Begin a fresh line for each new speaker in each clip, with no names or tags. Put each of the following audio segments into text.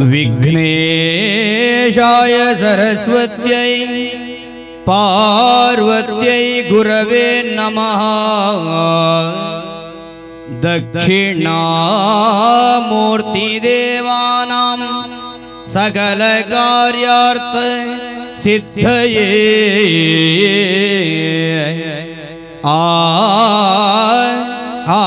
विघ्नेशाय सरस्वत्यै पार्वत्यै गुरवे नमः दक्षिणामूर्तिदेवानां सकलकार्यार्थ सिद्धये आ आ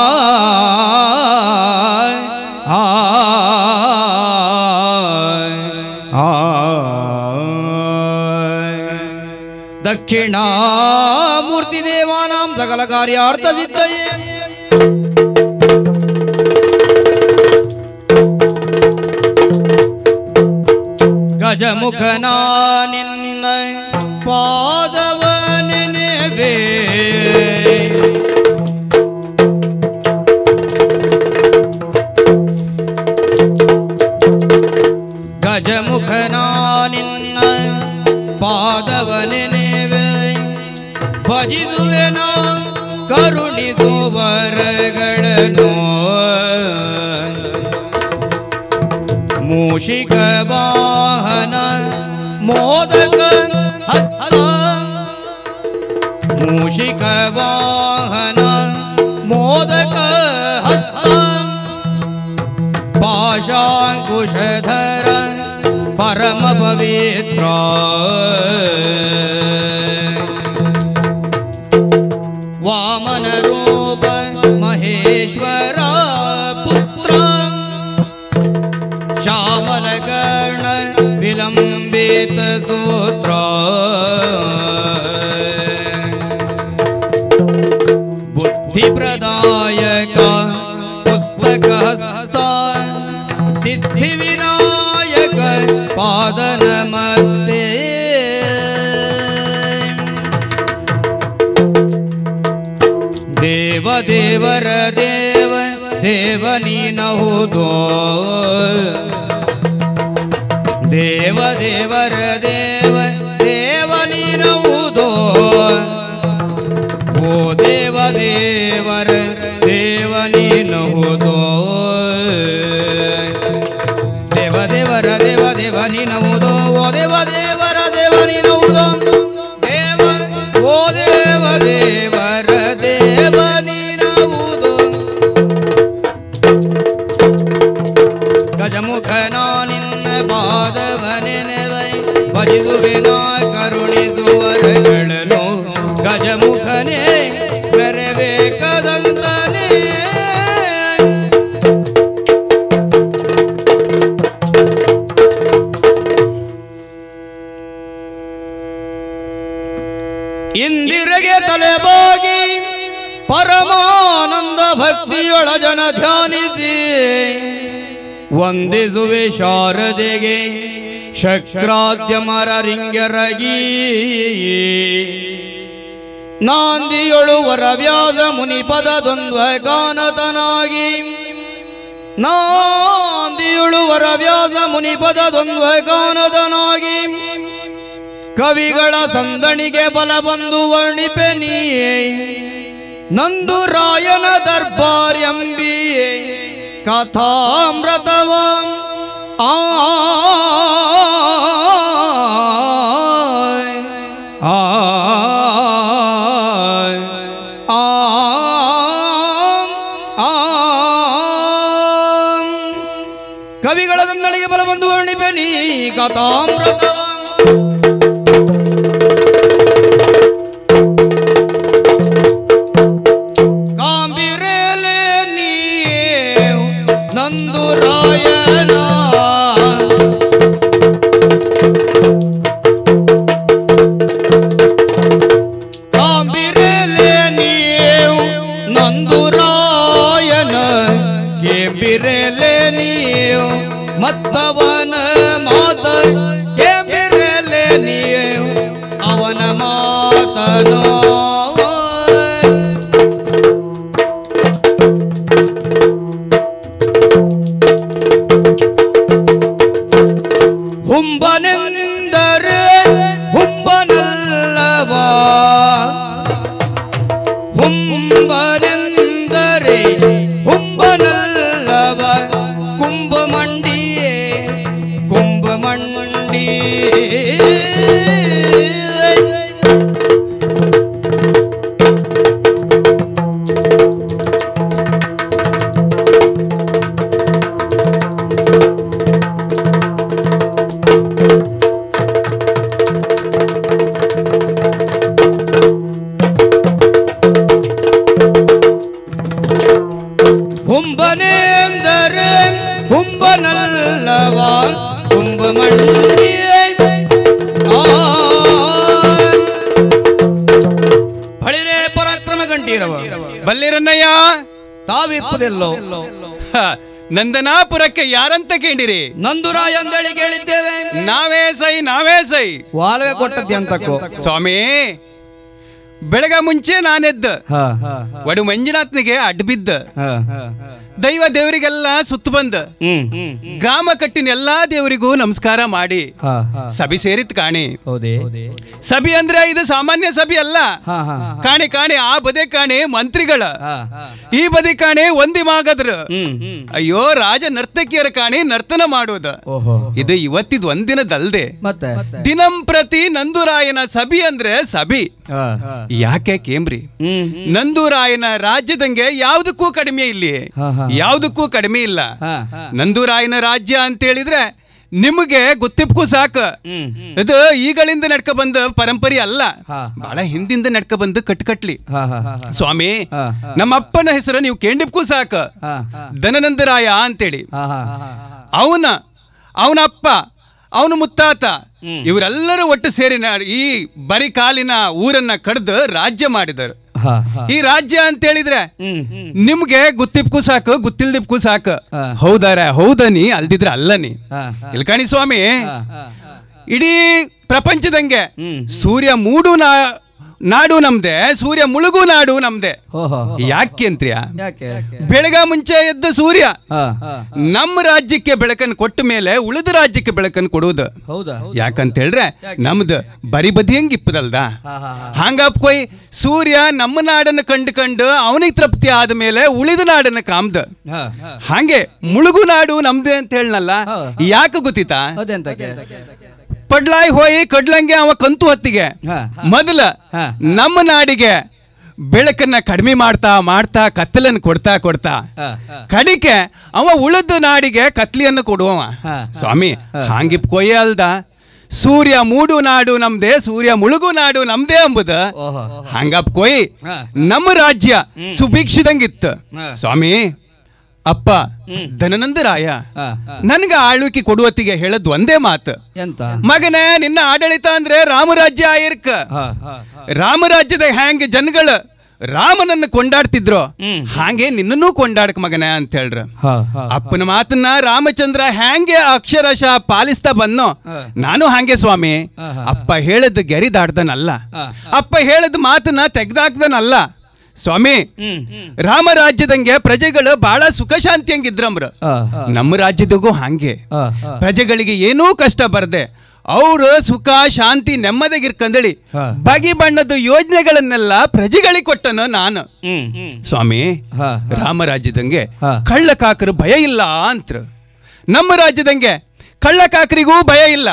दक्षिणामूर्तिदेवानां सकलकार्यार्थसिद्धये ಗಜಮುಖನಾ ನಿನ್ನ ಪಾದವ ನೆನೆವೆ ಗಜಮುಖನಾ ನಿನ್ನ ಪಾದವ ನೆನೆವೆ ಭಜಿಸುವೆನ ಕರುಣಿಸು ವರಗಳನ್ನು ಮೂಷಿಕ ವಾಹನ ಮೋದಕ ಹಸ್ತ ಮೂಷಿಕ ವಾಹನ ಮೋದಕ ಹಸ್ತ ಪಾಶಾಂಕುಶಧರ ಪರಮ ಪವಿತ್ರ ವಾಮನ ರೂಪ ಮಹೇಶ್ವರ ಪುತ್ರ श्यामलकर्ण विलम्बित सूत्र बुद्धिप्रदायक पुस्तकहस्त सिद्धिविनायक पादनमस्ते ದೇವ ದೇವರ ದೇವ ದೇವ ನೀನಹುದೋ ದೇವ ದೇವರ ದೇವ ದೇವ ನೀನಹುದೋ ಓ ದೇವ ದೇವರ ದೇವ ನೀನಹುದೋ ದೇವ ದೇವರ ದೇವ ದೇವ ನೀನಹುದೋ ಓ ದೇವ ದೇವರ ದೇವ ನೀನಹುದೋ ದೇವ ಓ ದೇವ ದೇವರ ದೇವ ನೀನಹುದೋ ಗಜಮುಖನ ನಿನ್ನ ಪಾದವನೆನೆವೈ ಭಜಿಸುವಿನ ಕರುಣಿಸುವರಗಳನ್ನು ಗಜಮುಖನೇ ಮೆರಬೇಕದಂತನೇ ಇಂದಿರೆಗೆ ತಲೆಬಾಗಿ ಪರಮಾನಂದ ಭಕ್ತಿಯೊಳ ಜನ ಧ್ಯಾನಿಸಿ ವಂದಿಸುವೆ ಶಾರದೆಗೆ ಶಕ್ರಾದ್ಯಮರ ರಿಂಗರಗಿ ನಾಂದಿಯೊಳು ವರವ್ಯಾದ ಮುನಿಪದ ದ್ವಂದ್ವ ಗಾನತನಾಗಿ ನಾಂದಿಯೊಳು ವರವ್ಯಾದ ಮುನಿಪದ ದ್ವಂದ್ವ ಗಾನದನಾಗಿ ಕವಿಗಳ ಸಂದಣಿಗೆ ಬಲ ಬಂದು ವರ್ಣಿಪೆ ನೀಯೇ ನಂದು ರಾಯನ ದರ್ಬಾರ್ಯಂಬಿಯೇ ಕಥಾಮೃತವ ಆ ಆ ಆ ಕವಿಗಳ ಸಂದಣಿಗೆ ಬಲ ಬಂದು ವರ್ಣಿಪೆ ನೀ ಕಥಾಮೃತವ ಕಾಂಬಿರೇಲೆ ನೀವು ನಂದು ರಾಯನ ಕಾಂಬಿರೇಲೆ ನೀವು ನಂದು ರಾಯನ ಕೇಂಬಿರೇಲೆ ನೀವು ಮತ್ತವನ ಮಾತ ಕೇಂಬಿರೇಲೆ ನೀವು ಅವನ ಮಾತನೋ ಹುಂಬನೆಂದರೆ ಹುಂಬನಲ್ಲವಾ ಹುಂಬನೆಂದರೆ ಹುಂಬನಲ್ಲವ ಕುಂಭಮಂಡಿಯೇ ಹುಂಬನೆ ಎಂದರೆ ಹುಂಬನಲ್ಲವ ಹುಂಬ ಮಂಡಿಯೇ ಆ. ಬಳಿರೆ ಪರಾಕ್ರಮ ಗಂಟೀರವ
ಬಲ್ಲಿರನ್ನಯ್ಯ
ತಾವಿಪ್ಪದೆಲ್ಲೋ
ಹ, ನಂದನಾಪುರಕ್ಕೆ ಯಾರಂತ ಕೇಳಿರಿ
ನಂದುರಾಯ ಅಂದೇಳಿ ಕೇಳಿದ್ದೇವೆ
ನಾವೇ ಸೈ ನಾವೇ ಸೈ
ವಾಲ್ವೆ ಕೊಟ್ಟದ್ದೆ ಅಂತಕ್ಕೋ
ಸ್ವಾಮಿ ಬೆಳಗ ಮುಂಚೆ ನಾನೆದ್ದ ಒಡು ಮಂಜುನಾಥ್ನಿಗೆ ಅಡ್ಡ ಬಿದ್ದ ದೈವ ದೇವರಿಗೆಲ್ಲ ಸುತ್ತು ಬಂದ ಗ್ರಾಮ ಕಟ್ಟಿನ ಎಲ್ಲಾ ದೇವರಿಗೂ ನಮಸ್ಕಾರ ಮಾಡಿ ಸಭೆ ಸೇರಿತ್ ಕಾಣಿ
ಹೌದೇ
ಸಭೆ ಅಂದ್ರೆ ಇದು ಸಾಮಾನ್ಯ ಸಭೆ ಅಲ್ಲ
ಹಾ, ಹಾ,
ಕಾಣಿ ಕಾಣಿ ಆ ಬದೆ ಕಾಣಿ ಮಂತ್ರಿಗಳ ಈ ಬದಿ ಕಾಣಿ ಒಂದಿ ಮಾಗದ್ರ ಅಯ್ಯೋ ರಾಜ ನರ್ತಕಿಯರ ಕಾಣಿ ನರ್ತನ ಮಾಡೋದ
ಓಹೋ
ಇದು ಇವತ್ತಿದ್ ಒಂದಿನದಲ್ದೆ
ಮತ್ತೆ
ದಿನಂ ಪ್ರತಿ ನಂದುರಾಯನ ಸಭೆ ಅಂದ್ರೆ ಸಭಿ ಯಾಕೆ ಕೇಮ್ರಿ
ಹ್ಮ್
ನಂದೂರಾಯನ ರಾಜ್ಯದಂಗೆ ಯಾವುದಕ್ಕೂ ಕಡಿಮೆ ಇಲ್ಲಿ
ಹಾ, ಹಾ.
ಯಾವುದಕ್ಕೂ ಕಡಿಮೆ ಇಲ್ಲ
ಹಾ.
ನಂದೂರಾಯನ ರಾಜ್ಯ ಅಂತ ಹೇಳಿದ್ರೆ ನಿಮಗೆ ಗೊತ್ತಿಪ್ಕು ಸಾಕು
ಹ್ಮ್.
ಇದು ಈಗಳಿಂದ ನಡ್ಕ ಬಂದ ಪರಂಪರೆ ಅಲ್ಲ
ಹಾ.
ಬಹಳ ಹಿಂದಿಂದ ನಡ್ಕ ಬಂದು ಕಟ್ಕಟ್ಲಿ
ಹಾ, ಹಾ, ಹಾ.
ಸ್ವಾಮಿ
ಹಾ,
ನಮ್ಮ ಅಪ್ಪನ ಹೆಸರು ನೀವು ಕೇಂಡಿಪ್ಕು ಸಾಕು
ಹಾ, ಹಾ.
ಧನನಂದರಾಯ ಅಂತೇಳಿ
ಹಾ, ಹಾ, ಹಾ.
ಅವನ ಅವನ ಅಪ್ಪ ಅವನ ಮುತ್ತಾತ ಇವರೆಲ್ಲರೂ ಒಟ್ಟು ಸೇರಿ ನ- ಈ ಬರಿ ಕಾಲಿನ ಊರನ್ನ ಕಡ್ದು ರಾಜ್ಯ ಮಾಡಿದರು
ಹಾ, ಹಾ.
ಈ ರಾಜ್ಯ ಅಂತ ಹೇಳಿದ್ರೆ
ಹ್ಮ್, ಹ್ಮ್.
ನಿಮ್ಗೆ ಗುತ್ತಿಪ್ಕು ಸಾಕು ಗುತ್ತಿಲ್ದಿಪ್ಕು ಸಾಕು
ಹಾ.
ಹೌದಾರ ಹೌದನಿ ಅಲ್ದಿದ್ರೆ ಅಲ್ಲನಿ
ಹಾ, ಹಾ.
ಇಲ್ಕಣಿ ಸ್ವಾಮಿ
ಹಾ, ಹಾ, ಹಾ.
ಇಡೀ ಪ್ರಪಂಚದಂಗೆ
ಹ್ಮ್.
ಸೂರ್ಯ ಮೂಡು ನಾ ನಾಡು ನಮ್ದೆ ಸೂರ್ಯ ಮುಳುಗು ನಾಡು ನಮ್ದೆ
ಓಹೋ
ಯಾಕೆ ಅಂತ್ರಿಯ
ಯಾಕೆ
ಬೆಳಗ ಮುಂಚೆ ಎದ್ದ ಸೂರ್ಯ
ಹಾ, ಹಾ.
ನಮ್ಮ ರಾಜ್ಯಕ್ಕೆ ಬೆಳಕನ್ನು ಕೊಟ್ಟ ಮೇಲೆ ಉಳಿದ ರಾಜ್ಯಕ್ಕೆ ಬೆಳಕನ್ನು ಕೊಡುವುದು
ಹೌದಾ
ಯಾಕಂತ ಹೇಳಿದ್ರೆ ನಮ್ದು ಬರಿ ಬದಿ ಹೆಂಗ್ ಇಪ್ಪದಲ್ದ
ಹಾ, ಹಾ, ಹಾ.
ಹಂಗಪ್ಪ ಕೊಯ್ ಸೂರ್ಯ ನಮ್ಮ ನಾಡನ್ನು ಕಂಡು ಕಂಡು ಅವನಿಗೆ ತೃಪ್ತಿ ಆದ ಮೇಲೆ ಉಳಿದ ನಾಡನ್ನ ಕಾಮ್ದ
ಹಾ, ಹಾ.
ಹಾಗೆ ಮುಳುಗು ನಾಡು ನಮ್ದೆ ಅಂತ ಹೇಳನಲ್ಲ
ಹಾ.
ಯಾಕೆ ಗೊತ್ತಿತ್ತಾ
ಅದೆಂತಕ್ಕೆ
ಪಡ್ಲಾಯ್ ಹೋಯಿ ಕಡ್ಲಂಗೆ ಅವ ಕಂತು ಹೊತ್ತಿಗೆ
ಹಾ.
ಮೊದಲ
ಹಾ.
ನಮ್ಮ ನಾಡಿಗೆ ಬೆಳಕನ್ನ ಕಡಿಮೆ ಮಾಡ್ತಾ ಮಾಡ್ತಾ ಕತ್ತಲನ್ನು ಕೊಡ್ತಾ ಕೊಡ್ತಾ
ಹಾ, ಹಾ.
ಕಡಿಕೆ ಅವ ಉಳಿದ ನಾಡಿಗೆ ಕತ್ಲಿಯನ್ನು ಕೊಡುವವ
ಹಾ.
ಸ್ವಾಮಿ ಹಾಂಗಿಪ್ ಕೊಯ್ಯ ಅಲ್ದ ಸೂರ್ಯ ಮೂಡು ನಾಡು ನಮ್ದೇ ಸೂರ್ಯ ಮುಳುಗು ನಾಡು ನಮ್ದೇ ಅಂಬುದ
ಓಹೋ
ಹಂಗಪ್ ಕೊಯ್
ಹಾ.
ನಮ್ಮ ರಾಜ್ಯ ಸುಭಿಕ್ಷಿದಂಗಿತ್ತು
ಹಾ.
ಸ್ವಾಮಿ ಅಪ್ಪ ಧನನಂದರಾಯ
ಹಾ, ಹಾ.
ನನ್ಗ ಆಳ್ವಿಕೆ ಕೊಡುವತ್ತಿಗೆ ಹೇಳದ್ ಒಂದೇ ಮಾತು
ಎಂತ
ಮಗನೇ ನಿನ್ನ ಆಡಳಿತ ಅಂದ್ರೆ ರಾಮರಾಜ್ಯ ಆಯಿರ್ಕ
ಹಾ, ಹಾ,
ರಾಮರಾಜ್ಯದ ಹ್ಯಾಂಗ ಜನಗಳು ರಾಮನನ್ನು ಕೊಂಡಾಡ್ತಿದ್ರು
ಹ್ಮ್.
ಹಾಗೆ ನಿನ್ನನ್ನೂ ಕೊಂಡಾಡಕ್ ಮಗನೇ ಅಂತ ಹೇಳ್ರ
ಹಾ, ಹಾ.
ಅಪ್ಪನ ಮಾತನ್ನ ರಾಮಚಂದ್ರ ಹ್ಯಾಂಗೆ ಅಕ್ಷರಶಃ ಪಾಲಿಸ್ತಾ ಬಂದೋ
ಹಾ.
ನಾನು ಹಾಗೆ ಸ್ವಾಮಿ
ಹಾ, ಹಾ.
ಅಪ್ಪ ಹೇಳದ್ ಗೆರಿ ದಾಡ್ದನಲ್ಲ
ಹಾ.
ಅಪ್ಪ ಹೇಳದ್ ಮಾತನ್ನ ತೆಗ್ದಾಕ್ದನಲ್ಲ ಸ್ವಾಮಿ
ಹ್ಮ್, ಹ್ಮ್.
ರಾಮರಾಜ್ಯದಂಗೆ ಪ್ರಜೆಗಳು ಬಹಳ ಸುಖ ಶಾಂತಿಯಂಗಿದ್ರಮ್ರ
ಹಾ, ಹಾ.
ನಮ್ಮ ರಾಜ್ಯದಾಗೂ ಹಾಗೆ
ಹಾ, ಹಾ.
ಪ್ರಜೆಗಳಿಗೆ ಏನೂ ಕಷ್ಟ ಬರದೆ ಅವರು ಸುಖ ಶಾಂತಿ ನೆಮ್ಮದಿಗಿರ್ಕಂದಳಿ
ಹಾ.
ಬಗೆ ಬಣ್ಣದ ಯೋಜನೆಗಳನ್ನೆಲ್ಲ ಪ್ರಜೆಗಳಿಗೆ ಕೊಟ್ಟನು ನಾನು
ಹ್ಮ್, ಹ್ಮ್.
ಸ್ವಾಮಿ
ಹಾ,
ರಾಮರಾಜ್ಯದಂಗೆ
ಹಾ.
ಕಳ್ಳ ಕಾಕರು ಭಯ ಇಲ್ಲ ಅಂತ್ರ ನಮ್ಮ ರಾಜ್ಯದಂಗೆ ಕಳ್ಳ ಕಾಕರಿಗೂ ಭಯ ಇಲ್ಲ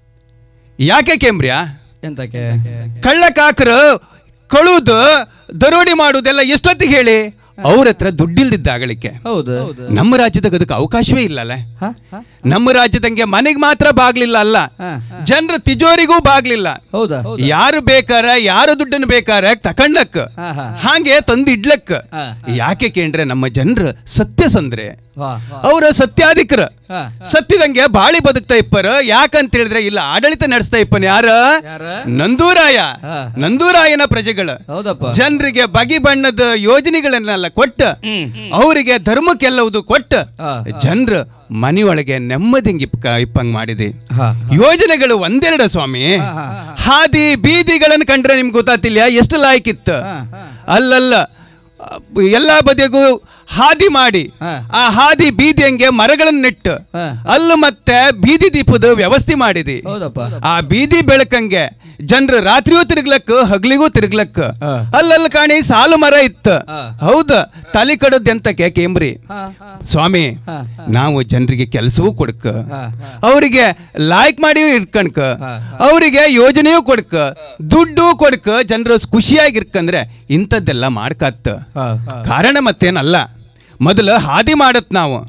ಯಾಕೆ ಕೇಮ್ರ್ಯ
ಎಂತಕ್ಕೆ
ಕಳ್ಳ ಕಾಕರು ಕಳುದು ದರೋಡಿ ಮಾಡುವುದೆಲ್ಲ ಎಷ್ಟೊತ್ತಿಗೆ ಹೇಳಿ ಅವ್ರ ಹತ್ರ ದುಡ್ಡಿಲ್ದಿದ್ದಾಗಳಿಕೆ
ಹೌದು
ನಮ್ಮ ರಾಜ್ಯದಾಗ ಅದಕ್ಕೆ ಅವಕಾಶವೇ ಇಲ್ಲಲ್ಲ
ಹಾ, ಹಾ.
ನಮ್ಮ ರಾಜ್ಯದಂಗೆ ಮನೆಗೆ ಮಾತ್ರ ಬಾಗ್ಲಿಲ್ಲ ಅಲ್ಲ
ಹಾ,
ಜನರು ತಿಜೋರಿಗೂ ಬಾಗ್ಲಿಲ್ಲ
ಹೌದಾ
ಯಾರು ಬೇಕಾರ ಯಾರು ದುಡ್ಡನ್ನು ಬೇಕಾರ ತಕೊಂಡ್ಲಕ್
ಹಾ, ಹಾ.
ಹಾಗೆ ತಂದು ಇಡ್ಲಕ್
ಹಾ,
ಯಾಕೆ ಕೇಂದ್ರೆ ನಮ್ಮ ಜನರು ಸತ್ಯಸಂದ್ರೆ
ವಾ,
ಅವರ ಸತ್ಯಾಧಿಕರ
ಹಾ.
ಸತ್ಯದಂಗೆ ಬಾಳಿ ಬದುಕ್ತಾ ಇಪ್ಪರು ಯಾಕಂತ ಹೇಳಿದ್ರೆ ಇಲ್ಲ ಆಡಳಿತ ನಡೆಸ್ತಾ ಇಪ್ಪನ್ ಯಾರ
ಯಾರ?
ನಂದೂರಾಯ
ಹಾ.
ನಂದೂರಾಯನ ಪ್ರಜೆಗಳು
ಹೌದಪ್ಪ
ಜನರಿಗೆ ಬಗೆ ಬಣ್ಣದ ಯೋಜನೆಗಳನ್ನೆಲ್ಲ ಕೊಟ್ಟ
ಹ್ಮ್.
ಅವರಿಗೆ ಧರ್ಮಕ್ಕೆಲ್ಲವುದು ಕೊಟ್ಟ
ಹಾ.
ಜನರು ಮನೆಯೊಳಗೆ ನೆಮ್ಮದಿಂಗ್ ಇಪ್ಕ ಇಪ್ಪಂಗ್ ಮಾಡಿದೆ
ಹಾ.
ಯೋಜನೆಗಳು ಒಂದೆರಡು ಸ್ವಾಮಿ
ಹಾ, ಹಾ, ಹಾ.
ಹಾದಿ ಬೀದಿಗಳನ್ನು ಕಂಡ್ರೆ ನಿಮ್ಗೆ ಗೊತ್ತಾತಿಲ್ಲ ಎಷ್ಟು ಲಾಯ್ಕಿತ್ತು
ಹಾ, ಹಾ.
ಅಲ್ಲಲ್ಲ ಅಹ್, ಎಲ್ಲಾ ಬದಿಗೂ ಹಾದಿ ಮಾಡಿ
ಹಾ.
ಆ ಹಾದಿ ಬೀದಿಯಂಗೆ ಮರಗಳನ್ನು ನೆಟ್ಟು
ಹಾ.
ಅಲ್ಲೂ ಮತ್ತೆ ಬೀದಿ ದೀಪದ ವ್ಯವಸ್ಥೆ ಮಾಡಿದಿ
ಹೌದಪ್ಪ
ಆ ಬೀದಿ ಬೆಳಕಂಗೆ ಜನರು ರಾತ್ರಿಯೂ ತಿರುಗ್ಲಕ್ಕ ಹಗ್ಲಿಗೂ ತಿರುಗ್ಲಕ್ಕ
ಹಾ.
ಅಲ್ಲಲ್ಲಿ ಕಾಣಿ ಸಾಲು ಮರ ಇತ್ತು
ಹಾ.
ಹೌದ ತಲೆ ಕಡದ್ದೆಂತಕ್ಕೆ ಕೇಮ್ರಿ
ಹಾ, ಹಾ.
ಸ್ವಾಮಿ
ಹಾ,
ನಾವು ಜನರಿಗೆ ಕೆಲಸವೂ ಕೊಡ್ಕ
ಹಾ,
ಅವರಿಗೆ ಲೈಕ್ ಮಾಡಿ ಇಟ್ಕಣ್ಕ
ಹಾ,
ಅವರಿಗೆ ಯೋಜನೆಯೂ ಕೊಡ್ಕ ದುಡ್ಡು ಕೊಡ್ಕ ಜನರು ಖುಷಿಯಾಗಿರ್ಕಂದ್ರೆ ಇಂಥದ್ದೆಲ್ಲ ಮಾಡ್ಕತ್ತ
ಹಾ, ಹಾ.
ಕಾರಣ ಮತ್ತೇನಲ್ಲ ಮೊದಲು ಹಾದಿ ಮಾಡತ್ ನಾವು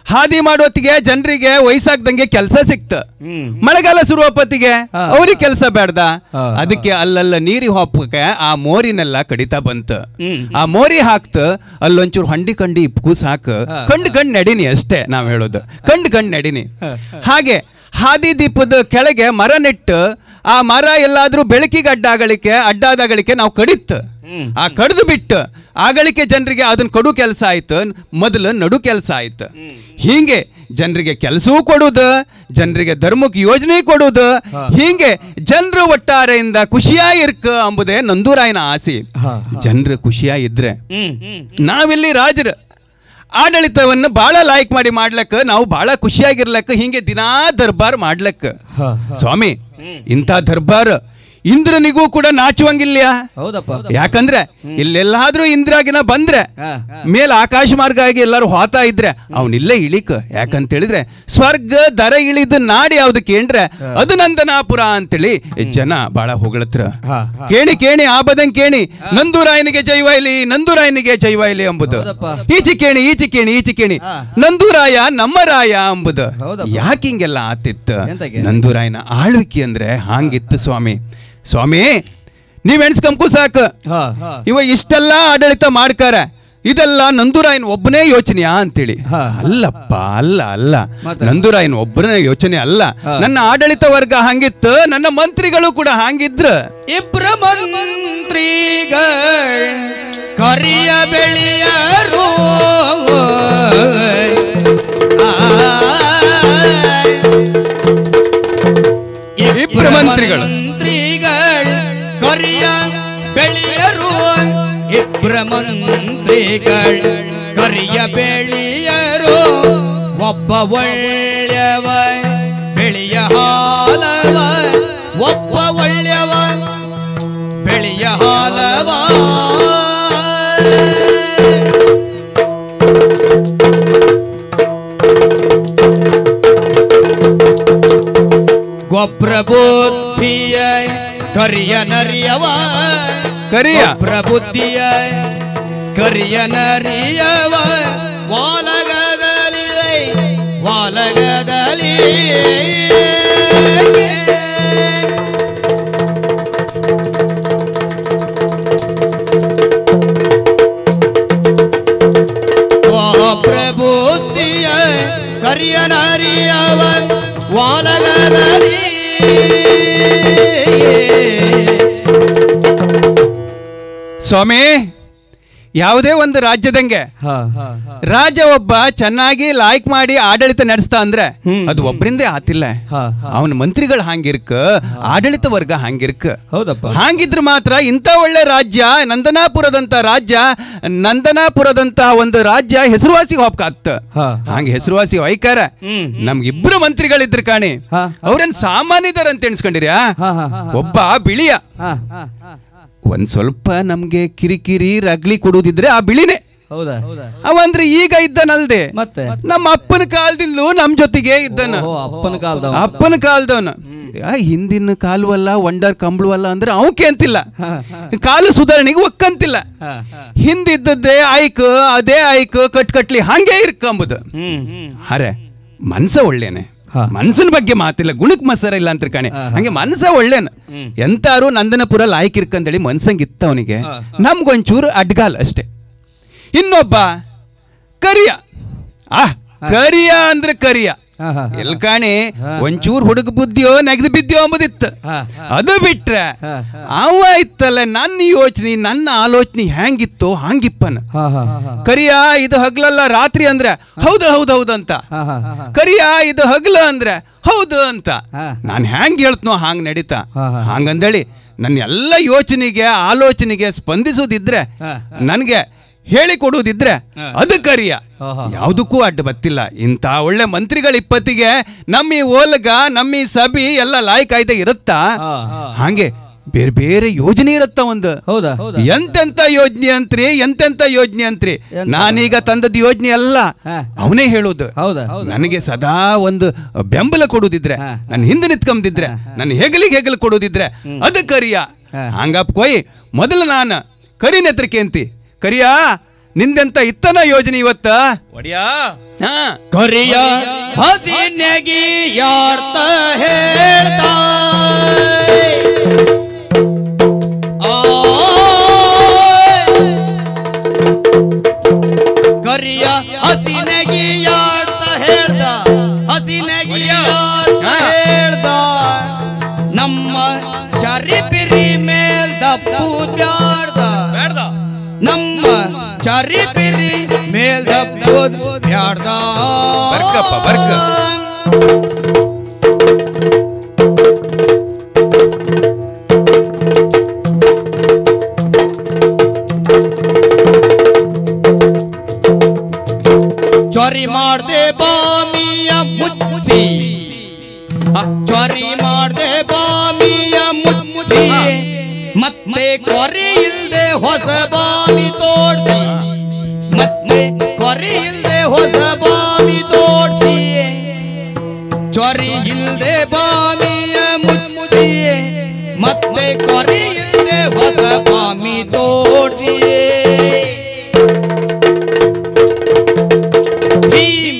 ಹಾದಿ ಮಾಡೋತ್ತಿಗೆ ಜನರಿಗೆ ವಯಸ್ಸಾಗ್ದಂಗೆ ಕೆಲಸ ಸಿಕ್ತ
ಹ್ಮ್.
ಮಳೆಗಾಲ ಶುರು ಹೊತ್ತಿಗೆ
ಹಾ.
ಅವ್ರಿಗೆ ಕೆಲಸ ಬೇಡ್ದ
ಹಾ.
ಅದಕ್ಕೆ ಅಲ್ಲಲ್ಲ ನೀರಿ ಹೊಪ್ಪಕ್ಕೆ ಆ ಮೋರಿನೆಲ್ಲ ಕಡಿತಾ ಬಂತ
ಹ್ಮ್.
ಆ ಮೋರಿ ಹಾಕ್ತ ಅಲ್ಲೊಂಚೂರು ಹಂಡಿ ಕಂಡಿ ಕೂಸ್ ಹಾಕ
ಹಾ.
ಕಂಡು ಕಂಡು ನಡೀನಿ ಅಷ್ಟೇ ನಾವ್ ಹೇಳೋದು ಕಂಡು ಕಂಡು ನಡೀನಿ ಹಾಗೆ ಹಾದಿ ದೀಪದ ಕೆಳಗೆ ಮರ ನೆಟ್ಟು ಆ ಮರ ಎಲ್ಲಾದ್ರೂ ಬೆಳಕಿಗೆ ಅಡ್ಡಾಗಳಿಕೆ ಅಡ್ಡಾದಾಗಳಿಕೆ ನಾವು ಕಡಿತ್
ಹ್ಮ್.
ಆ ಕಡ್ದು ಬಿಟ್ಟು ಆಗಳಿಕೆ ಜನರಿಗೆ ಅದನ್ನ ಕೊಡು ಕೆಲಸ ಆಯ್ತು ಮೊದಲು ನಡು ಕೆಲಸ ಆಯ್ತು ಹೀಗೆ ಜನರಿಗೆ ಕೆಲಸವೂ ಕೊಡುದು ಜನರಿಗೆ ಧರ್ಮಕ್ಕೆ ಯೋಜನೆ ಕೊಡುದು ಹೀಗೆ ಜನರು ಒಟ್ಟಾರೆಯಿಂದ ಖುಷಿಯಾಗಿರ್ಕ ಅಂಬುದೇ ನಂದೂರಾಯನ ಆಸೆ
ಹಾ,
ಜನರು ಖುಷಿಯಾಗಿದ್ರೆ
ಹ್ಮ್ ಹ್ಮ್
ನಾವಿಲ್ಲಿ ರಾಜರು ಆಡಳಿತವನ್ನು ಬಹಳ ಲೈಕ್ ಮಾಡಿ ಮಾಡ್ಲಕ್ಕ ನಾವು ಬಹಳ ಖುಷಿಯಾಗಿರ್ಲಕ್ಕ ಹಿಂಗೆ ದಿನಾ ದರ್ಬಾರ್ ಮಾಡ್ಲಕ್ಕ
ಹಾ,
ಸ್ವಾಮಿ ಇಂಥ ದರ್ಬಾರ್ ಇಂದ್ರನಿಗೂ ಕೂಡ ನಾಚುವಂಗಿಲ್ಲ
ಹೌದಪ್ಪ
ಯಾಕಂದ್ರೆ ಇಲ್ಲೆಲ್ಲಾದ್ರೂ ಇಂದ್ರಾಗಿನ ಬಂದ್ರೆ
ಹಾ,
ಮೇಲ್ ಆಕಾಶ ಮಾರ್ಗ ಆಗಿ ಎಲ್ಲರೂ ಹೋತಾ ಇದ್ರೆ ಅವನಿಲ್ಲೇ ಇಳಿಕ ಯಾಕಂತ ಹೇಳಿದ್ರೆ ಸ್ವರ್ಗ ದರ ಇಳಿದ ನಾಡಿ ಯಾವ್ದು ಕೇಂದ್ರೆ ಅದು ನಂದನಾಪುರ ಅಂತೇಳಿ ಜನ ಬಹಳ ಹೊಗಳತ್ರ
ಹಾ, ಹಾ.
ಕೇಣಿ ಕೇಣಿ ಆಬದಂಗ್ ಕೇಣಿ ನಂದೂರಾಯನಿಗೆ ಜೈವಾಯ್ಲಿ ನಂದೂರಾಯನಿಗೆ ಜೈವಾಯ್ಲಿ ಎಂಬುದು
ಹೌದಪ್ಪ.
ಈಚೆ ಕೇಣಿ ಈಚೆ ಕೇಣಿ ಈಚೆ ಕೇಣಿ
ಹಾ.
ನಂದೂರಾಯ ನಮ್ಮ ರಾಯ ಎಂಬುದು
ಹೌದಪ್ಪ.
ಯಾಕೆ ಹಿಂಗೆಲ್ಲ ಆತಿತ್ತು
ಎಂತಕ್ಕೆ?
ನಂದೂರಾಯನ ಆಳ್ವಿಕೆ ಅಂದ್ರೆ ಹಾಂಗಿತ್ತು ಸ್ವಾಮಿ ಸ್ವಾಮಿ ನೀವ್ ಎಣ್ಸ್ಕಂಕು ಸಾಕು
ಹಾ, ಹಾ.
ಇವ ಇಷ್ಟೆಲ್ಲ ಆಡಳಿತ ಮಾಡ್ಕಾರ ಇದೆಲ್ಲ ನಂದೂರಾಯನ್ ಒಬ್ಬನೇ ಯೋಚನೆಯಾ ಅಂತೇಳಿ
ಹಾ.
ಅಲ್ಲಪ್ಪ ಅಲ್ಲ ಅಲ್ಲ
ಮತ್ತೆ?
ನಂದೂರಾಯನ್ ಒಬ್ಬನೇ ಯೋಚನೆ ಅಲ್ಲ
ಹಾ.
ನನ್ನ ಆಡಳಿತ ವರ್ಗ ಹಂಗಿತ್ತು ನನ್ನ ಮಂತ್ರಿಗಳು ಕೂಡ ಹಾಂಗಿದ್ರ
ಇಬ್ರ ಮಂತ್ರಿಗಳ ಕರಿಯ ಬೆಳೆಯರು
ಇಬ್ರ ಮಂತ್ರಿಗಳು.
ಮಂತ್ರಿಗಳ ಕರಿಯ ಬೆಳೆಯರು ಇಬ್ರ ಮಂತ್ರಿಗಳ ಕರಿಯ ಬೆಳೆಯರು ಒಬ್ಬ ಒಳ್ಳೆಯವ ಬೆಳೆಯ ಹಾಲವ ಒಬ್ಬ ಒಳ್ಳೆಯವ ಬೆಳೆಯ ಹಾಲವ ಗೊಬ್ಬರ ಬುದ್ಧಿಯ ಕರಿಯ ನರಿಯವ
ಕರಿಯ
ಗೊಬ್ಬರ ಬುದ್ಧಿಯ ಕರಿಯ ನರಿಯವ ವಾಲಗದಲಿ ವಾಲಗದಲಿ ಪ್ರಬುದ್ಧಿಯ ಕರಿಯ ನರಿಯವ ವಾಲಗದಲಿ
ಸ್ವಾಮಿ ಯಾವುದೇ ಒಂದು ರಾಜ್ಯದಂಗೆ ರಾಜ ಒಬ್ಬ ಚೆನ್ನಾಗಿ ಲಾಯ್ಕ್ ಮಾಡಿ ಆಡಳಿತ ನಡೆಸ್ತಾ ಅಂದ್ರೆ
ಹ್ಮ್.
ಅದು ಒಬ್ಬರಿಂದೇ ಆತಿಲ್ಲ
ಹಾ, ಹಾ.
ಅವನ ಮಂತ್ರಿಗಳು ಹಾಂಗಿರ್ಕ ಆಡಳಿತ ವರ್ಗ ಹಾಂಗಿರ್ಕ
ಹೌದಪ್ಪ
ಹಾಂಗಿದ್ರೆ ಮಾತ್ರ ಇಂಥ ಒಳ್ಳೆ ರಾಜ್ಯ ನಂದನಾಪುರದಂತ ರಾಜ್ಯ ನಂದನಾಪುರದಂತಹ ಒಂದು ರಾಜ್ಯ ಹೆಸರುವಾಸಿ ಹೋಗ್ಕಾತ್
ಹಾ.
ಹಂಗೆ ಹೆಸರುವಾಸಿ ವೈಕಾರ
ಹ್ಮ್.
ನಮ್ಗಿಬ್ರು ಮಂತ್ರಿಗಳಿದ್ರು ಕಾಣಿ
ಹಾ.
ಅವ್ರೇನ್ ಸಾಮಾನ್ಯದರ ಅಂತ ಎಣಿಸ್ಕೊಂಡಿರ್ಯಾ
ಹಾ, ಹಾ, ಹಾ, ಹಾ.
ಒಬ್ಬ ಬಿಳಿಯ
ಹಾ,
ಒಂದ್ ಸ್ವಲ್ಪ ನಮ್ಗೆ ಕಿರಿಕಿರಿ ರಗ್ಲಿ ಕೊಡುದಿದ್ರೆ ಆ ಬಿಳಿನೇ
ಹೌದಾ
ಅವಂದ್ರೆ ಈಗ ಇದ್ದನಲ್ದೆ
ಮತ್ತೆ
ನಮ್ಮ ಅಪ್ಪನ ಕಾಲದಿಂದಲೂ ನಮ್ ಜೊತೆಗೆ ಇದ್ದನ
ಓಹೋ, ಅಪ್ಪನ ಕಾಲದವ
ಅಪ್ಪನ ಕಾಲದವನ ಹಿಂದಿನ ಕಾಲವಲ್ಲ ಒಂಡರ್ ಕಂಬಳವಲ್ಲ ಅಂದ್ರೆ ಅವಕ್ಕೆ ಅಂತಿಲ್ಲ ಕಾಲು ಸುಧಾರಣೆಗೆ ಒಕ್ಕಂತಿಲ್ಲ
ಹಾ.
ಹಿಂದಿದ್ದದ್ದೇ ಆಯ್ಕ ಅದೇ ಆಯ್ಕ ಕಟ್ ಕಟ್ಲಿ ಹಂಗೆ ಇರ್ಕಂಬುದು
ಹ್ಮ್
ಅರೆ ಮನ್ಸ ಒಳ್ಳೇನೆ
ಹಾ.
ಮನ್ಸನ ಬಗ್ಗೆ ಮಾತಿಲ್ಲ ಗುಣಕ್ ಮಸರ ಇಲ್ಲ ಅಂತ ಕಾಣೆ
ಹಾ, ಹಾ.
ಹಂಗೆ ಮನ್ಸ ಒಳ್ಳೇನ ಎಂತಾರು ನಂದನಪುರ ಲಾಯ್ಕ್ ಇರ್ಕಂದೇಳಿ ಮನ್ಸಂಗಿತ್ತ ಅವನಿಗೆ
ಹಾ,
ನಮ್ಗೊಂಚೂರು ಅಡ್ಗಾಲ್ ಅಷ್ಟೇ ಇನ್ನೊಬ್ಬ ಕರಿಯ ಆ ಕರಿಯ ಅಂದ್ರೆ ಕರಿಯ
ಹಾ, ಹಾ, ಹಾ.
ಎಲ್ ಕಾಣಿ
ಹಾ,
ಒಂಚೂರು ಹುಡುಗ ಬುದ್ಧಿಯೋ ನೆಗದು ಬಿದ್ದಿಯೋ ಅಂಬುದಿತ್ತು
ಹಾ, ಹಾ.
ಅದು ಬಿಟ್ರೆ
ಹಾ, ಹಾ.
ಅವ ಇತ್ತಲ್ಲ ನನ್ನ ಯೋಚನೆ ನನ್ನ ಆಲೋಚನೆ ಹ್ಯಾಂಗಿತ್ತೋ ಹಾಂಗಿಪ್ಪನ
ಹಾ, ಹಾ, ಹಾ.
ಕರಿಯ ಇದು ಹಗ್ಲಲ್ಲ ರಾತ್ರಿ ಅಂದ್ರೆ ಹೌದು ಹೌದು ಹೌದು ಅಂತ
ಹಾ, ಹಾ, ಹಾ.
ಕರಿಯ ಇದು ಹಗ್ಲ ಅಂದ್ರೆ ಹೌದು ಅಂತ
ಹಾ.
ನಾನು ಹ್ಯಾಂಗ್ ಹೇಳ್ತನೋ ಹಾಂಗ್ ನಡೀತಾ
ಹಾ, ಹಾ.
ಹಾಂಗಂದೇಳಿ ನನ್ನ ಎಲ್ಲ ಯೋಚನೆಗೆ ಆಲೋಚನೆಗೆ ಸ್ಪಂದಿಸೋದಿದ್ರೆ
ಹಾ.
ನನಗೆ ಹೇಳಿ ಕೊಡುವುದಿದ್ರೆ
ಹಾ.
ಅದು ಕರಿಯ
ಹಾ, ಹಾ.
ಯಾವುದಕ್ಕೂ ಅಡ್ಡ ಬತ್ತಿಲ್ಲ ಇಂಥ ಒಳ್ಳೆ ಮಂತ್ರಿಗಳ ಇಪ್ಪತ್ತಿಗೆ ನಮ್ಮ ಈ ಓಲ್ಗ ನಮ್ಮ ಈ ಸಭಿ ಎಲ್ಲ ಲಾಯ್ಕ್ ಆಯ್ತಾ ಇರುತ್ತಾ
ಹಾ, ಹಾ.
ಹಾಗೆ ಬೇರೆ ಬೇರೆ ಯೋಜನೆ ಇರುತ್ತ ಒಂದು
ಹೌದಾ
ಎಂತೆಂತ ಯೋಜನೆ ಅಂತ್ರಿ ಎಂತೆಂತ ಯೋಜನೆ ಅಂತ್ರಿ
ಎಂತ?
ನಾನೀಗ ತಂದದ ಯೋಜನೆ ಅಲ್ಲ
ಹಾ.
ಅವನೇ ಹೇಳೋದು
ಹೌದಾ
ನನಗೆ ಸದಾ ಒಂದು ಬೆಂಬಲ ಕೊಡುದಿದ್ರೆ
ಹಾ.
ನನ್ನ ಹಿಂದೆ ನಿಂತ್ಕೊಂಬಿದ್ರೆ ನನ್ನ ಹೆಗಲಿಗೆ ಹೆಗಲು ಕೊಡುದಿದ್ರೆ ಅದು ಕರಿಯ
ಹಾ.
ಹಂಗಪ್ಪ ಕೊಯ್ ಮೊದಲು ನಾನು ಕರಿ ನೆತ್ರಕ್ಕೆ ಅಂತಿ ಕರಿಯ ನಿಂದೆಂತ ಇತ್ತನ ಯೋಜನೆ ಇವತ್ತ
ಒಡಿಯಾ
ಹಾ
ಕರಿಯ ಹಸಿನೆಗಿ ಯಾರ್ತ ಹೇಳ್ದ ಕರಿಯ ಹಸಿನೆಗಿ ಯಾರ್ತ ಹೇಳ್ದ ಹಸಿನೆಗಿ ಯಾರ್ತ ಹೇಳ್ದ ನಮ್ಮ ಚರಿಪಿರಿ ಮೇಲ್ ದಪ್ಪು ಬ್ಯಾಡ್ದ
ಬೇಡ್ದ
ನಮ್ಮ ಚರಿಪಿರಿ ಮೇಲ್ ದಪ್ಪು ಬ್ಯಾಡ್ದ
ಬರ್ಕಪ್ಪ, ಬರ್ಕ.
ಚೊರಿ ಮಾಡ್ದೆ ಬಾಮಿಯ ಮುಚ್ಚಿ ಚೊರಿ ಮಾಡ್ದೆ ಬಾಮಿಯ ಮುಚ್ಚಿ ಮತ್ತೆ ಕೊರೆ ಇಲ್ದೆ ಹೊಸ ಬಾಮಿ ತೋಡ್ಸಿ ಮತ್ತೆ ಕೊರೆ ಇಲ್ದೆ ಹೊಸ ಬಾಮಿ ತೋಡ್ಸಿ ಚೊರಿ ಇಲ್ದೆ ಬಾಮಿಯ ಮುಚ್ಚಿ ಮತ್ತೆ ಕೊರೆ ಇಲ್ದೆ ಹೊಸ ಬಾಮಿ ತೋಡ್ಸಿ ಭೀಮ್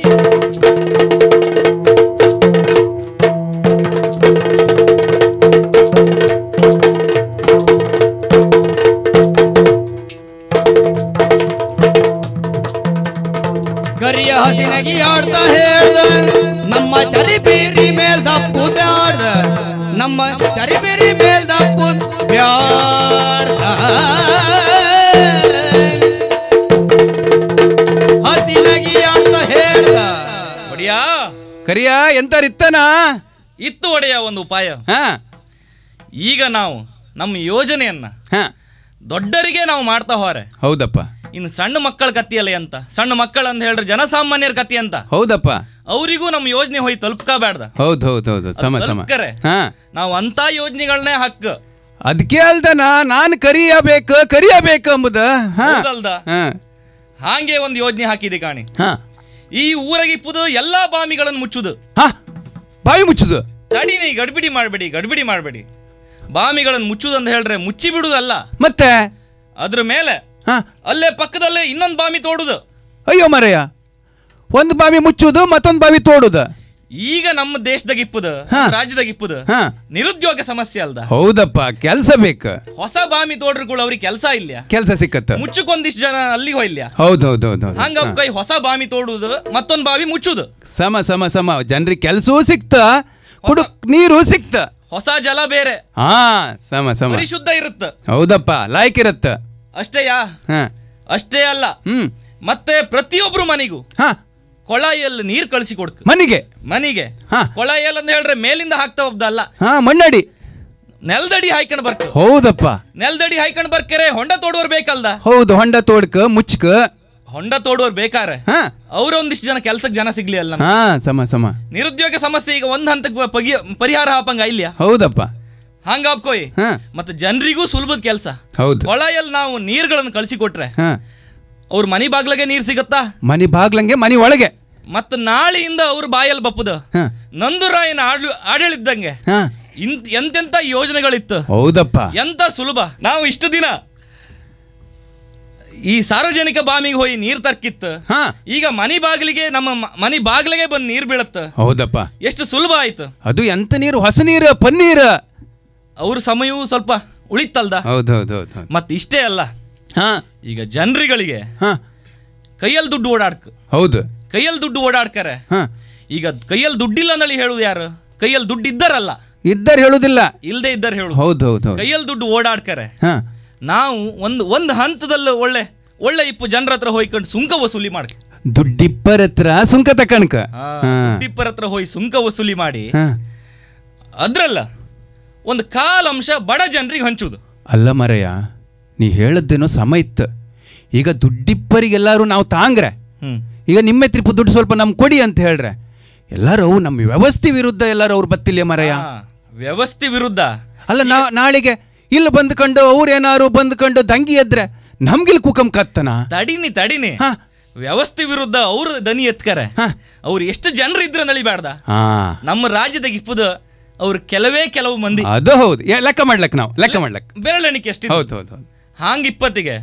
ಕರಿಯ ಹಸಿನಗಿ ಆಡ್ತಾ ಹೇಳ್ದ ನಮ್ಮ ಚರಿಪೀರಿ ಮೇಲ್ ದಪ್ಪು ಬ್ಯಾಡ್ದ ನಮ್ಮ ಚರಿಪೀರಿ ಮೇಲ್ ದಪ್ಪು ಬ್ಯಾಡ್ದ ಹಸಿನಗಿ ಆಡ್ತಾ ಹೇಳ್ದ
ಒಡಿಯಾ
ಕರಿಯ ಎಂತಾರಿತ್ತನ
ಇತ್ತು ಒಡೆಯ ಒಂದು ಉಪಾಯ
ಹಾ
ಈಗ ನಾವು ನಮ್ಮ ಯೋಜನೆಯನ್ನ
ಹಾ
ದೊಡ್ಡರಿಗೆ ನಾವು ಮಾಡ್ತಾ ಹೋರೆ
ಹೌದಪ್ಪ
ಇನ್ನು ಸಣ್ಣ ಮಕ್ಕಳ ಕತ್ತಿಯಲ್ಲ ಅಂತ ಸಣ್ಣ ಮಕ್ಕಳು ಅಂತ ಹೇಳಿದ್ರೆ ಜನಸಾಮಾನ್ಯರ ಕತಿ ಅಂತ
ಹೌದಪ್ಪ
ಅವರಿಗೂ ನಮ್ಮ ಯೋಜನೆ ಹೋಗಿ ತಲುಪ್ಕಬೇಡ್ದ
ಹೌದ್ ಹೌದ್ ಹೌದು ಸಮ ಸಮ
ತಲುಪ್ಕರೆ
ಹಾ
ನಾವು ಅಂತ ಯೋಜನೆಗಳನ್ನೇ ಹಕ್ಕ
ಅದಕ್ಕೆ ಅಲ್ದನ ನಾನು ಕರಿಯಬೇಕು ಕರಿಯಬೇಕು ಎಂಬುದ ಹಾ
ಹೌದಲ್ದ?
ಹಾ
ಹಾಗೆ ಒಂದು ಯೋಜನೆ ಹಾಕಿದೆ ಕಾಣಿ
ಹಾ
ಈ ಊರಗಿಪ್ಪುದು ಎಲ್ಲಾ ಬಾಮಿಗಳನ್ನು ಮುಚ್ಚುದು
ಹಾ ಬಾಯಿ ಮುಚ್ಚುದು
ತಡೀನಿ ಗಡ್ಬಿಡಿ ಮಾಡಬೇಡಿ ಗಡ್ಬಿಡಿ ಮಾಡಬೇಡಿ ಬಾಮಿಗಳನ್ನು ಮುಚ್ಚುದು ಅಂತ ಹೇಳಿದ್ರೆ ಮುಚ್ಚಿ ಬಿಡುದಲ್ಲ
ಮತ್ತೆ
ಅದ್ರ ಮೇಲೆ
ಹಾ
ಅಲ್ಲೇ ಪಕ್ಕದಲ್ಲೇ ಇನ್ನೊಂದು ಬಾಮಿ ತೋಡುದು
ಅಯ್ಯೋ ಮರಯ್ಯ ಒಂದು ಬಾವಿ ಮುಚ್ಚುದು ಮತ್ತೊಂದು ಬಾವಿ ತೋಡುದ
ಈಗ ನಮ್ಮ ದೇಶದಾಗ ಇಪ್ಪುದು
ಹಾ.
ರಾಜ್ಯದಾಗ ಇಪ್ಪುದು
ಹಾ
ನಿರುದ್ಯೋಗ ಸಮಸ್ಯೆ ಅಲ್ದ
ಹೌದಪ್ಪ ಕೆಲ್ಸ ಬೇಕು
ಹೊಸ ಬಾಮಿ ತೋಡ್ರುಗಳು ಅವ್ರಿಗೆ ಕೆಲಸ ಇಲ್ಲ
ಕೆಲ್ಸ ಸಿಕ್ಕತ್ತ
ಮುಚ್ಚಕ್ಕೊಂದಿಷ್ಟು ಜನ ಅಲ್ಲಿಗೆ ಹೋಯ್ಲ್ಲ
ಹೌದ್ ಹೌದ್ ಹೌದ್ ಹೌದ್
ಹಂಗ ಕೈ ಹೊಸ ಬಾಮಿ ತೋಡುದು ಮತ್ತೊಂದ್ ಬಾವಿ ಮುಚ್ಚುದು
ಸಮ ಸಮ ಸಮ ಜನರಿಗೆ ಕೆಲ್ಸವೂ ಸಿಕ್ತ ಕುಡು ನೀರು ಸಿಕ್ತ
ಹೊಸ ಜಲ ಬೇರೆ
ಹಾ ಸಮ ಸಮ
ಪರಿಶುದ್ಧ ಇರುತ್ತ
ಹೌದಪ್ಪ ಲಾಯ್ಕ್ ಇರತ್ತ
ಅಷ್ಟೇಯಾ
ಹಾ
ಅಷ್ಟೇ ಅಲ್ಲ
ಹ್ಮ್
ಮತ್ತೆ ಪ್ರತಿಯೊಬ್ರು ಮನೆಗೂ
ಹಾ
ಕೊಳಾಯಲ್ಲಿ ನೀರ್ ಕಳಿಸಿ ಕೊಡ್ಕ
ಮನಿಗೆ
ಮನಿಗೆ
ಹಾ.
ಕೊಳಾಯಲ್ಲಿ ಅಂತ ಹೇಳಿದ್ರೆ ಮೇಲಿಂದ ಹಾಕ್ತಾ ಹೋಗ್ದಲ್ಲ
ಹಾ ಮಣ್ಣಡಿ
ನೆಲದಡಿ ಹಾಯ್ಕೊಂಡ್ ಬರ್ಕ
ಹೌದಪ್ಪ
ನೆಲದಡಿ ಹಾಯ್ಕೊಂಡ್ ಬರ್ಕರೆ ಹೊಂಡ ತೋಡುವರ್ ಬೇಕಲ್ದ
ಹೌದು ಹೊಂಡ ತೋಡ್ಕ ಮುಚ್ಕ
ಹೊಂಡ ತೋಡುವರ್ ಬೇಕಾರೆ
ಹಾ
ಅವ್ರ ಒಂದಿಷ್ಟು ಜನ ಕೆಲ್ಸಕ್ಕೆ ಜನ ಸಿಗ್ಲಿ ಅಲ್ಲ
ಹಾ ಸಮ ಸಮ
ನಿರುದ್ಯೋಗ ಸಮಸ್ಯೆ ಈಗ ಒಂದ್ ಹಂತಕ್ಕೆ ಪಗಿ- ಪರಿಹಾರ ಹಾಪಂಗ ಇಲ್ಲ
ಹೌದಪ್ಪ
ಹಂಗ ಹಾಪ್ಕೋಯ್
ಹಾ
ಮತ್ತೆ ಜನರಿಗೂ ಸುಲಭದ ಕೆಲಸ
ಹೌದು
ಕೊಳಾಯಲ್ಲಿ ನಾವು ನೀರ್ಗಳನ್ನು ಕಳಿಸಿ ಕೊಟ್ರೆ
ಹಾ
ಅವ್ರ ಮನಿ ಬಾಗ್ಲಾಗೆ ನೀರ್ ಸಿಗತ್ತಾ
ಮನಿ ಬಾಗ್ಲಂಗೆ ಮನಿ ಒಳಗೆ
ಮತ್ತ ನಾಳೆಯಿಂದ ಅವ್ರ ಬಾಯಲ್ಲಿ ಬಪ್ಪುದ
ಹಾ
ನಂದುರಾಯನ ಆಡ್ಲು ಆಡಳಿದ್ದಂಗೆ
ಹಾ
ಇಂತ ಎಂತೆಂತ ಯೋಜನೆಗಳಿತ್ತು
ಹೌದಪ್ಪ
ಎಂತ ಸುಲಭ ನಾವು ಇಷ್ಟು ದಿನ ಈ ಸಾರ್ವಜನಿಕ ಬಾಮಿಗೆ ಹೋಗಿ ನೀರ್ ತರ್ಕಿತ್ತು
ಹಾ
ಈಗ ಮನಿ ಬಾಗಿಲಿಗೆ ನಮ್ಮ ಮ- ಮನಿ ಬಾಗಿಲಿಗೆ ಬಂದು ನೀರ್ ಬೀಳತ್ತ
ಹೌದಪ್ಪ
ಎಷ್ಟು ಸುಲಭ ಆಯ್ತು
ಅದು ಎಂತ ನೀರು ಹೊಸ ನೀರು ಪನ್ನೀರ್
ಅವ್ರ ಸಮಯವೂ ಸ್ವಲ್ಪ ಉಳಿತಲ್ದ
ಹೌದು ಹೌದು ಹೌದು ಹೌದು
ಮತ್ತೆ ಇಷ್ಟೇ ಅಲ್ಲ
ಹಾ
ಈಗ ಜನರಿಗಳಿಗೆ
ಹಾ
ಕೈಯಲ್ಲಿ ದುಡ್ಡು ಓಡಾಡ್ಕ
ಹೌದು
ಕೈಯಲ್ಲಿ ದುಡ್ಡು ಓಡಾಡ್ಕರೆ
ಹಾ
ಈಗ ಕೈಯಲ್ಲಿ ದುಡ್ಡಿಲ್ಲ ಅಂದಳಿ ಹೇಳುದು ಯಾರು ಕೈಯಲ್ಲಿ ದುಡ್ಡು ಇದ್ದಾರಲ್ಲ
ಇದ್ದರ್ ಹೇಳುದಿಲ್ಲ
ಇಲ್ದೇ ಇದ್ದಾರೆ ಹೇಳುದು
ಹೌದು ಹೌದು ಹೌದು
ಕೈಯಲ್ಲಿ ದುಡ್ಡು ಓಡಾಡ್ಕರೆ
ಹಾ
ನಾವು ಒಂದು ಒಂದು ಹಂತದಲ್ಲಿ ಒಳ್ಳೆ ಒಳ್ಳೆ ಇಪ್ಪು ಜನರ ಹತ್ರ ಹೋಯ್ಕೊಂಡು ಸುಂಕ ವಸೂಲಿ ಮಾಡಿ
ದುಡ್ಡಿಪ್ಪರ ಹತ್ರ ಸುಂಕ ತಕಣಕ ಹಾ
ದುಡ್ಡಿಪ್ಪರ ಹತ್ರ ಹೋಗಿ ಸುಂಕ ವಸೂಲಿ ಮಾಡಿ
ಹಾ
ಅದ್ರಲ್ಲ ಒಂದು ಕಾಲ್ ಅಂಶ ಬಡ ಜನರಿಗೆ ಹಂಚುದು
ಅಲ್ಲ ಮರಯ್ಯ ನೀ ಹೇಳದ್ದೇನೋ ಸಮ ಇತ್ತು ಈಗ ದುಡ್ಡಿಪ್ಪರಿಗೆಲ್ಲರೂ ನಾವು ತಾಂಗ್ರೆ
ಹ್ಮ್
ಈಗ ನಿಮ್ಮ ತ್ರಿಪು ದುಡ್ಡು ಸ್ವಲ್ಪ ನಮ್ಗೆ ಕೊಡಿ ಅಂತ ಹೇಳ್ರೆ ಎಲ್ಲರೂ ನಮ್ಮ ವ್ಯವಸ್ಥೆ ವಿರುದ್ಧ ಎಲ್ಲರೂ ಅವ್ರು ಬತ್ತಿಲ್ಲ ಮರಯ್ಯ
ಹಾ, ವ್ಯವಸ್ಥೆ ವಿರುದ್ಧ
ಅಲ್ಲ ನಾ ನಾಳೆಗೆ ಇಲ್ಲಿ ಬಂದ್ಕೊಂಡು ಅವ್ರೇನಾರು ಬಂದ್ಕೊಂಡು ದಂಗಿ ಎದ್ರೆ ನಮ್ಗಿಲ್ ಕುಕಂ ಕತ್ತನ
ತಡಿನಿ ತಡಿನಿ
ಹಾ.
ವ್ಯವಸ್ಥೆ ವಿರುದ್ಧ ಅವ್ರು ದನಿ ಎತ್ಕರೆ
ಹಾ.
ಅವ್ರು ಎಷ್ಟು ಜನರು ಇದ್ರೆ ನಳಿಬೇಡ್ದ
ಹಾ
ನಮ್ಮ ರಾಜ್ಯದಾಗ ಇಪ್ಪುದ ಅವ್ರು ಕೆಲವೇ ಕೆಲವು ಮಂದಿ
ಅದು ಹೌದು ಏ, ಲೆಕ್ಕ ಮಾಡ್ಲಕ್ ನಾವು ಲೆಕ್ಕ ಮಾಡ್ಲಕ್
ಬೆರಳೆಣಿಕೆ ಎಷ್ಟಿದೆ
ಹೌದು ಹೌದು ಹೌದು
ಹಾಂಗ್ ಇಪ್ಪತ್ತಿಗೆ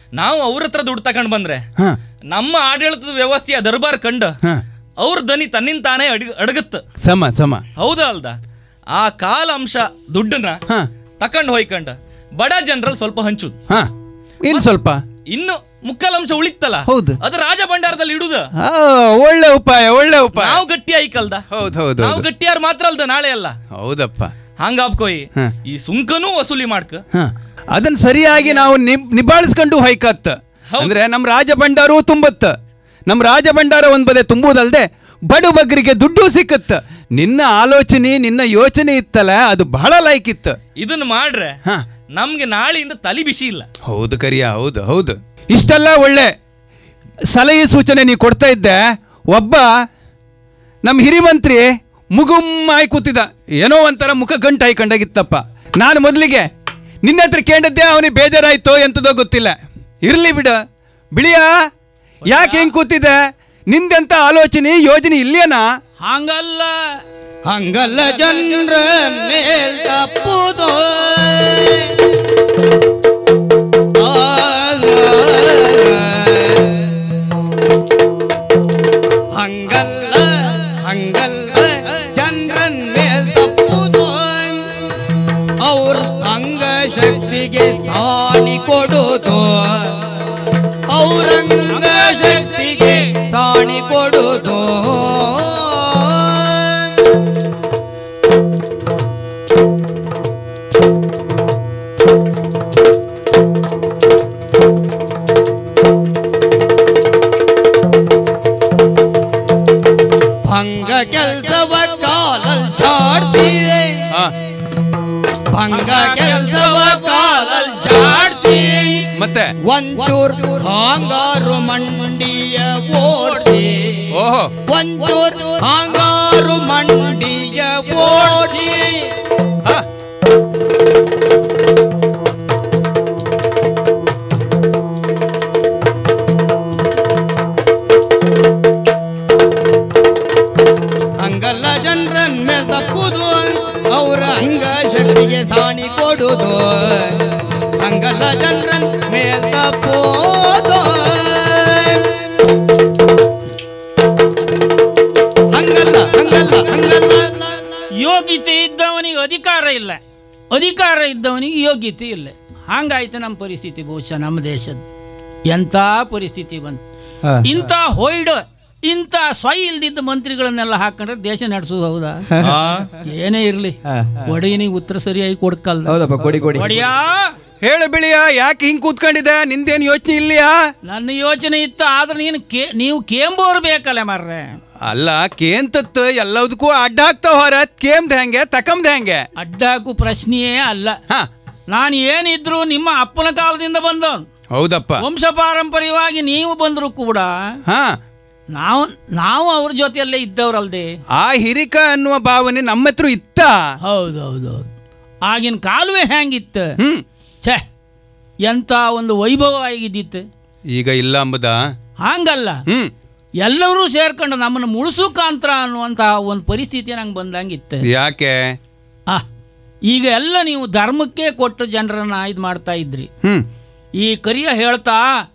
ನಾವು ಅವ್ರ ಹತ್ರ ದುಡ್ಡು ತಕೊಂಡ್ ಬಂದ್ರೆ
ಹ
ನಮ್ಮ ಆಡಳಿತದ ವ್ಯವಸ್ಥೆಯ ದರ್ಬಾರ್ ಕಂಡು
ಹ
ಅವ್ರ ದನಿ ತನ್ನಿಂದ ತಾನೇ ಅಡಗ ಅಡಗತ್ತ
ಸಮ ಸಮ
ಹೌದಾ ಅಲ್ದ ಆ ಕಾಲ ಅಂಶ ದುಡ್ಡನ್ನ
ಹ
ತಕೊಂಡು ಹೋಯ್ಕಂಡ ಬಡ ಜನರಲ್ಲಿ ಸ್ವಲ್ಪ ಹಂಚುದು
ಹ ಇನ್ನು ಸ್ವಲ್ಪ
ಇನ್ನು ಮುಕ್ಕಾಲ್ ಅಂಶ ಉಳಿತಲ್ಲ
ಹೌದು.
ಅದು ರಾಜ ಭಂಡಾರದಲ್ಲಿ ಇಡುದ
ಆ, ಒಳ್ಳೆ ಉಪಾಯ ಒಳ್ಳೆ ಉಪಾಯ
ನಾವು ಗಟ್ಟಿ ಆಯ್ಕಲ್ದ
ಹೌದು ಹೌದು
ನಾವು
ಹೌದು
ಗಟ್ಟಿಯಾರ್ ಮಾತ್ರ ಅಲ್ದ ನಾಳೆ ಅಲ್ಲ
ಹೌದಪ್ಪ
ಹಂಗಾಬ್ಕೋಯಿ
ಹ.
ಈ ಸುಂಕನೂ ವಸೂಲಿ ಮಾಡ್ಕ
ಹ ಅದನ್ನ ಸರಿಯಾಗಿ ನಾವು ನಿಬ್ ನಿಭಾಯಿಸ್ಕೊಂಡು ಹೊಯ್ಕತ್ತ
ಹೌದು.
ಅಂದ್ರೆ ನಮ್ಮ ರಾಜ ಭಂಡಾರವೂ ತುಂಬತ್ತ ನಮ್ಮ ರಾಜ ಭಂಡಾರ ಒಂದ್ ಬದೆ ತುಂಬುವುದಲ್ದೆ ಬಡು ಬಗ್ಗರಿಗೆ ದುಡ್ಡು ಸಿಕ್ಕತ್ತ ನಿನ್ನ ಆಲೋಚನೆ ನಿನ್ನ ಯೋಚನೆ ಇತ್ತಲ್ಲ ಅದು ಬಹಳ ಲೈಕ್ ಇತ್ತು
ಇದನ್ನ ಮಾಡ್ರೆ
ಹ
ನಮ್ಗೆ ನಾಳೆಯಿಂದ ತಲಿ ಬಿಸಿ ಇಲ್ಲ
ಹೌದು ಕರಿಯ ಹೌದು ಹೌದು ಇಷ್ಟೆಲ್ಲ ಒಳ್ಳೆ ಸಲಹೆ ಸೂಚನೆ ನೀ ಕೊಡ್ತಾ ಇದ್ದೆ ಒಬ್ಬ ನಮ್ಮ ಹಿರಿಮಂತ್ರಿ ಮುಗುಮ್ಮಾಯಿ ಕೂತಿದ್ದ ಏನೋ ಒಂಥರ ಮುಖ ಗಂಟು ಹಾಯ್ಕೊಂಡಾಗಿತ್ತಪ್ಪ ನಾನು ಮೊದಲಿಗೆ ನಿನ್ನ ಹತ್ರ ಕೇಳಿದ್ದೆ ಅವನಿಗೆ ಬೇಜಾರಾಯ್ತೋ ಎಂತದೋ ಗೊತ್ತಿಲ್ಲ ಇರ್ಲಿ ಬಿಡು ಬಿಳಿಯ ಯಾಕೆ ಹೆಂಗ್ ಕೂತಿದ್ದೆ ನಿಂದೆಂತ ಆಲೋಚನೆ ಯೋಜನೆ ಇಲ್ಲೇನಾ
ಹಂಗಲ್ಲ
ಹಂಗಲ್ಲ ಜನರ ಮೇಲ್ ತಪ್ಪುದು ಹಂಗಲ್ಲ ಹಂಗಲ್ಲ ಜನರನ್ ಮೇಲ್ ತಪ್ಪುದು ಅವ್ರ ಅಂಗ ಶಕ್ತಿಗೆ ಸಾಲಿ ಕೊಡುದು ಅವ್ರಂಗ ಶಕ್ತಿಗೆ ಸಾಣಿ ಕೊಡುದು ಭಂಗ ಕೆಲಸವ ಕಾಲಲ್ ಚಾಡ್ಸಿದೆ
ಆ,
ಭಂಗ ಕೆಲಸವ ಕಾಲಲ್ ಚಾಡ್ಸಿ
ಮತ್ತೆ
ಒಂಚೂರ್ ಹಾಂಗಾರು ಮಂಡಿಯ ಓಡಿ
ಓಹೋ
ಒಂಚೂರ್ ಹಾಂಗಾರು ಮಂಡಿಯ ಓಡಿ
ಹಾ
ಹಂಗಲ್ಲ ಜನರನ್ ಮೇಲ್ ತಪ್ಪುದು ಅವರ ಅಂಗ ಶಕ್ತಿಗೆ ಸಾಣಿ ಕೊಡುದು ಹಂಗಲ್ಲ ಜನರನ್ ಮೇಲ್ ತಪ್ಪೋದು ಹಂಗಲ್ಲ ಹಂಗಲ್ಲ ಹಂಗಲ್ಲ
ಯೋಗ್ಯತೆ ಇದ್ದವನಿಗೆ ಅಧಿಕಾರ ಇಲ್ಲ ಅಧಿಕಾರ ಇದ್ದವನಿಗೆ ಯೋಗ್ಯತೆ ಇಲ್ಲ ಹಂಗಾಯ್ತು ನಮ್ಮ ಪರಿಸ್ಥಿತಿ ಬಹುಶಃ ನಮ್ಮ ದೇಶದ ಎಂಥ ಪರಿಸ್ಥಿತಿ ಬಂತು ಇಂಥ ಹೊಯ್ಡು ಇಂಥ ಸ್ವಯ ಇಲ್ದಿದ್ದ ಮಂತ್ರಿಗಳನ್ನೆಲ್ಲ ಹಾಕೊಂಡ್ರೆ ದೇಶ ನಡೆಸೋದು ಹೌದಾ ಏನೇ ಇರಲಿ ಒಡೆಯನಿಗೆ ಉತ್ತರ ಸರಿಯಾಗಿ ಕೊಡ್ಕಲ್ಲ
ಹೌದಪ್ಪ ಕೊಡಿ ಕೊಡಿ
ಒಡೆಯಾ
ಹೇಳು ಬಿಳಿಯ ಯಾಕೆ ಹಿಂಗ್ ಕೂತ್ಕೊಂಡಿದ್ದೆ ನಿಂದೇನು ಯೋಚನೆ ಇಲ್ಲಿಯಾ
ನನ್ನ ಯೋಚನೆ ಇತ್ತು ಆದ್ರೆ ನೀನು ಕೇ ನೀವು ಕೇಂಬೋರು ಬೇಕಲ್ಲ ಮಾರ್ರೆ
ಅಲ್ಲ ಕೇಂತತ್ ಎಲ್ಲದಕ್ಕೂ ಅಡ್ಡ ಹಾಕ್ತಾವ ಹೊರ ಕೇಮ್ದ ಹೆಂಗೆ ತಕಮ್ದ ಹೆಂಗೆ
ಅಡ್ಡಾಕು ಪ್ರಶ್ನೆಯೇ ಅಲ್ಲ
ಹಾ
ನಾನು ಏನಿದ್ರು ನಿಮ್ಮ ಅಪ್ಪನ ಕಾಲದಿಂದ ಬಂದವನು
ಹೌದಪ್ಪ
ವಂಶ ಪಾರಂಪರ್ಯವಾಗಿ ನೀವು ಬಂದರೂ ಕೂಡ
ಹಾ
ನಾವು ನಾವು ಅವ್ರ ಜೊತೆಯಲ್ಲೇ ಇದ್ದವ್ರಲ್ದೆ
ಆ ಹಿರಿಕ ಅನ್ನುವ ಭಾವನೆ ನಮ್ಮ ಹತ್ರ ಇತ್ತ
ಹೌದು ಹೌದು ಹೌದು ಆಗಿನ ಕಾಲುವೆ ಹೆಂಗಿತ್ತು
ಹ್ಮ್
ಛೇ ಎಂಥ ಒಂದು ವೈಭವ ಆಗಿದ್ದಿತ್ತು
ಈಗ ಇಲ್ಲ ಅಂಬುದ
ಹಂಗಲ್ಲ
ಹ್ಮ್
ಎಲ್ಲರೂ ಸೇರ್ಕೊಂಡು ನಮ್ಮನ್ನು ಮುಳುಸುಕಾಂತ್ರ ಅನ್ನುವಂಥ ಒಂದು ಪರಿಸ್ಥಿತಿ ನಂಗೆ ಬಂದಂಗಿತ್ತು
ಯಾಕೆ
ಆ ಈಗ ಎಲ್ಲ ನೀವು ಧರ್ಮಕ್ಕೆ ಕೊಟ್ಟು ಜನರನ್ನ ಇದು ಮಾಡ್ತಾ ಇದ್ರಿ
ಹ್ಮ್
ಈ ಕರಿಯ ಹೇಳ್ತಾ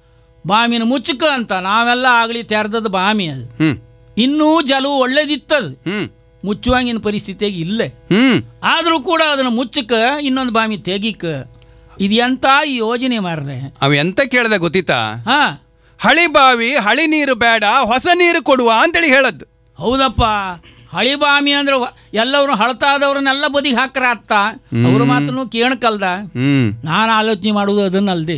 ಬಾಮಿನ ಮುಚ್ಚಕ ಅಂತ ನಾವೆಲ್ಲ ಆಗಲಿ ತೆರೆದದ್ದು ಬಾಮಿ ಅದು
ಹ್ಮ್
ಇನ್ನೂ ಜಲವು ಒಳ್ಳೇದಿತ್ತದು
ಹ್ಮ್
ಮುಚ್ಚುವಂಗಿನ ಪರಿಸ್ಥಿತಿಯಾಗಿ ಇಲ್ಲೇ
ಹ್ಮ್
ಆದರೂ ಕೂಡ ಅದನ್ನು ಮುಚ್ಚಕ ಇನ್ನೊಂದು ಬಾಮಿ ತೆಗಿಕ ಇದು ಎಂತ ಈ ಯೋಜನೆ ಮಾರ್ರೆ
ಅವ ಎಂತ ಕೇಳ್ದ ಗೊತ್ತಿತ್ತಾ
ಹಾ
ಹಳಿ ಬಾವಿ ಹಳಿ ನೀರು ಬೇಡ ಹೊಸ ನೀರು ಕೊಡುವ ಅಂತೇಳಿ ಹೇಳದ್ದು
ಹೌದಪ್ಪ ಹಳಿ ಬಾಮಿ ಅಂದ್ರೆ ವ- ಎಲ್ಲವರು ಹಳತಾದವ್ರನ್ನೆಲ್ಲ ಬದಿಗೆ ಹಾಕ್ರ ಅತ್ತ ಅವ್ರ ಮಾತನ್ನು ಕೇಳಕಲ್ದ
ಹ್ಮ್
ನಾನು ಆಲೋಚನೆ ಮಾಡುವುದು ಅದನ್ನಲ್ದೆ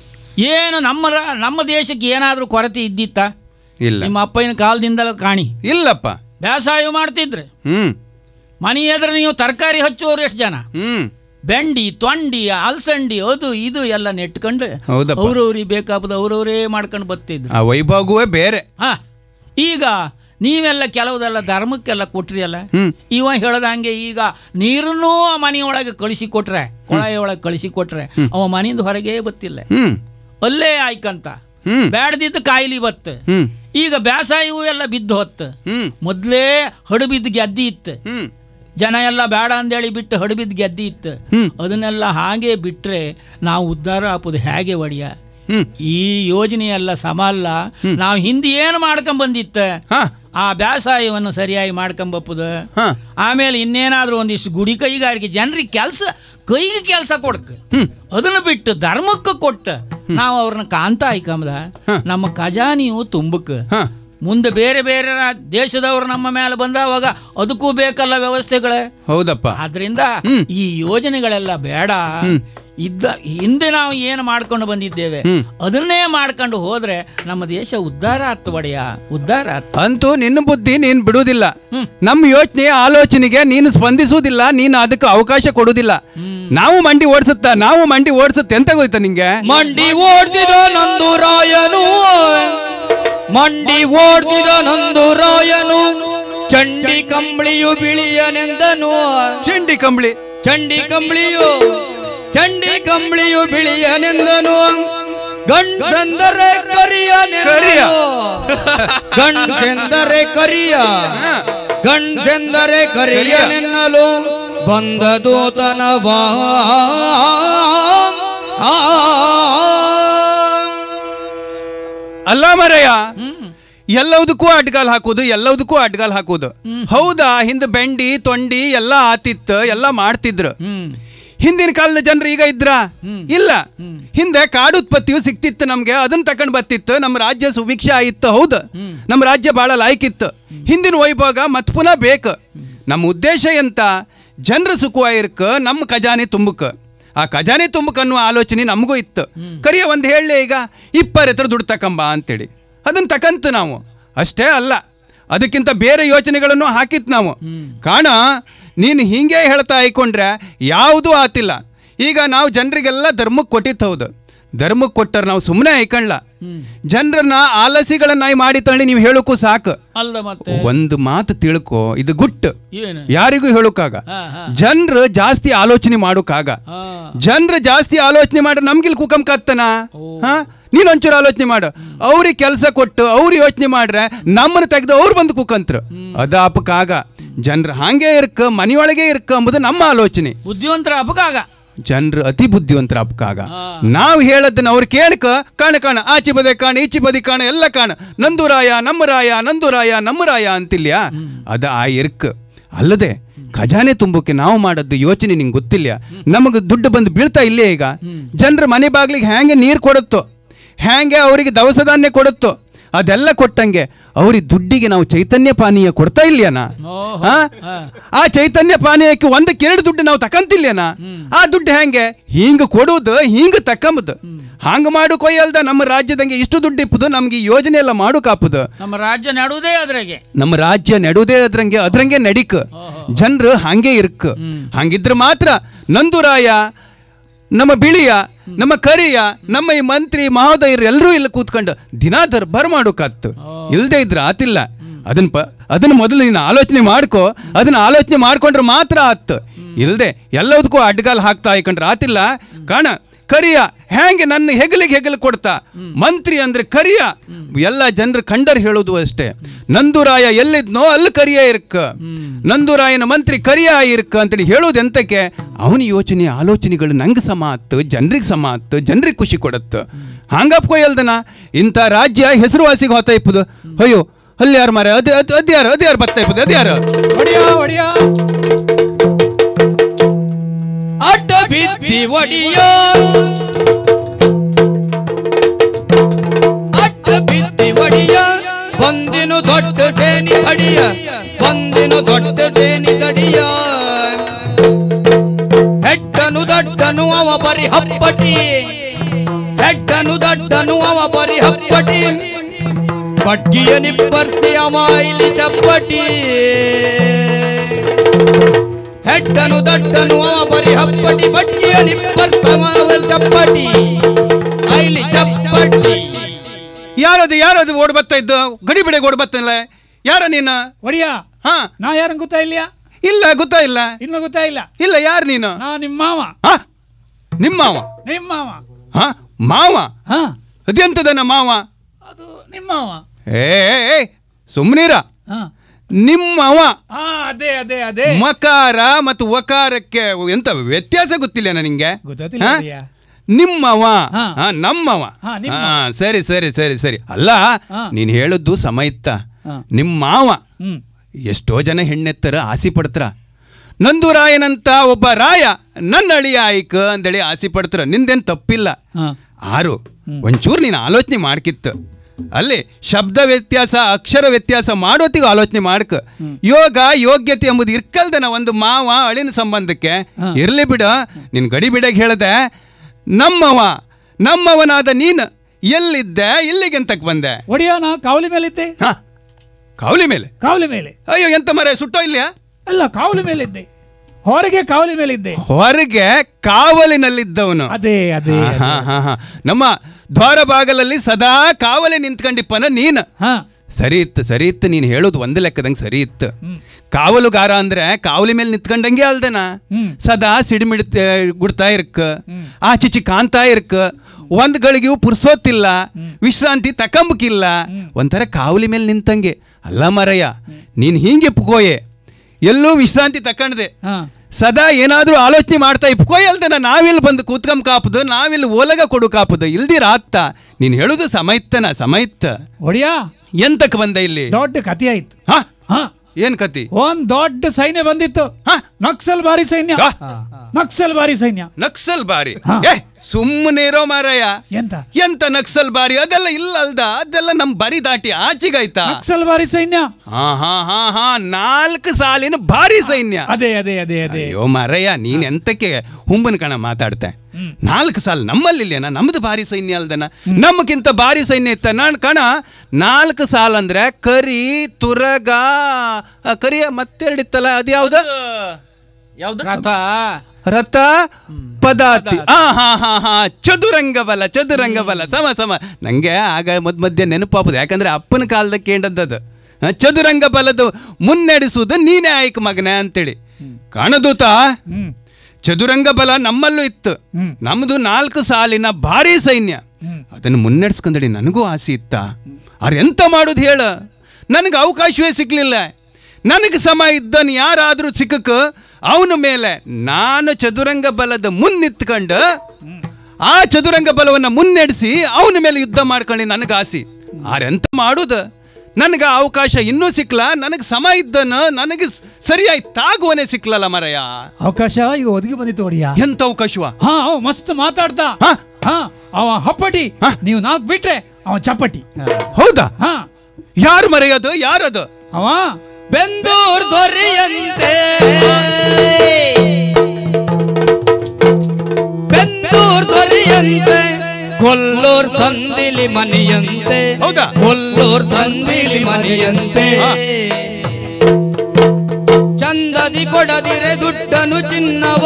ಏನು ನಮ್ಮ ರ- ನಮ್ಮ ದೇಶಕ್ಕೆ ಏನಾದರೂ ಕೊರತೆ ಇದ್ದಿತ್ತ
ಇಲ್ಲ
ನಿಮ್ಮ ಅಪ್ಪನ ಕಾಲದಿಂದಲೂ ಕಾಣಿ
ಇಲ್ಲಪ್ಪ
ಬೇಸಾಯ ಮಾಡ್ತಿದ್ರೆ
ಹ್ಮ್
ಮನೆ ಎದುರು ನೀವು ತರಕಾರಿ ಹಚ್ಚುವವರು ಎಷ್ಟು ಜನ
ಹ್ಮ್
ಬೆಂಡಿ ತೊಂಡಿ ಅಲಸಂಡಿ ಅದು ಇದು ಎಲ್ಲ ನೆಟ್ಕೊಂಡು
ಹೌದಪ್ಪ.
ಅವ್ರವ್ರಿಗೆ ಬೇಕಾದ ಅವ್ರವರೇ ಮಾಡ್ಕೊಂಡು ಬರ್ತಿದ್ರು
ಆ ವೈಭವವೇ ಬೇರೆ
ಹಾ ಈಗ ನೀವೆಲ್ಲ ಕೆಲವುದೆಲ್ಲ ಧರ್ಮಕ್ಕೆಲ್ಲ ಕೊಟ್ರಿ ಅಲ್ಲ
ಹ್ಮ್
ಇವ ಹೇಳ್ದಂಗೆ ಈಗ ನೀರನ್ನೂ ಆ ಮನೆಯೊಳಗೆ ಕಳಿಸಿ ಕೊಟ್ರೆ ಕೊಳಾಯಿ ಒಳಗೆ ಕಳಿಸಿ ಕೊಟ್ರೆ ಅವ ಮನೆಯಿಂದ ಹೊರಗೆ ಬತ್ತಿಲ್ಲ
ಹ್ಮ್
ಅಲ್ಲೇ ಆಯ್ಕಂತ
ಹ್ಮ್
ಬ್ಯಾಡ್ದಿದ್ದ ಕಾಯಿಲೆ ಬತ್ತು
ಹ್ಮ್
ಈಗ ಬೇಸಾಯವು ಎಲ್ಲ ಬಿದ್ದು ಹೊತ್ತು
ಹ್ಮ್
ಮೊದಲೇ ಹಡಬಿದ್ದು ಗೆದ್ದಿ ಇತ್ತು
ಹ್ಮ್
ಜನ ಎಲ್ಲ ಬೇಡ ಅಂದೇಳಿ ಬಿಟ್ಟು ಹಡಬಿದ್ದು ಗೆದ್ದಿ ಇತ್ತು
ಹ್ಮ್.
ಅದನ್ನೆಲ್ಲ ಹಾಗೆ ಬಿಟ್ರೆ ನಾವು ಉದ್ಧಾರ ಹಾಪುದು ಹೇಗೆ ಒಡೆಯ
ಹ್ಮ್.
ಈ ಯೋಜನೆ ಎಲ್ಲ ಸಮ ಅಲ್ಲ ನಾವು ಹಿಂದೆ ಏನು ಮಾಡ್ಕೊಂಡ್ ಬಂದಿತ್ತ
ಹಾ
ಆ ಬೇಸಾಯವನ್ನು ಸರಿಯಾಗಿ ಮಾಡ್ಕೊಂಬಪ್ಪದ
ಹಾ
ಆಮೇಲೆ ಇನ್ನೇನಾದ್ರೂ ಒಂದಿಷ್ಟು ಗುಡಿ ಕೈಗಾರಿಕೆ ಜನರಿಗೆ ಕೆಲಸ ಕೈಗೆ ಕೆಲಸ ಕೊಡ್ಕ ಅದನ್ನು ಬಿಟ್ಟು ಧರ್ಮಕ್ಕೆ ಕೊಟ್ಟ ನಾವು ಅವ್ರನ್ನ ಕಾಂತ ಆಯ್ಕಂಬದ ನಮ್ಮ ಖಜಾನಿಯು ತುಂಬಕ್
ಹಾ
ಮುಂದೆ ಬೇರೆ ಬೇರೆ ರಾ- ದೇಶದವರು ನಮ್ಮ ಮೇಲೆ ಬಂದಾವಾಗ ಅದಕ್ಕೂ ಬೇಕಲ್ಲ ವ್ಯವಸ್ಥೆಗಳೇ
ಹೌದಪ್ಪ
ಆದ್ರಿಂದ ಈ ಯೋಜನೆಗಳೆಲ್ಲ ಬೇಡ ಇದ್ದ ಹಿಂದೆ ನಾವು ಏನು ಮಾಡ್ಕೊಂಡು ಬಂದಿದ್ದೇವೆ ಅದನ್ನೇ ಮಾಡ್ಕೊಂಡು ಹೋದ್ರೆ ನಮ್ಮ ದೇಶ ಉದ್ಧಾರ ಆತ್ತು ಒಡೆಯ ಉದ್ಧಾರ ಆತ್ತು
ಅಂತೂ ನಿನ್ನ ಬುದ್ಧಿ ನೀನ್ ಬಿಡುವುದಿಲ್ಲ ನಮ್ಮ ಯೋಚನೆ ಆಲೋಚನೆಗೆ ನೀನು ಸ್ಪಂದಿಸುವುದಿಲ್ಲ ನೀನು ಅದಕ್ಕೆ ಅವಕಾಶ ಕೊಡುವುದಿಲ್ಲ ನಾವು ಮಂಡಿ ಓಡಿಸುತ್ತ ನಾವು ಮಂಡಿ ಓಡಿಸುತ್ತೆ ಎಂತ ಗೊತ್ತಾ ನಿಂಗೆ
ಮಂಡಿ ಓಡ್ದಿದ ನಂದು ರಾಯನು ಮಂಡಿ ಓಡ್ದಿದ ನಂದು ರಾಯನು ಚಂಡಿ ಕಂಬಳಿಯು ಬಿಳಿಯನೆಂದನು
ಚೆಂಡಿ ಕಂಬಳಿ
ಚಂಡಿ ಕಂಬಳಿಯು ಚಂಡಿ ಕಂಬಳಿಯು ಬಿಳಿಯನೆಂದನು ಗಂಡಂದರೆ ಕರಿಯನೆಂದನು ಗಂಡಂದರೆ ಕರಿಯ ಗಂಡಂದರೆ ಕರಿಯನೆನ್ನಲು ಬಂದ ದೂತನವಾ
ಅಲ್ಲ ಮರಯ್ಯ ಎಲ್ಲದಕ್ಕೂ ಅಡ್ಗಾಲ್ ಹಾಕೋದು ಎಲ್ಲದಕ್ಕೂ ಅಡ್ಗಾಲ್ ಹಾಕೋದು ಹೌದಾ ಹಿಂದೆ ಬೆಂಡಿ ತೊಂಡಿ ಎಲ್ಲ ಆತಿತ್ತು ಎಲ್ಲ ಮಾಡ್ತಿದ್ರು ಹಿಂದಿನ ಕಾಲದ ಜನರು ಈಗ ಇದ್ರ ಇಲ್ಲ ಹಿಂದೆ ಕಾಡುತ್ಪತ್ತಿಯು ಸಿಕ್ತಿತ್ತು ನಮ್ಗೆ ಅದನ್ನ ತಕೊಂಡ್ ಬತ್ತಿತ್ತು ನಮ್ಮ ರಾಜ್ಯ ಸುಭಿಕ್ಷ ಆಯಿತ್ತು ಹೌದು ನಮ್ಮ ರಾಜ್ಯ ಬಹಳ ಲಾಯ್ಕಿತ್ತು ಹಿಂದಿನ ವೈಭೋಗ ಮತ್ ಪುನಃ ಬೇಕು ನಮ್ಮ ಉದ್ದೇಶ ಎಂತ ಜನರು ಸುಖವಾಗಿರ್ಕ ನಮ್ಮ ಖಜಾನೆ ತುಂಬಕ್ ಆ ಖಜಾನೆ ತುಂಬಕ್ ಅನ್ನುವ ಆಲೋಚನೆ ನಮಗೂ ಇತ್ತು ಕರಿಯ ಒಂದು ಹೇಳಲಿ ಈಗ ಇಪ್ಪರ ಹತ್ರ ದುಡ್ಡು ತಕಂಬ ಅಂತೇಳಿ ಅದನ್ನ ತಕಂತು ನಾವು ಅಷ್ಟೇ ಅಲ್ಲ ಅದಕ್ಕಿಂತ ಬೇರೆ ಯೋಚನೆಗಳನ್ನು ಹಾಕಿತ್ತು ನಾವು ಕಾಣ ನೀನು ಹಿಂಗೆ ಹೇಳ್ತಾ ಆಯ್ಕೊಂಡ್ರೆ ಯಾವುದೂ ಆತಿಲ್ಲ ಈಗ ನಾವು ಜನರಿಗೆಲ್ಲ ಧರ್ಮಕ್ಕೆ ಕೊಟ್ಟಿತ್ತು ಹೌದು ಧರ್ಮಕ್ಕೆ ಕೊಟ್ಟರೆ ನಾವು ಸುಮ್ಮನೆ ಆಯ್ಕಣ್ಲ ಜನರನ್ನ ಆಲಸಿಗಳನ್ನಾಗಿ ಮಾಡಿ ತಳ್ಳಿ ನೀವು ಹೇಳೋಕ್ಕೂ ಸಾಕು
ಅಲ್ಲ ಮತ್ತೆ
ಒಂದು ಮಾತು ತಿಳ್ಕೊ ಇದು ಗುಟ್ಟು
ಏನು
ಯಾರಿಗೂ ಹೇಳೋಕ್ಕಾಗ
ಹಾ, ಹಾ.
ಜನರು ಜಾಸ್ತಿ ಆಲೋಚನೆ ಮಾಡೋಕ್ಕಾಗ
ಹಾ.
ಜನರು ಜಾಸ್ತಿ ಆಲೋಚನೆ ಮಾಡ್ರೆ ನಮ್ಗಿಲ್ ಕುಕಂ ಕತ್ತನ ಹಾ ನೀನ್ ಒಂಚೂರು ಆಲೋಚನೆ ಮಾಡು ಅವ್ರಿಗೆ ಕೆಲಸ ಕೊಟ್ಟು ಅವ್ರು ಯೋಚನೆ ಮಾಡ್ರೆ ನಮ್ಮನ್ನ ತೆಗೆದು ಅವ್ರು ಬಂದು ಕುಕಂತ್ರು ಅದ ಅಪಕ್ಕಾಗ ಜನರು ಹಾಗೆ ಇರ್ಕ ಮನೆಯೊಳಗೆ ಇರ್ಕ ಎಂಬುದು ನಮ್ಮ ಆಲೋಚನೆ
ಬುದ್ಧಿವಂತರ ಅಪಕಾಗ
ಜನರು ಅತಿ ಬುದ್ಧಿವಂತರ ಅಪಕ್ಕಾಗ
ಹಾ.
ನಾವು ಹೇಳದನ್ನ ಅವ್ರು ಕೇಳ್ಕ ಕಾಣ ಕಾಣ ಆಚೆ ಬದಿ ಕಾಣ ಈಚೆ ಬದಿ ಕಾಣ ಎಲ್ಲ ಕಾಣ ನಂದು ರಾಯ ನಮ್ಮ ರಾಯ ನಂದು ರಾಯ ನಮ್ಮ ರಾಯ ಅಂತಿಲ್ಯ ಅದ ಆ ಇರ್ಕ್ ಅಲ್ಲದೆ ಖಜಾನೆ ತುಂಬಕ್ಕೆ ನಾವು ಮಾಡದ್ದು ಯೋಚನೆ ನಿಂಗೆ ಗೊತ್ತಿಲ್ಲ ನಮಗೆ ದುಡ್ಡು ಬಂದು ಬೀಳ್ತಾ ಇಲ್ಲೇ ಈಗ ಜನರ ಮನೆ ಬಾಗ್ಲಿಗೆ ಹ್ಯಾಂಗೆ ನೀರು ಕೊಡುತ್ತೋ ಹ್ಯಾಂಗೆ ಅವರಿಗೆ ದವಸ ಧಾನ್ಯ ಕೊಡುತ್ತೋ ಅದೆಲ್ಲ ಕೊಟ್ಟಂಗೆ ಅವ್ರಿಗೆ ದುಡ್ಡಿಗೆ ನಾವು ಚೈತನ್ಯ ಪಾನೀಯ ಕೊಡ್ತಾ ಇಲ್ಲೇನಾ
ಓಹೋ.
ಆ?
ಹಾ.
ಆ ಚೈತನ್ಯ ಪಾನೀಯಕ್ಕೆ ಒಂದಕ್ಕೆ ಎರಡು ದುಡ್ಡು ನಾವು ತಕಂತಿಲ್ಲೇನಾ ಆ ದುಡ್ಡು ಹೆಂಗೆ ಹಿಂಗ ಕೊಡುದು ಹಿಂಗ ತಕ್ಕಂಬುದು ಹಂಗ ಮಾಡು ಕೊಯ್ಯಲ್ದ ನಮ್ಮ ರಾಜ್ಯದಂಗೆ ಇಷ್ಟು ದುಡ್ಡು ಇಪ್ಪುದು ನಮ್ಗೆ ಈ ಯೋಜನೆ ಎಲ್ಲ ಮಾಡು ಕಾಪುದು
ನಮ್ಮ ರಾಜ್ಯ ನಡುವುದೇ ಅದ್ರಾಗೆ
ನಮ್ಮ ರಾಜ್ಯ ನೆಡುವುದೇ ಅದ್ರಂಗೆ ಅದ್ರಂಗೆ ನಡಿಕ್ ಜನರು ಹಂಗೆ ಇರ್ಕ್ ಹಂಗಿದ್ರೆ ಮಾತ್ರ ನಂದುರಾಯ ನಮ್ಮ ಬಿಳಿಯ ನಮ್ಮ ಕರಿಯ ನಮ್ಮ ಈ ಮಂತ್ರಿ ಮಹೋದಯರು ಎಲ್ಲರೂ ಇಲ್ಲಿ ಕೂತ್ಕೊಂಡು ದಿನಾ ದರ್ಬಾರ್ ಮಾಡೋಕಾತ್ತು ಇಲ್ದೇ ಇದ್ರೆ ಆತಿಲ್ಲ ಅದನ್ನ ಪ ಅದನ್ನ ಮೊದಲು ನೀನು ಆಲೋಚನೆ ಮಾಡ್ಕೋ ಅದನ್ನ ಆಲೋಚನೆ ಮಾಡ್ಕೊಂಡ್ರೆ ಮಾತ್ರ ಆತ್ ಇಲ್ದೆ ಎಲ್ಲದಕ್ಕೂ ಅಡ್ಗಾಲ್ ಹಾಕ್ತಾ ಇಕೊಂಡ್ರೆ ಆತಿಲ್ಲ ಕಾಣ ಕರಿಯ ಹ್ಯಾಂಗೆ ನನ್ನ ಹೆಗಲಿಗೆ ಹೆಗಲು ಕೊಡ್ತಾ ಮಂತ್ರಿ ಅಂದ್ರೆ ಕರಿಯ ಎಲ್ಲ ಜನರು ಕಂಡರ್ ಹೇಳೋದು ಅಷ್ಟೇ ನಂದುರಾಯ ಎಲ್ಲಿದ್ನೋ ಅಲ್ಲಿ ಕರಿಯ ಇರ್ಕ ನಂದುರಾಯನ ಮಂತ್ರಿ ಕರಿಯ ಇರ್ಕ ಅಂತೇಳಿ ಹೇಳೋದು ಎಂತಕ್ಕೆ ಅವನ ಯೋಚನೆ ಆಲೋಚನೆಗಳು ನಂಗೆ ಸಮ ಆತ್ತು ಜನರಿಗೆ ಸಮ ಆತ್ತು ಜನರಿಗೆ ಖುಷಿ ಕೊಡತ್ತು ಹಂಗಪ್ಕೋ ಎಲ್ದನ ಇಂಥ ರಾಜ್ಯ ಹೆಸರುವಾಸಿಗೆ ಹೋತ ಇಪ್ಪದು ಅಯ್ಯೋ ಅಲ್ಲಿ ಯಾರು ಮಾರ ಅದ್ ಅದ್ ಅದ್ ಯಾರು ಅದ್ ಯಾರು ಬರ್ತಾ ಇಪ್ಪದು ಅದ್ ಯಾರು
ಅಡ್ಡ ಬಿದ್ದಿ ಒಡಿಯ ಅಡ್ಡ ಬಿದ್ದಿ ಒಡಿಯ ಬಂದಿನು ದೊಡ್ಡ ಸೇನಿ ತಡಿಯ ಬಂದಿನು ದೊಡ್ಡ ಸೇನಿ ತಡಿಯ ಹೆಡ್ಡನು ದಡ್ಡನು ಅವ ಬರಿ ಹಪ್ಪಟಿ ಹೆಡ್ಡನು ದಡ್ಡನು ಅವ ಬರಿ ಹಪ್ಪಟಿ ಬಡ್ಗಿಯ ನಿಪ್ಪರ್ಸಿ ಅವ ಇಲ್ಲಿ ಚಪ್ಪಟಿ ಹೆಡ್ಡನು ದಡ್ಡನು ಅವ ಬರಿ ಹಪ್ಪಟಿ ಬಡ್ಡಿಯ ನಿಪ್ಪರ್ಸವ ಚಪ್ಪಟಿ ಐಲಿ ಚಪ್ಪಟಿ
ಯಾರದು ಯಾರದು ಓಡ್ ಬರ್ತಾ ಇದ್ದು ಗಡಿ ಬಿಡೆ ಓಡ್ ಬರ್ತಲ್ಲ ಯಾರ ನೀನು
ಒಡಿಯ
ಹಾ
ನಾ ಯಾರು ಗೊತ್ತಾ ಇಲ್ಲ
ಇಲ್ಲ ಗೊತ್ತಾ ಇಲ್ಲ
ಇನ್ನು ಗೊತ್ತಾ ಇಲ್ಲ
ಇಲ್ಲ ಯಾರು ನೀನು
ನಾ ನಿಮ್ಮ ಮಾವ
ಹಾ ನಿಮ್ಮ ಮಾವ
ನಿಮ್ಮ ಮಾವ
ಹಾ ಮಾವ
ಹಾ
ಅದೆಂತದನ ಮಾವ
ಅದು ನಿಮ್ಮ ಮಾವ
ಏ ಏ, ಏ ಸುಮ್ನೀರ
ಹಾ
ನಿಮ್ಮವ
ಹಾ ಅದೇ ಅದೇ ಅದೇ
ಮಕಾರ ಮತ್ತು ವಕಾರಕ್ಕೆ ಎಂತ ವ್ಯತ್ಯಾಸ ಗೊತ್ತಿಲ್ಲ ನಿಂಗೆ
ಗೊತ್ತಾತಿಲ್ಲ
ಹಾ?
ಅಯ್ಯ.
ನಿಮ್ಮವ
ಹಾ.
ಹಾ, ನಮ್ಮವ
ಹಾ, ನಿಮ್ಮವ.
ಹಾ, ಸರಿ ಸರಿ ಸರಿ ಸರಿ ಅಲ್ಲ
ಹಾ.
ನೀನ್ ಹೇಳದ್ದು ಸಮಯಿತ್ತ
ಹಾ.
ನಿಮ್ಮ ಮಾವ
ಹ್ಮ್
ಎಷ್ಟೋ ಜನ ಹೆಣ್ಣೆತ್ತರ ಆಸೆ ಪಡ್ತಾರ ನಂದು ರಾಯನಂತ ಒಬ್ಬ ರಾಯ ನನ್ನ ಅಳಿಯ ಆಯ್ಕ ಅಂದೇಳಿ ಆಸೆ ಪಡ್ತಾರ ನಿಂದೇನ್ ತಪ್ಪಿಲ್ಲ
ಹಾ
ಆರು ಒಂಚೂರು ನೀನು ಆಲೋಚನೆ ಮಾಡ್ಕಿತ್ತು ಅಲ್ಲಿ ಶಬ್ದ ವ್ಯತ್ಯಾಸ ಅಕ್ಷರ ವ್ಯತ್ಯಾಸ ಮಾಡೋತಿಗೂ ಆಲೋಚನೆ ಮಾಡ್ಕ ಯೋಗ ಯೋಗ್ಯತೆ ಎಂಬುದು ಇರ್ಕಲ್ದನ ಒಂದು ಮಾವ ಅಳಿನ ಸಂಬಂಧಕ್ಕೆ ಇರ್ಲಿ ಬಿಡ ನಿನ್ ಗಡಿ ಬಿಡಗೆ ಹೇಳ್ದೆ ನಮ್ಮವ ನಮ್ಮವನಾದ ನೀನು ಎಲ್ಲಿದ್ದೆ ಇಲ್ಲಿಗೆಂತಕ್ ಬಂದೆ
ಒಡಿಯ ನಾ ಕಾವಲಿ ಮೇಲಿದ್ದೆ
ಹ ಕಾವಲಿ ಮೇಲೆ
ಕಾವಲಿ ಮೇಲೆ
ಅಯ್ಯೋ ಎಂತ ಮರೆ ಸುಟ್ಟೋ ಇಲ್ಯಾ
ಅಲ್ಲ ಕಾವಲಿ ಮೇಲಿದ್ದೆ ಹೊರಗೆ ಕಾವಲಿ ಮೇಲಿದ್ದೆ
ಹೊರಗೆ ಕಾವಲಿನಲ್ಲಿದ್ದವನು
ಅದೇ ಅದೇ
ಹಾ, ಹಾ, ಹಾ, ಹಾ. ನಮ್ಮ ದ್ವಾರ ಬಾಗಲಲ್ಲಿ ಸದಾ ಕಾವಲೆ ನಿಂತ್ಕೊಂಡಿಪ್ಪನ ನೀನು
ಹಾ
ಸರಿ ಇತ್ತು ಸರಿ ಇತ್ತು ನೀನು ಹೇಳೋದು ಒಂದು ಲೆಕ್ಕದಂಗೆ ಸರಿ ಇತ್ತು ಕಾವಲುಗಾರ ಅಂದ್ರೆ ಕಾವಲಿ ಮೇಲೆ ನಿಂತ್ಕೊಂಡಂಗೆ ಅಲ್ದನ
ಹ್ಮ್.
ಸದಾ ಸಿಡಿಮಿಡ್ ಗುಡ್ತಾ ಇರ್ಕ ಆಚಿಚಿ ಕಾಣ್ತಾ ಇರ್ಕ ಒಂದ್ ಗಳಿಗೆಯೂ ಪುರ್ಸೋತಿಲ್ಲ ವಿಶ್ರಾಂತಿ ತಕಂಬಕಿಲ್ಲ ಒಂಥರ ಕಾವಲಿ ಮೇಲೆ ನಿಂತಂಗೆ ಅಲ್ಲ ಮರಯ್ಯ ನೀನ್ ಹಿಂಗೆ ಪುಕೋಯೆ ಎಲ್ಲೂ ವಿಶ್ರಾಂತಿ ತಕೊಂಡ್ದೆ
ಹಾ
ಸದಾ ಏನಾದ್ರೂ ಆಲೋಚನೆ ಮಾಡ್ತಾ ಇಪ್ಕೋಯಲ್ದನ ನಾವಿಲ್ಲಿ ಬಂದು ಕೂತ್ಕೊಂಡ್ ಕಾಪುದು ನಾವಿಲ್ಲಿ ಓಲಗ ಕೊಡು ಕಾಪುದು ಇಲ್ದಿರ ಆತ್ತ ನೀನ್ ಹೇಳುದು ಸಮಯತ್ತನ ಸಮಯತ್ತ
ಒಡಿಯ
ಎಂತಕ್ ಬಂದೆ ಇಲ್ಲಿ
ದೊಡ್ಡ ಕಥೆ ಆಯ್ತು
ಹಾ
ಹಾ
ಏನ್ ಕತಿ
ಒಂದ್ ದೊಡ್ಡ ಸೈನ್ಯ ಬಂದಿತ್ತು
ಹಾ
ನಕ್ಸಲ್ ಬಾರಿ ಸೈನ್ಯ
ಆ,
ನಕ್ಸಲ್ ಬಾರಿ ಸೈನ್ಯ
ನಕ್ಸಲ್ ಬಾರಿ
ಹಾ.
ಏ ಸುಮ್ಮನೆ ಇರೋ ಮಾರಾಯ
ಎಂತ
ಎಂತ ನಕ್ಸಲ್ ಬಾರಿ ಅದೆಲ್ಲ ಇಲ್ಲ ಅಲ್ದ ಅದೆಲ್ಲ ನಮ್ ಬರಿ ದಾಟಿ ಆಚೆಗಾಯ್ತಾ
ನಕ್ಸಲ್ ಬಾರಿ ಸೈನ್ಯ
ಹಾ ಹಾ ಹಾ ಹಾ ನಾಲ್ಕು ಸಾಲಿನ ಭಾರಿ ಸೈನ್ಯ
ಅದೇ ಅದೇ ಅದೇ ಅದೇ
ಅಯ್ಯೋ ಮಾರಯ್ಯ ನೀನ್ ಎಂತಕ್ಕೆ ಹುಂಬನ್ ಕಣ ಮಾತಾಡ್ತೆ ನಾಲ್ಕು ಸಾಲ ನಮ್ಮಲ್ಲಿಲ್ಲೇನ ನಮ್ದು ಭಾರಿ ಸೈನ್ಯ ಅಲ್ದನ ನಮ್ಗಿಂತ ಭಾರಿ ಸೈನ್ಯ ಇತ್ತ ನಾನ್ ಕಣ ನಾಲ್ಕು ಸಾಲ ಅಂದ್ರೆ ಕರಿ ತುರಗ ಆ, ಕರಿಯ ಮತ್ತೆರಡಿತ್ತಲ್ಲ ಅದ್ಯಾವ್ದ
ಯಾವ್ದು
ರಥ
ರಥ ಪದಾತಿ ಆ ಹಾ ಹಾ ಹಾ ಚದುರಂಗ ಬಲ ಚದುರಂಗ ಬಲ ಸಮ ಸಮ ನಂಗೆ ಆಗ ಮದ್ ಮಧ್ಯೆ ನೆನಪಾಪದು ಯಾಕಂದ್ರೆ ಅಪ್ಪನ ಕಾಲದ ಕೇಂಡದ್ದದು ಆ, ಚದುರಂಗ ಬಲದ ಮುನ್ನಡೆಸುವುದು ನೀನೇ ಆಯ್ಕೆ ಮಗನೇ ಅಂತೇಳಿ ಕಾಣದೂತ
ಹ್ಮ್
ಚದುರಂಗ ಬಲ ನಮ್ಮಲ್ಲೂ ಇತ್ತು
ಹ್ಮ್.
ನಮ್ದು ನಾಲ್ಕು ಸಾಲಿನ ಭಾರಿ ಸೈನ್ಯ ಅದನ್ನು ಮುನ್ನಡೆಸ್ಕೊಂಡಳಿ ನನಗೂ ಆಸೆ ಇತ್ತ ಅವ್ರು ಎಂತ ಮಾಡುದು ಹೇಳ ನನಗೆ ಅವಕಾಶವೇ ಸಿಗ್ಲಿಲ್ಲ ನನಗೆ ಸಮ ಇದ್ದನ್ ಯಾರಾದ್ರೂ ಸಿಕ್ಕಕ್ಕೆ ಅವನ ಮೇಲೆ ನಾನು ಚದುರಂಗ ಬಲದ ಮುನ್ನಿತ್ಕೊಂಡು ಆ ಚದುರಂಗ ಬಲವನ್ನ ಮುನ್ನಡೆಸಿ ಅವನ ಮೇಲೆ ಯುದ್ಧ ಮಾಡ್ಕೊಂಡು ನನಗೆ ಆಸೆ ಆರೆಂತ ಮಾಡುದು ನನಗೆ ಅವಕಾಶ ಇನ್ನೂ ಸಿಕ್ಲ ನನಗೆ ಸಮ ಇದ್ದನು ನನಗೆ ಸ್- ಸರಿಯಾಗಿ ತಾಗುವನೇ ಸಿಕ್ಲಲ್ಲ ಮರಯ್ಯ
ಅವಕಾಶ ಈಗ ಒದಗಿ ಬಂದಿತ್ತು ಒಡಿಯ
ಎಂತ ಅವಕಾಶವ
ಹಾ ಅವ ಮಸ್ತ್ ಮಾತಾಡ್ತಾ
ಹಾ?
ಹಾ ಅವ ಹಪ್ಪಟಿ
ಹಾ?
ನೀವು ನಾಲ್ಕು ಬಿಟ್ರೆ ಅವ ಚಪ್ಪಟಿ
ಹೌದಾ
ಹಾ
ಯಾರು ಮರೆಯೋದು ಯಾರದು
ಅವ
ಬೆಂದೂರ್ ದೊರೆಯಂತೆ ಬೆಂದೂರ್ ದೊರೆಯಂತೆ ಕೊಲ್ಲೂರ್ ಸಂದಿಲಿ ಮನೆಯಂತೆ
ಹೌದಾ?
ಕೊಲ್ಲೂರ್ ಸಂದಿಲಿ ಮನೆಯಂತೆ
ಹಾ.
ಚಂದದಿ ಕೊಡದಿರೆ ದುಡ್ಡನು ಚಿನ್ನವ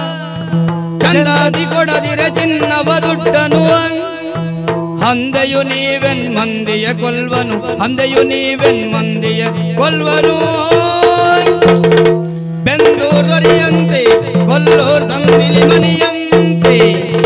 ಚಂದದಿ ಕೊಡದಿರೆ ಚಿನ್ನವ ದುಡ್ಡನು ಹಂದೆಯು ನೀವೆನ್ ಮಂದಿಯ ಕೊಲ್ವನು ಹಂದೆಯು ನೀವೆನ್ ಮಂದಿಯ ಕೊಲ್ವನು ಬೆಂದೂರ್ ದೊರೆಯಂತೆ ಕೊಲ್ಲೂರ್ ತಂದಿಲಿ ಮನೆಯಂತೆ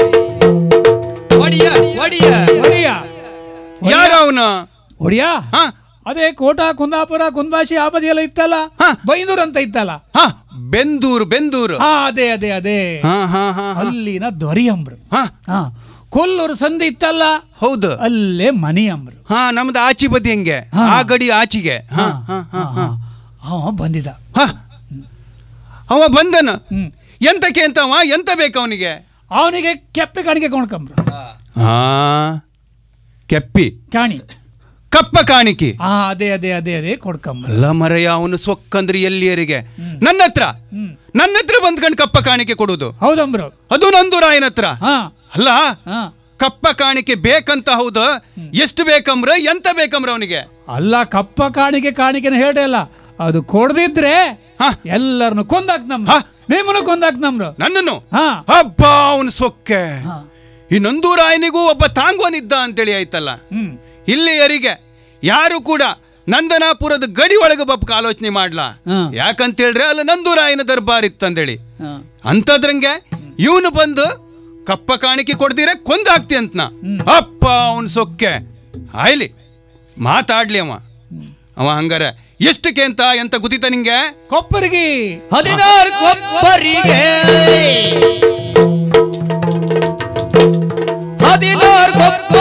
ಒಡಿಯ ಒಡಿಯ
ಒಡಿಯ
ಯಾರು ಅವನು
ಒಡಿಯ
ಹಾ
ಅದೇ ಕೋಟ ಕುಂದಾಪುರ ಕುಂದಾಶಿ ಆ ಬದಿಯೆಲ್ಲ ಇತ್ತಲ್ಲ
ಹಾ.
ಬೈಂದೂರ್ ಅಂತ ಇತ್ತಲ್ಲ
ಹಾ ಬೆಂದೂರು ಬೆಂದೂರು
ಹಾ ಅದೇ ಅದೇ ಅದೇ
ಹಾ ಹಾ ಹಾ ಹಾ.
ಅಲ್ಲಿನ ದೊರೆಯಂಬ್ರು
ಹಾ
ಹಾ ಕೊಲ್ಲೂರು ಸಂಧಿ ಇತ್ತಲ್ಲ
ಹೌದು
ಅಲ್ಲೇ ಮನೆಯಂಬ್ರು
ಹಾ ನಮ್ದು ಆಚಿ ಬದಿ ಹೆಂಗೆ
ಹಾ.
ಆ ಗಡಿ ಆಚಿಗೆ ಹಾ ಹಾ ಹಾ ಹಾ
ಅವ ಬಂದಿದ
ಹಾ ಅವ ಬಂದನ
ಹ್ಮ್
ಎಂತಕ್ಕೆ ಅಂತ ಅವ ಎಂತ ಬೇಕು ಅವನಿಗೆ
ಅವನಿಗೆ ಕೆಪ್ಪೆ ಕಾಣಿಕೆ ಕೊಂಡ್ಕಂಬ್ರು
ಹಾ ಕೆಪ್ಪಿ
ಕಾಣಿ
ಕಪ್ಪ ಕಾಣಿಕೆ
ಆ ಅದೇ ಅದೇ ಅದೇ ಅದೇ ಕೊಡ್ಕಂಬ್ರು
ಅಲ್ಲ ಮರಯ್ಯ ಅವನು ಸೊಕ್ಕಂದ್ರೆ ಎಲ್ಲಿಯರಿಗೆ ನನ್ನ ಹತ್ರ
ಹ್ಮ್
ನನ್ನ ಹತ್ರ ಬಂದ್ಕೊಂಡು ಕಪ್ಪ ಕಾಣಿಕೆ ಕೊಡುದು
ಹೌದಂಬ್ರು
ಅದು ನಂದು ರಾಯನ ಹತ್ರ
ಹಾ
ಅಲ್ಲ
ಹಾ
ಕಪ್ಪ ಕಾಣಿಕೆ ಬೇಕಂತ ಹೌದು ಎಷ್ಟು ಬೇಕಂಬ್ರ ಎಂತ ಬೇಕಂಬ್ರ ಅವನಿಗೆ
ಅಲ್ಲ ಕಪ್ಪ ಕಾಣಿಕೆ ಕಾಣಿಕೆನ ಹೇಳೇ ಅಲ್ಲ ಅದು ಕೊಡ್ದಿದ್ರೆ
ಹಾ.
ಎಲ್ಲರನ್ನು ಕೊಂದಾಕ್ ನಮ್ರು
ಹಾ.
ನಿಮ್ಮನ್ನು ಕೊಂದಾಕ್ ನಮ್ರು
ನನ್ನನ್ನು
ಹಾ
ಹಬ್ಬ ಅವನು ಸೊಕ್ಕೆ
ಹಾ.
ಈ ನಂದೂರಾಯನಿಗೂ ಒಬ್ಬ ತಾಂಗೋನಿದ್ದ ಅಂತೇಳಿ ಆಯ್ತಲ್ಲ
ಹ್ಮ್
ಇಲ್ಲಿಯರಿಗೆ ಯಾರು ಕೂಡ ನಂದನಾಪುರದ ಗಡಿ ಒಳಗೆ ಬಪ್ಪಕ ಆಲೋಚನೆ ಮಾಡ್ಲಾ
ಹಾ.
ಯಾಕಂತೇಳ್ರೆ ಅಲ್ಲಿ ನಂದೂರಾಯನ ದರ್ಬಾರ್ ಇತ್ತಂದೇಳಿ
ಹಾ.
ಅಂತದ್ರಂಗೆ ಇವನು ಬಂದು ಕಪ್ಪ ಕಾಣಿಕೆ ಕೊಡ್ದಿರ ಕೊಂದಾಕ್ತಿ ಅಂತನ ಅಪ್ಪ ಅವನ್ ಸೊಕ್ಕೆ ಆಯ್ಲಿ ಮಾತಾಡ್ಲಿ ಅವ ಅವ ಹಂಗಾರ ಎಷ್ಟಕ್ಕೆ ಅಂತ ಎಂತ ಗುದಿತ ನಿಂಗೆ
ಕೊಪ್ಪರಿಗೆ
ಹದಿನಾರು ಕೊಪ್ಪರಿಗೆ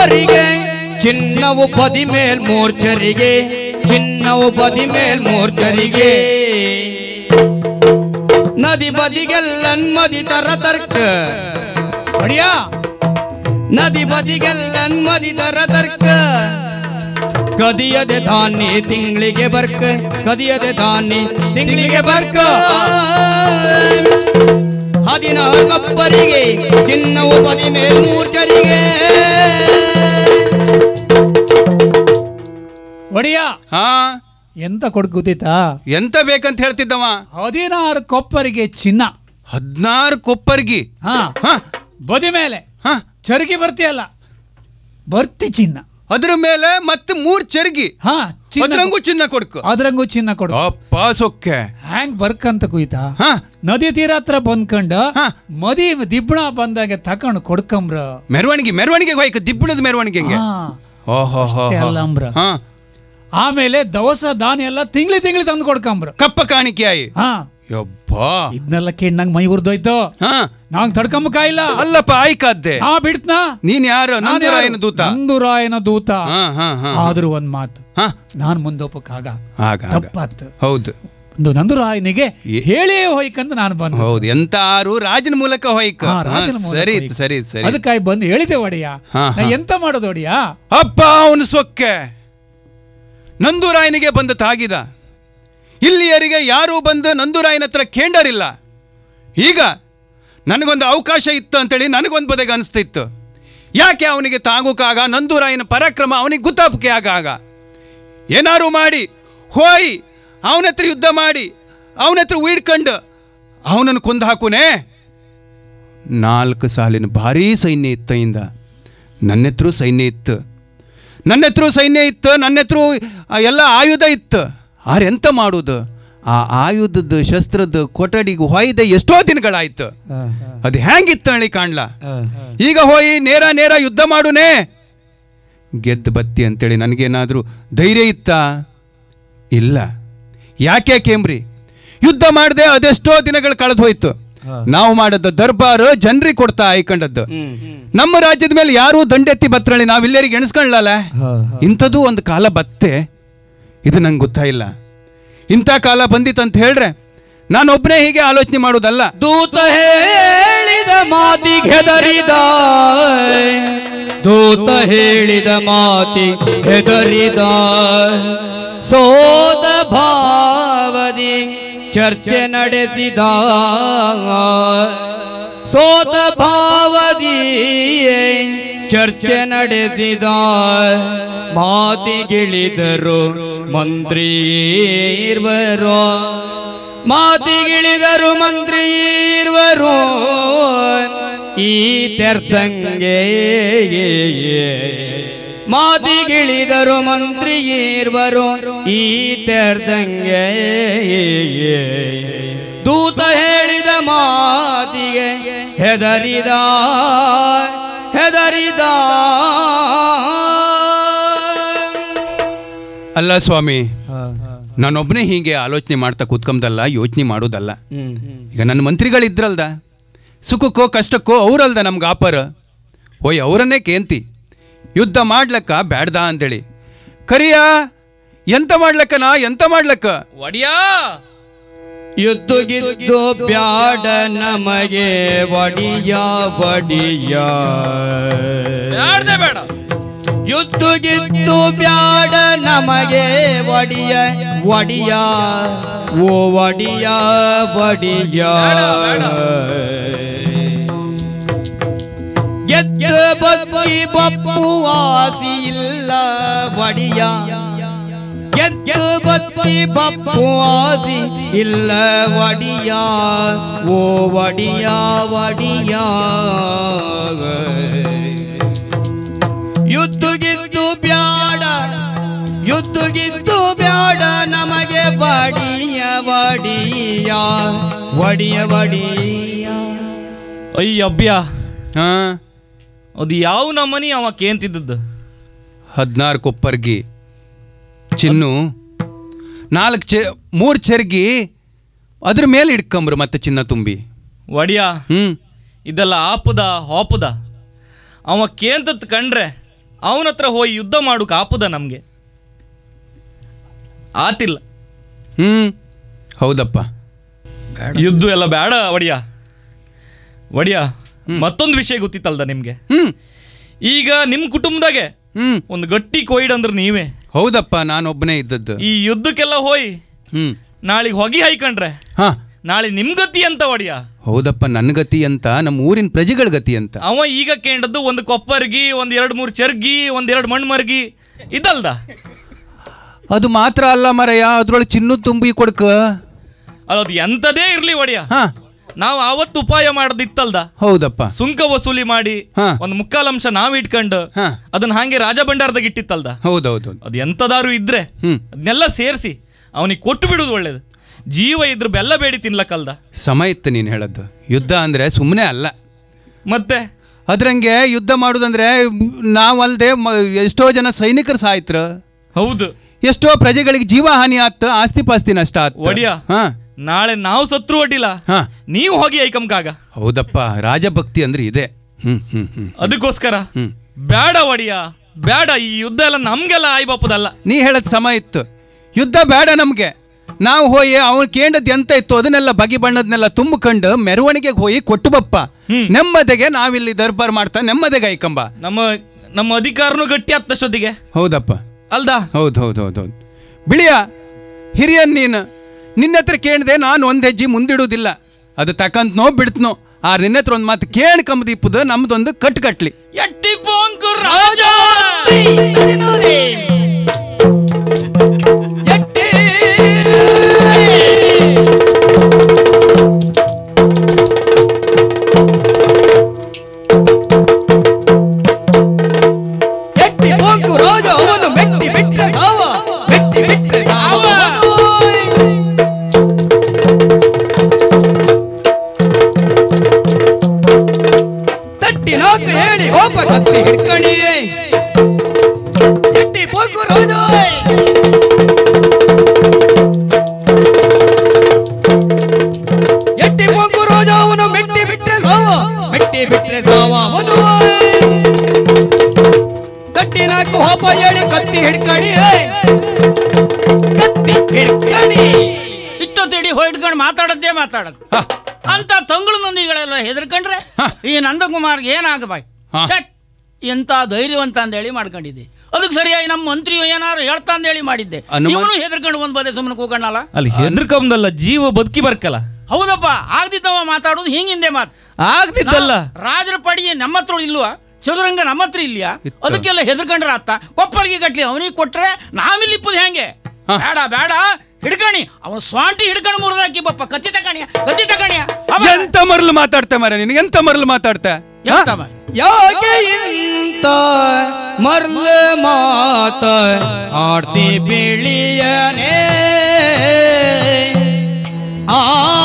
ಕೊಪ್ಪರಿಗೆ ಚಿನ್ನವು ಬದಿ ಮೇಲ್ ಮೂರ್ಛರಿಗೆ ಚಿನ್ನವು ಬದಿ ಮೇಲ್ ಮೂರ್ಛರಿಗೆ ನದಿ ಬದಿಗೆಲ್ಲ ಮದಿ ತರ ತರ್ಕ
ಬಡಿಯಾ
ನದಿ ಬದಿಗೆಲ್ಲ ಮದಿ ತರ ತರ್ಕ ಕದಿಯದೆ ಧಾನ್ಯ ತಿಂಗಳಿಗೆ ಬರ್ಕ ಕದಿಯದೆ ಧಾನ್ಯ ತಿಂಗಳಿಗೆ ಬರ್ಕ ಹದಿನಾರು ಕಪ್ಪರಿಗೆ ಚಿನ್ನವು ಬದಿ ಮೇಲ್ ಮೂರ್ಛರಿಗೆ
ಒಡಿಯಾ
ಹಾ
ಎಂತ ಕೊಡ್ ಗೊತ್ತಿತ್ತಾ
ಎಂತ ಬೇಕಂತ ಹೇಳ್ತಿದ್ದವ
ಹದಿನಾರು ಕೊಪ್ಪರಿಗೆ ಚಿನ್ನ
ಹದ್ನಾರು ಕೊಪ್ಪರ್ಗಿ
ಹಾ
ಹಾ
ಬದಿ ಮೇಲೆ
ಹಾ
ಚರಗಿ ಬರ್ತಿಯಲ್ಲ ಬರ್ತಿ ಚಿನ್ನ
ಅದ್ರ ಮೇಲೆ ಮತ್ತೆ ಮೂರ್ ಚರ್ಗಿ
ಹಾ ಚಿನ್ನ
ಅದ್ರಂಗೂ ಚಿನ್ನ ಕೊಡ್ಕು
ಅದ್ರಂಗೂ ಚಿನ್ನ ಕೊಡು
ಅಪ್ಪ ಸೊಕ್ಕೆ
ಹ್ಯಾಂಗ್ ಬರ್ಕಂತ ಕುಯ್ತಾ
ಹಾ
ನದಿ ತೀರ ಹತ್ರ ಬಂದ್ಕಂಡು
ಹಾ.
ಮದಿ ದಿಬ್ಬಣ ಬಂದಾಗ ತಕೊಂಡು ಕೊಡ್ಕಂಬ್ರ
ಮೆರವಣಿಗೆ ಮೆರವಣಿಗೆ ಹೋಯ್ಕ ದಿಬ್ಬಣದ ಮೆರವಣಿಗೆ
ಹಾ.
ಓಹೋ
ಅಷ್ಟೇ ಅಲ್ಲ ಅಂಬ್ರ.
ಹಾ
ಆಮೇಲೆ ದವಸ ದಾನಿ ಎಲ್ಲ ತಿಂಗ್ಳಿ ತಿಂಗ್ಳಿ ತಂದು ಕೊಡ್ಕಂಬ್ರ
ಕಪ್ಪ ಕಾಣಿಕೆ ಆಯಿ
ಹಾ
ಯಬ್ಬ
ಇದನ್ನೆಲ್ಲ ಕೇಳಿ ನಂಗೆ ಮೈ ಉರ್ದೋಯ್ತು
ಹಾ
ನಾಂಗ್ ತಡ್ಕಂಬಕಾಯಿಲ್ಲ
ಅಲ್ಲಪ್ಪ ಆಯ್ಕಾದ್ದೆ
ನಾ ಬಿಡ್ತ್ನಾ
ನೀನ್ ಯಾರು ನಂದರಾಯನ ದೂತ
ನಂದುರಾಯನ ದೂತ
ಹಾ ಹಾ ಹಾ
ಆದ್ರೂ ಒಂದ್ ಮಾತು
ಹಾ
ನಾನ್ ಮುಂದೋಪಕ್ಕಾಗ
ಆಗ ಆಗ.
ತಪ್ಪಾತ್
ಹೌದು
ಒಂದು ನಂದುರಾಯನಿಗೆ
ಏ-
ಹೇಳೇ ಹೋಯ್ಕಂತ ನಾನು ಬಂದೆ
ಹೌದು ಎಂತ ಆರು ರಾಜನ ಮೂಲಕ ಹೋಯ್ಕ
ಹಾ,
ಹಾ,
ರಾಜನ ಮೂಲಕ
ಸರಿ
ಹೋಯ್ಕ.
ಸರಿ ಸರಿ
ಅದಕ್ಕಾಗಿ ಬಂದು ಹೇಳಿದೆ ಒಡೆಯ
ಹಾ,
ನಾ
ಹಾ.
ಎಂತ ಮಾಡೋದು ಒಡೆಯ
ಅಪ್ಪ ಅವನು ಸೊಕ್ಕೆ ನಂದೂರಾಯನಿಗೆ ಬಂದು ತಾಗಿದ ಇಲ್ಲಿಯರಿಗೆ ಯಾರೂ ಬಂದು ನಂದೂರಾಯನ ಹತ್ರ ಕೇಂಡರಿಲ್ಲ ಈಗ ನನಗೊಂದು ಅವಕಾಶ ಇತ್ತು ಅಂತೇಳಿ ನನಗೊಂದು ಬದಗೆ ಅನಿಸ್ತಿತ್ತು ಯಾಕೆ ಅವನಿಗೆ ತಾಗೋಕಾಗ ನಂದೂರಾಯನ ಪರಾಕ್ರಮ ಅವನಿಗೆ ಗುತ್ತಾಪಿಕೆ ಆಗ ಆಗ ಏನಾರು ಮಾಡಿ ಹೋಯ್ ಅವನ ಹತ್ರ ಯುದ್ಧ ಮಾಡಿ ಅವನ ಹತ್ರ ಉಯ್ಡ್ಕಂಡು ಅವನನ್ನು ಕೊಂದು ಹಾಕುನೇ ನಾಲ್ಕು ಸಾಲಿನ ಭಾರೀ ಸೈನ್ಯ ಇತ್ತ ಇಂದ ನನ್ನ ಹತ್ರ ಸೈನ್ಯ ಇತ್ತು ನನ್ನ ಹತ್ರ ಸೈನ್ಯ ಇತ್ತು ನನ್ನ ಹತ್ರ ಎಲ್ಲ ಆಯುಧ ಇತ್ತು ಆರೆ ಎಂತ ಮಾಡುದು ಆ ಆಯುಧದ ಶಸ್ತ್ರದ ಕೊಠಡಿಗೆ ಹೊಯ್ದ ಎಷ್ಟೋ ದಿನಗಳಾಯ್ತು ಅದು ಹೆಂಗಿತ್ತು ಹೇಳಿ ಕಾಣ್ಲ ಈಗ ಹೋಯಿ ನೇರ ನೇರ ಯುದ್ಧ ಮಾಡುನೇ ಗೆದ್ದು ಬತ್ತಿ ಅಂತೇಳಿ ನನಗೇನಾದರೂ ಧೈರ್ಯ ಇತ್ತಾ ಇಲ್ಲ ಯಾಕೆ ಕೇಮ್ರಿ ಯುದ್ಧ ಮಾಡದೆ ಅದೆಷ್ಟೋ ದಿನಗಳು ಕಳೆದು ಹೋಯ್ತು ನಾವು ಮಾಡದ ದರ್ಬಾರ್ ಜನರಿಗೆ ಕೊಡ್ತಾ ಆಯ್ಕೊಂಡದ್ದು ನಮ್ಮ ರಾಜ್ಯದ ಮೇಲೆ ಯಾರೂ ದಂಡೆತ್ತಿ ಬತ್ರಳಿ ನಾವಿಲ್ಲರಿಗೆ ಎಣಿಸ್ಕೊಳ್ಳಲ್ಲ ಇಂಥದ್ದು ಒಂದು ಕಾಲ ಬತ್ತೆ ಇದು ನಂಗೆ ಗೊತ್ತಾಯಿಲ್ಲ ಇಂಥ ಕಾಲ ಬಂದಿತ್ತಂತ ಹೇಳ್ರೆ ನಾನೊಬ್ಬನೇ ಹೀಗೆ ಆಲೋಚನೆ ಮಾಡೋದಲ್ಲ
ದೂತ ಹೇಳಿದ ಮಾತಿಗೆ ಹೆದರಿದ ದೂತ ಹೇಳಿದ ಮಾತಿ ಹೆದರಿದ ಸೋದ ಭಾವದಿ ಚರ್ಚೆ ನಡೆಸಿದ ಸೋತ ಭಾವದಿ ಚರ್ಚೆ ನಡೆಸಿದ ಮಾತಿಗಿಳಿದರು ಮಂತ್ರಿರ್ವರು ಮಾತಿಗಿಳಿದರು ಮಂತ್ರಿ ಇರುವರು ಈ ತೆರ್ತಂಗೆ ಮಾತಿಗಿಳಿದರು ಮಂತ್ರಿ ಇರುವರು ಈ ತೆರ್ತಂಗೆ ದೂತ ಹೇಳಿದ ಮಾತಿಗೆ ಹೆದರಿದ ಹೆದರಿದ
ಅಲ್ಲ ಸ್ವಾಮಿ ನಾನೊಬ್ಬನೇ ಹೀಗೆ ಆಲೋಚನೆ ಮಾಡ್ತಾ ಕೂತ್ಕೊಂಬದಲ್ಲ ಯೋಚನೆ ಮಾಡೋದಲ್ಲ ಈಗ ನನ್ನ ಮಂತ್ರಿಗಳಿದ್ರಲ್ದ ಸುಖಕ್ಕೋ ಕಷ್ಟಕ್ಕೋ ಅವರಲ್ದ ನಮ್ಗೆ ಆಪರ ಓಯ್ ಅವರನ್ನೇ ಕೇಂತಿ ಯುದ್ಧ ಮಾಡ್ಲಕ್ಕ ಬ್ಯಾಡ್ದ ಅಂತೇಳಿ ಕರಿಯ ಎಂತ ಮಾಡ್ಲಕ್ಕನ ಎಂತ ಮಾಡ್ಲಕ್ಕ
ಒಡಿಯಾ
ಯುದ್ಧ ಗಿದ್ದು ಬ್ಯಾಡ ನಮಗೆ ಒಡಿಯ ಒಡಿಯ
ಬ್ಯಾಡ್ದೆ ಬೇಡ
ಯುದ್ಧ ಗಿದ್ದು ಬ್ಯಾಡ ನಮಗೆ ಒಡಿಯ ಒಡಿಯ ಓ ಒಡಿಯ ಒಡಿಯ ಗೆದ್ದ ಬತ್ತಿ ಬಪ್ಪು ಆಸಿ ಇಲ್ಲ ಒಡಿಯ ಗೆದ್ದ ಬತ್ತಿ ಬಪ್ಪು ಆಸಿ ಇಲ್ಲ ಒಡಿಯ ಓ ಒಡಿಯ ಒಡಿಯ ಯುದ್ಧ ಗಿದ್ದು ಬ್ಯಾಡ ಯುದ್ಧ ಗಿದ್ದು ಬ್ಯಾಡ ನಮಗೆ ಬಡಿಯ ಬಡಿಯ ಒಡಿಯ ಬಡಿಯ
ಅಯ್ಯಬ್ಬ್ಯ
ಹಾ
ಅದು ಯಾವ ನಮ್ಮನಿ ಅವ ಕೇಂತಿದ್ದದ್ದು
ಹದಿನಾರು ಕೊಪ್ಪರ್ಗಿ ಚಿನ್ನು ನಾಲ್ಕು ಚೆ ಮೂರು ಚರ್ಗಿ ಅದ್ರ ಮೇಲೆ ಇಟ್ಕೊಂಬ್ರು ಮತ್ತೆ ಚಿನ್ನ ತುಂಬಿ
ಒಡಿಯಾ
ಹ್ಮ್
ಇದೆಲ್ಲ ಆಪದ ಹಾಪದ ಅವ ಕೇಂತತ್ ಕಂಡ್ರೆ ಅವನ ಹತ್ರ ಹೋಗಿ ಯುದ್ಧ ಮಾಡೋಕೆ ಆಪದ ನಮ್ಗೆ ಆತಿಲ್ಲ
ಹ್ಮ್ ಹೌದಪ್ಪ
ಯುದ್ಧ ಎಲ್ಲ ಬೇಡ ಒಡಿಯ ಒಡಿಯ ಮತ್ತೊಂದು ವಿಷಯ ಗೊತ್ತಿತ್ತಲ್ದ ನಿಮ್ಗೆ
ಹ್ಮ್
ಈಗ ನಿಮ್ ಕುಟುಂಬದಾಗೆ
ಹ್ಮ್
ಒಂದು ಗಟ್ಟಿ ಕೊಯ್ಡ್ ಅಂದ್ರೆ ನೀವೇ
ಹೌದಪ್ಪ ನಾನೊಬ್ಬನೇ ಇದ್ದದ್ದು
ಈ ಯುದ್ಧಕ್ಕೆಲ್ಲ ಹೋಯ್
ಹ್ಮ್
ನಾಳೆಗೆ ಹೊಗಿ ಹಾಯ್ಕೊಂಡ್ರೆ
ಹಾ
ನಾಳೆ ನಿಮ್ ಗತಿ ಅಂತ ಒಡಿಯ
ಹೌದಪ್ಪ ನನ್ನ ಗತಿ ಅಂತ ನಮ್ಮ ಊರಿನ ಪ್ರಜೆಗಳ ಗತಿ ಅಂತ
ಅವ ಈಗ ಕೇಂಡದ್ದು ಒಂದು ಕೊಪ್ಪರ್ಗಿ ಒಂದ್ ಎರಡ್ ಮೂರ್ ಚರ್ಗಿ ಒಂದ್ ಎರಡ್ ಮಣ್ ಮರ್ಗಿ ಇದಲ್ದ
ಅದು ಮಾತ್ರ ಅಲ್ಲ ಮರಯ್ಯ ಅದ್ರೊಳಗೆ ಚಿನ್ನು ತುಂಬಿ ಕೊಡ್ಕ
ಅದು ಎಂತದೇ ಇರ್ಲಿ ಒಡಿಯ
ಹಾ
ನಾವು ಅವತ್ತು ಉಪಾಯ ಮಾಡೋದಿತ್ತಲ್ದ
ಹೌದಪ್ಪ
ಸುಂಕ ವಸೂಲಿ ಮಾಡಿ
ಹಾ.
ಒಂದು ಮುಕ್ಕಾಲಂಶ ನಾವ್ ಇಟ್ಕೊಂಡು
ಹಾ.
ಅದನ್ನ ಹಾಗೆ ರಾಜ ಭಂಡಾರದಾಗ ಇಟ್ಟಿತ್ತಲ್ದ
ಹೌದೌದು
ಅದು ಎಂತದಾರು ಇದ್ರೆ
ಹ್ಮ್.
ಅದನ್ನೆಲ್ಲ ಸೇರಿಸಿ ಅವನಿಗೆ ಕೊಟ್ಟು ಬಿಡುದು ಒಳ್ಳೇದು ಜೀವ ಇದ್ರ ಬೆಲ್ಲ ಬೇಡಿ ತಿನ್ಲಕ್ಕಲ್ದ
ಸಮ ಇತ್ತು ನೀನು ಹೇಳದ್ದು ಯುದ್ಧ ಅಂದ್ರೆ ಸುಮ್ಮನೆ ಅಲ್ಲ
ಮತ್ತೆ
ಅದ್ರಂಗೆ ಯುದ್ಧ ಮಾಡುದಂದ್ರೆ ನಾವಲ್ದೆ ಮ- ಎಷ್ಟೋ ಜನ ಸೈನಿಕರು ಸಾಯ್ತ್ರ
ಹೌದು
ಎಷ್ಟೋ ಪ್ರಜೆಗಳಿಗೆ ಜೀವ ಹಾನಿ ಆತ್ ಆಸ್ತಿ ಪಾಸ್ತಿ ನಷ್ಟ ಆತ್
ಒಡಿಯ.
ಹಾ
ನಾಳೆ ನಾವು ಸತ್ರು ಒಡ್ಡಿಲ್ಲ
ಹಾ
ನೀವು ಹೋಗಿ ಐಕಂಕಾಗ
ಹೌದಪ್ಪ ರಾಜಭಕ್ತಿ ಅಂದ್ರೆ ಇದೆ ಹ್ಮ್ ಹ್ಮ್ ಹ್ಮ್
ಅದಕ್ಕೋಸ್ಕರ
ಹ್ಮ್.
ಬೇಡ ಒಡಿಯ ಬೇಡ ಈ ಯುದ್ಧ ಎಲ್ಲ ನಮ್ಗೆಲ್ಲ ಆಯ್ಬಪ್ಪದಲ್ಲ
ನೀ ಹೇಳದ್ ಸಮ ಇತ್ತು ಯುದ್ಧ ಬೇಡ ನಮ್ಗೆ ನಾವು ಹೋಗಿ ಅವ್ನು ಕೇಂಡದ್ ಎಂತ ಇತ್ತು ಅದನ್ನೆಲ್ಲ ಬಗೆ ಬಣ್ಣದನ್ನೆಲ್ಲ ತುಂಬಿಕೊಂಡು ಮೆರವಣಿಗೆಗೆ ಹೋಗಿ ಕೊಟ್ಟು ಬಪ್ಪ ನೆಮ್ಮದಿಗೆ ನಾವಿಲ್ಲಿ ದರ್ಬಾರ್ ಮಾಡ್ತಾ ನೆಮ್ಮದಿಗೆ ಐಕಂಬ
ನಮ್ಮ ನಮ್ಮ ಅಧಿಕಾರನು ಗಟ್ಟಿ ಆಗ್ತಷ್ಟೊತ್ತಿಗೆ
ಹೌದಪ್ಪ
ಅಲ್ದಾ
ಹೌದು ಹೌದು ಹೌದು ಹೌದು ಬಿಳಿಯ ಹಿರಿಯನ್ ನೀನು ನಿನ್ನ ಹತ್ರ ಕೇಳಿದೆ ನಾನು ಒಂದು ಹೆಜ್ಜೆ ಮುಂದಿಡುವುದಿಲ್ಲ ಅದು ತಕಂತನೋ ಬಿಡ್ತನೋ ಆ ನಿನ್ನ ಹತ್ರ ಒಂದು ಮಾತು ಕೇಳ್ಕಂಬದೀಪದ ನಮ್ದೊಂದು ಕಟ್ ಕಟ್ಲಿ
ಎಟ್ಟಿ ಪೋಂಕು ರಾಜ
ಎಟ್ಟಿ ಹೋಗು ರಾಜ ಅವನು ಮೆಟ್ಟಿ ಬಿಟ್ರೆ ಸಾವ ಮೆಟ್ಟಿ ಬಿಟ್ರೆ ಸಾವ ಅವನು. ತಟ್ಟಿ ನಾಲ್ಕು ಹೇಳಿ ಹೋಪ ಕತ್ತಿ ಹಿಡ್ಕಣಿ ಎಟ್ಟಿ ಹೋಗು ರಾಜ ಎಟ್ಟಿ ಹೋಗು ರಾಜ ಅವನು ಮೆಟ್ಟಿ ಬಿಟ್ರೆ ಸಾವ ಮೆಟ್ಟಿ ಬಿಟ್ರೆ ಸಾವ ಅವನು ಕಟ್ಟಿ ನಾಲ್ಕು ಹೋಪ ಹೇಳಿ ಕತ್ತಿ ಹಿಡ್ಕಣಿ ಕತ್ತಿ ಹಿಡ್ಕಣಿ
ಇಷ್ಟೊತ್ತಿಡಿ ಹೊಯ್ಡ್ಕೊಂಡು ಮಾತಾಡದ್ದೇ ಮಾತಾಡೋದು
ಹ.
ಅಂತ ತಂಗಳು ಮಂದಿಗಳೆಲ್ಲ ಹೆದರ್ಕೊಂಡ್ರೆ ಈ ನಂದಕುಮಾರ್ಗೆ ಏನಾಗಬಾಯ್
ಹ.
ಚಟ್ ಎಂತ ಧೈರ್ಯವಂತ ಅಂದೇಳಿ ಮಾಡ್ಕೊಂಡಿದ್ದೆ ಅದಕ್ಕೆ ಸರಿಯಾಗಿ ನಮ್ಮ ಮಂತ್ರಿಯು ಏನಾರು ಹೇಳ್ತಾ ಅಂದೇಳಿ ಮಾಡಿದ್ದೆ
ಅನುಮಾನ-
ಇವನು ಹೆದರ್ಕೊಂಡು ಒಂದ್ ಬದೇ ಸುಮ್ಮನೆ ಕೂಗಣ್ಣಲ್ಲ
ಅಲ್ಲಿ ಹೆದರ್ಕಂದಲ್ಲ ಜೀವ ಬದುಕಿ ಬರ್ಕಲ್ಲ
ಹೌದಪ್ಪ ಆಗ್ದಿದ್ದವ ಮಾತಾಡೋದು ಹಿಂಗಿಂದೆ ಮಾತು
ಆಗ್ತಿದ್ದಲ್ಲ
ರಾಜರ ಪಡಿ ನಮ್ಮ ಹತ್ರ ಇಲ್ವಾ ಚದುರಂಗ ನಮ್ಮ ಹತ್ರ ಇಲ್ಯಾ
ಇತ್ತು.
ಅದಕ್ಕೆಲ್ಲ ಹೆದರ್ಕೊಂಡ್ರ ಅತ್ತ ಕೊಪ್ಪರಿಗೆ ಗಟ್ಲಿ ಅವನಿಗೆ ಕೊಟ್ರೆ ನಾವಿಲ್ಲಿ ಇಪ್ಪದು ಹೆಂಗೆ ಬೇಡ ಬೇಡ ಹಿಡ್ಕಣಿ ಅವನು ಸ್ವಾಂಟಿ ಹಿಡ್ಕೊಂಡು ಮುರಿದಾಕಿ ಬಪ್ಪ ಕತ್ತಿ ತಕಣಿಯ ಕತ್ತಿ ತಕಣಿಯ
ಎಂತ ಮರಲು ಮಾತಾಡ್ತೆ ಮರ ನಿನಗೆ ಎಂತ ಮರಲು ಮಾತಾಡ್ತೆ
ಎಂತ ಮಾರ್ರೆ?
ಯಾಕೆ ಇಂತ ಮರ್ಲ ಮಾತ ಆಡ್ತಿ ಬಿಳಿಯನೇ ಆ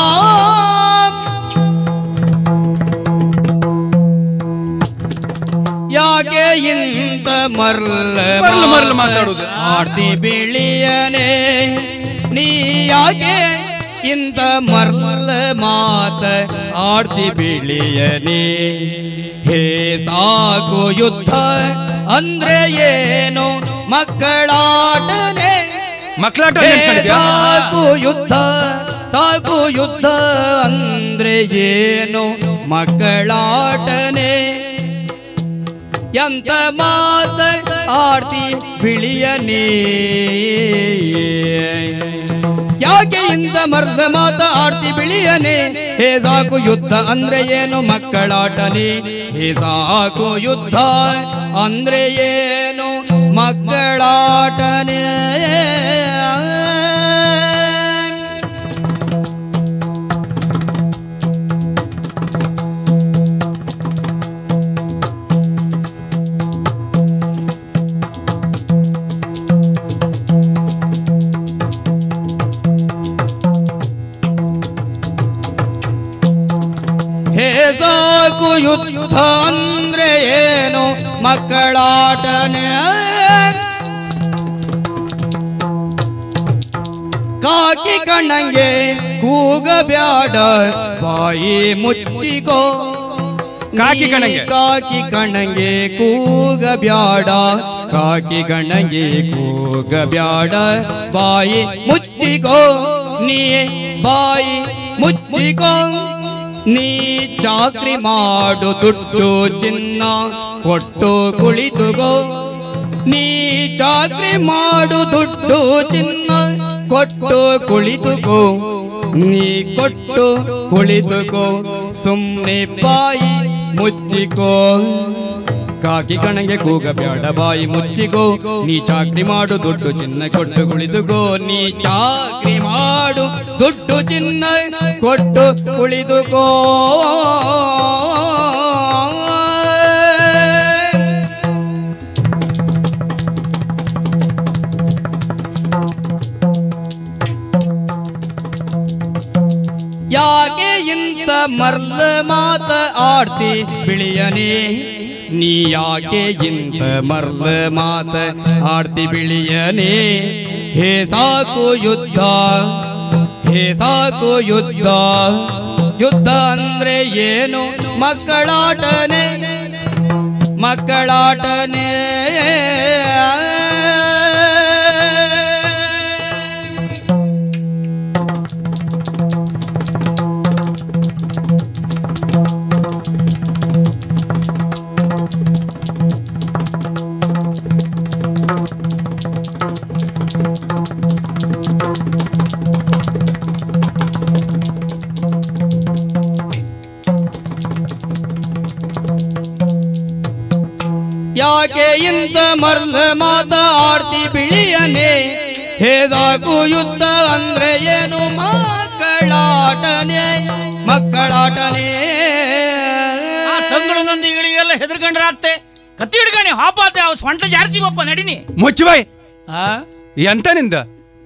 ಯಾಕೆ ಇಂತ ಮರ್ಲ
ಮರ್ಲು ಮರ್ಲು ಮಾತಾಡುದು.
ಆಡ್ತಿ ಬಿಳಿಯನೇ ನೀ ಯಾಕೆ ಇಂತ ಮರ್ಲ ಮಾತ ಆಡ್ತಿ ಬಿಳಿಯನೇ ಹೇ ಸಾಕು ಯುದ್ಧ ಅಂದ್ರೆ ಏನು ಮಕ್ಕಳಾಟನೆ
ಮಕ್ಕಳಾಟ
ಹೇ
ನೆನ್ಸ್ಕೊಂಡಿದ್ಯಾ?
ಸಾಕು ಯುದ್ಧ ಸಾಕು ಯುದ್ಧ ಅಂದ್ರೆ ಏನು ಮಕ್ಕಳಾಟನೆ ಎಂತ ಮಾತ ಆಡ್ತಿ ಬಿಳಿಯನೇ ಯಾಕೆ ಇಂತ ಮರ್ದ ಮಾತ ಆಡ್ತಿ ಬಿಳಿಯನೇ ಹೇ ಸಾಕು ಯುದ್ಧ ಅಂದ್ರೆ ಏನು ಮಕ್ಕಳಾಟನೆ ಹೇ ಸಾಕು ಯುದ್ಧ ಅಂದ್ರೆ ಏನು ಮಕ್ಕಳಾಟನೆ ಹೇ ಸಾಕು ಯುದ್ಧ ಅಂದ್ರೆ ಏನು ಮಕ್ಕಳಾಟನೆ ಕಾಕಿ ಕಣ್ಣಂಗೆ ಕೂಗಬ್ಯಾಡ ಬಾಯಿ ಮುಚ್ಚಿಕೋ
ಕಾಕಿ
ನೀ
ಕಣಂಗೆ.
ಕಾಕಿ ಕಣಂಗೆ ಕೂಗ ಬ್ಯಾಡ ಕಾಕಿ ಕಣಂಗೆ ಕೂಗ ಬ್ಯಾಡ ಬಾಯಿ ಮುಚ್ಚಿಕೋ ನೀ ಬಾಯಿ ಮುಚ್ಚಿಕೋ ನೀ ಚಾಕ್ರಿ ಮಾಡು ದುಡ್ಡು ಚಿನ್ನ ಕೊಟ್ಟು ಕುಳಿತುಗೋ ನೀ ಚಾಕ್ರಿ ಮಾಡು ದುಡ್ಡು ಚಿನ್ನ ಕೊಟ್ಟು ಕುಳಿತುಕೋ ನೀ ಕೊಟ್ಟು ಕುಳಿತುಕೋ ಸುಮ್ಮನೆ ಬಾಯಿ ಮುಚ್ಚಿಕೋ ಕಾಕಿ ಕಣಂಗೆ ಕೂಗ ಬ್ಯಾಡ ಬಾಯಿ ಮುಚ್ಚಿಕೋ ನೀ ಚಾಕ್ರಿ ಮಾಡು ದುಡ್ಡು ಚಿನ್ನ ಕೊಟ್ಟು ಕುಳಿತುಕೋ ನೀ ಚಾಕ್ರಿ ಮಾಡು ದುಡ್ಡು ಚಿನ್ನ ಕೊಟ್ಟು ಕುಳಿತುಕೋ ಯಾಕೆ ಇಂಥ ಮರ್ಲ ಮಾತ ಆಡ್ತಿ ಬಿಳಿಯನೇ ನೀ ಯಾಕೆ ಇಂಥ ಮರ್ಲ ಮಾತ ಆಡ್ತಿ ಬಿಳಿಯನೇ ಹೇ ಸಾಕು ಯುದ್ಧ ಹೇ ಸಾಕು ಯುದ್ಧ ಯುದ್ಧ ಅಂದ್ರೆ ಏನು ಮಕ್ಕಳಾಟನೆ ಮಕ್ಕಳಾಟನೆ ಯಾಕೆ ಇಂಥ ಮರ್ಲ ಮಾತಾಡ್ತಿ ಬಿಳಿಯನೇ ಹೇದಾಕು ಯುದ್ಧ ಅಂದ್ರೆ ಏನು ಮಕ್ಕಳಾಟನೆ ಮಕ್ಕಳಾಟನೆ
ಆ ತಂಗಳು ನಂದಿಗಳಿಗೆಲ್ಲ ಹೆದರ್ಕೊಂಡ್ರಾತ್ತೆ ಕತ್ತಿ ಹಿಡ್ಕಣಿ ಹಾಪಾತೆ ಅವ್ ಸೊಂಟ ಜಾರ್ಸಿವಪ್ಪ ನಡಿನಿ
ಮುಚ್ಚಬಾಯ್
ಆ
ಎಂತ ನಿಂದ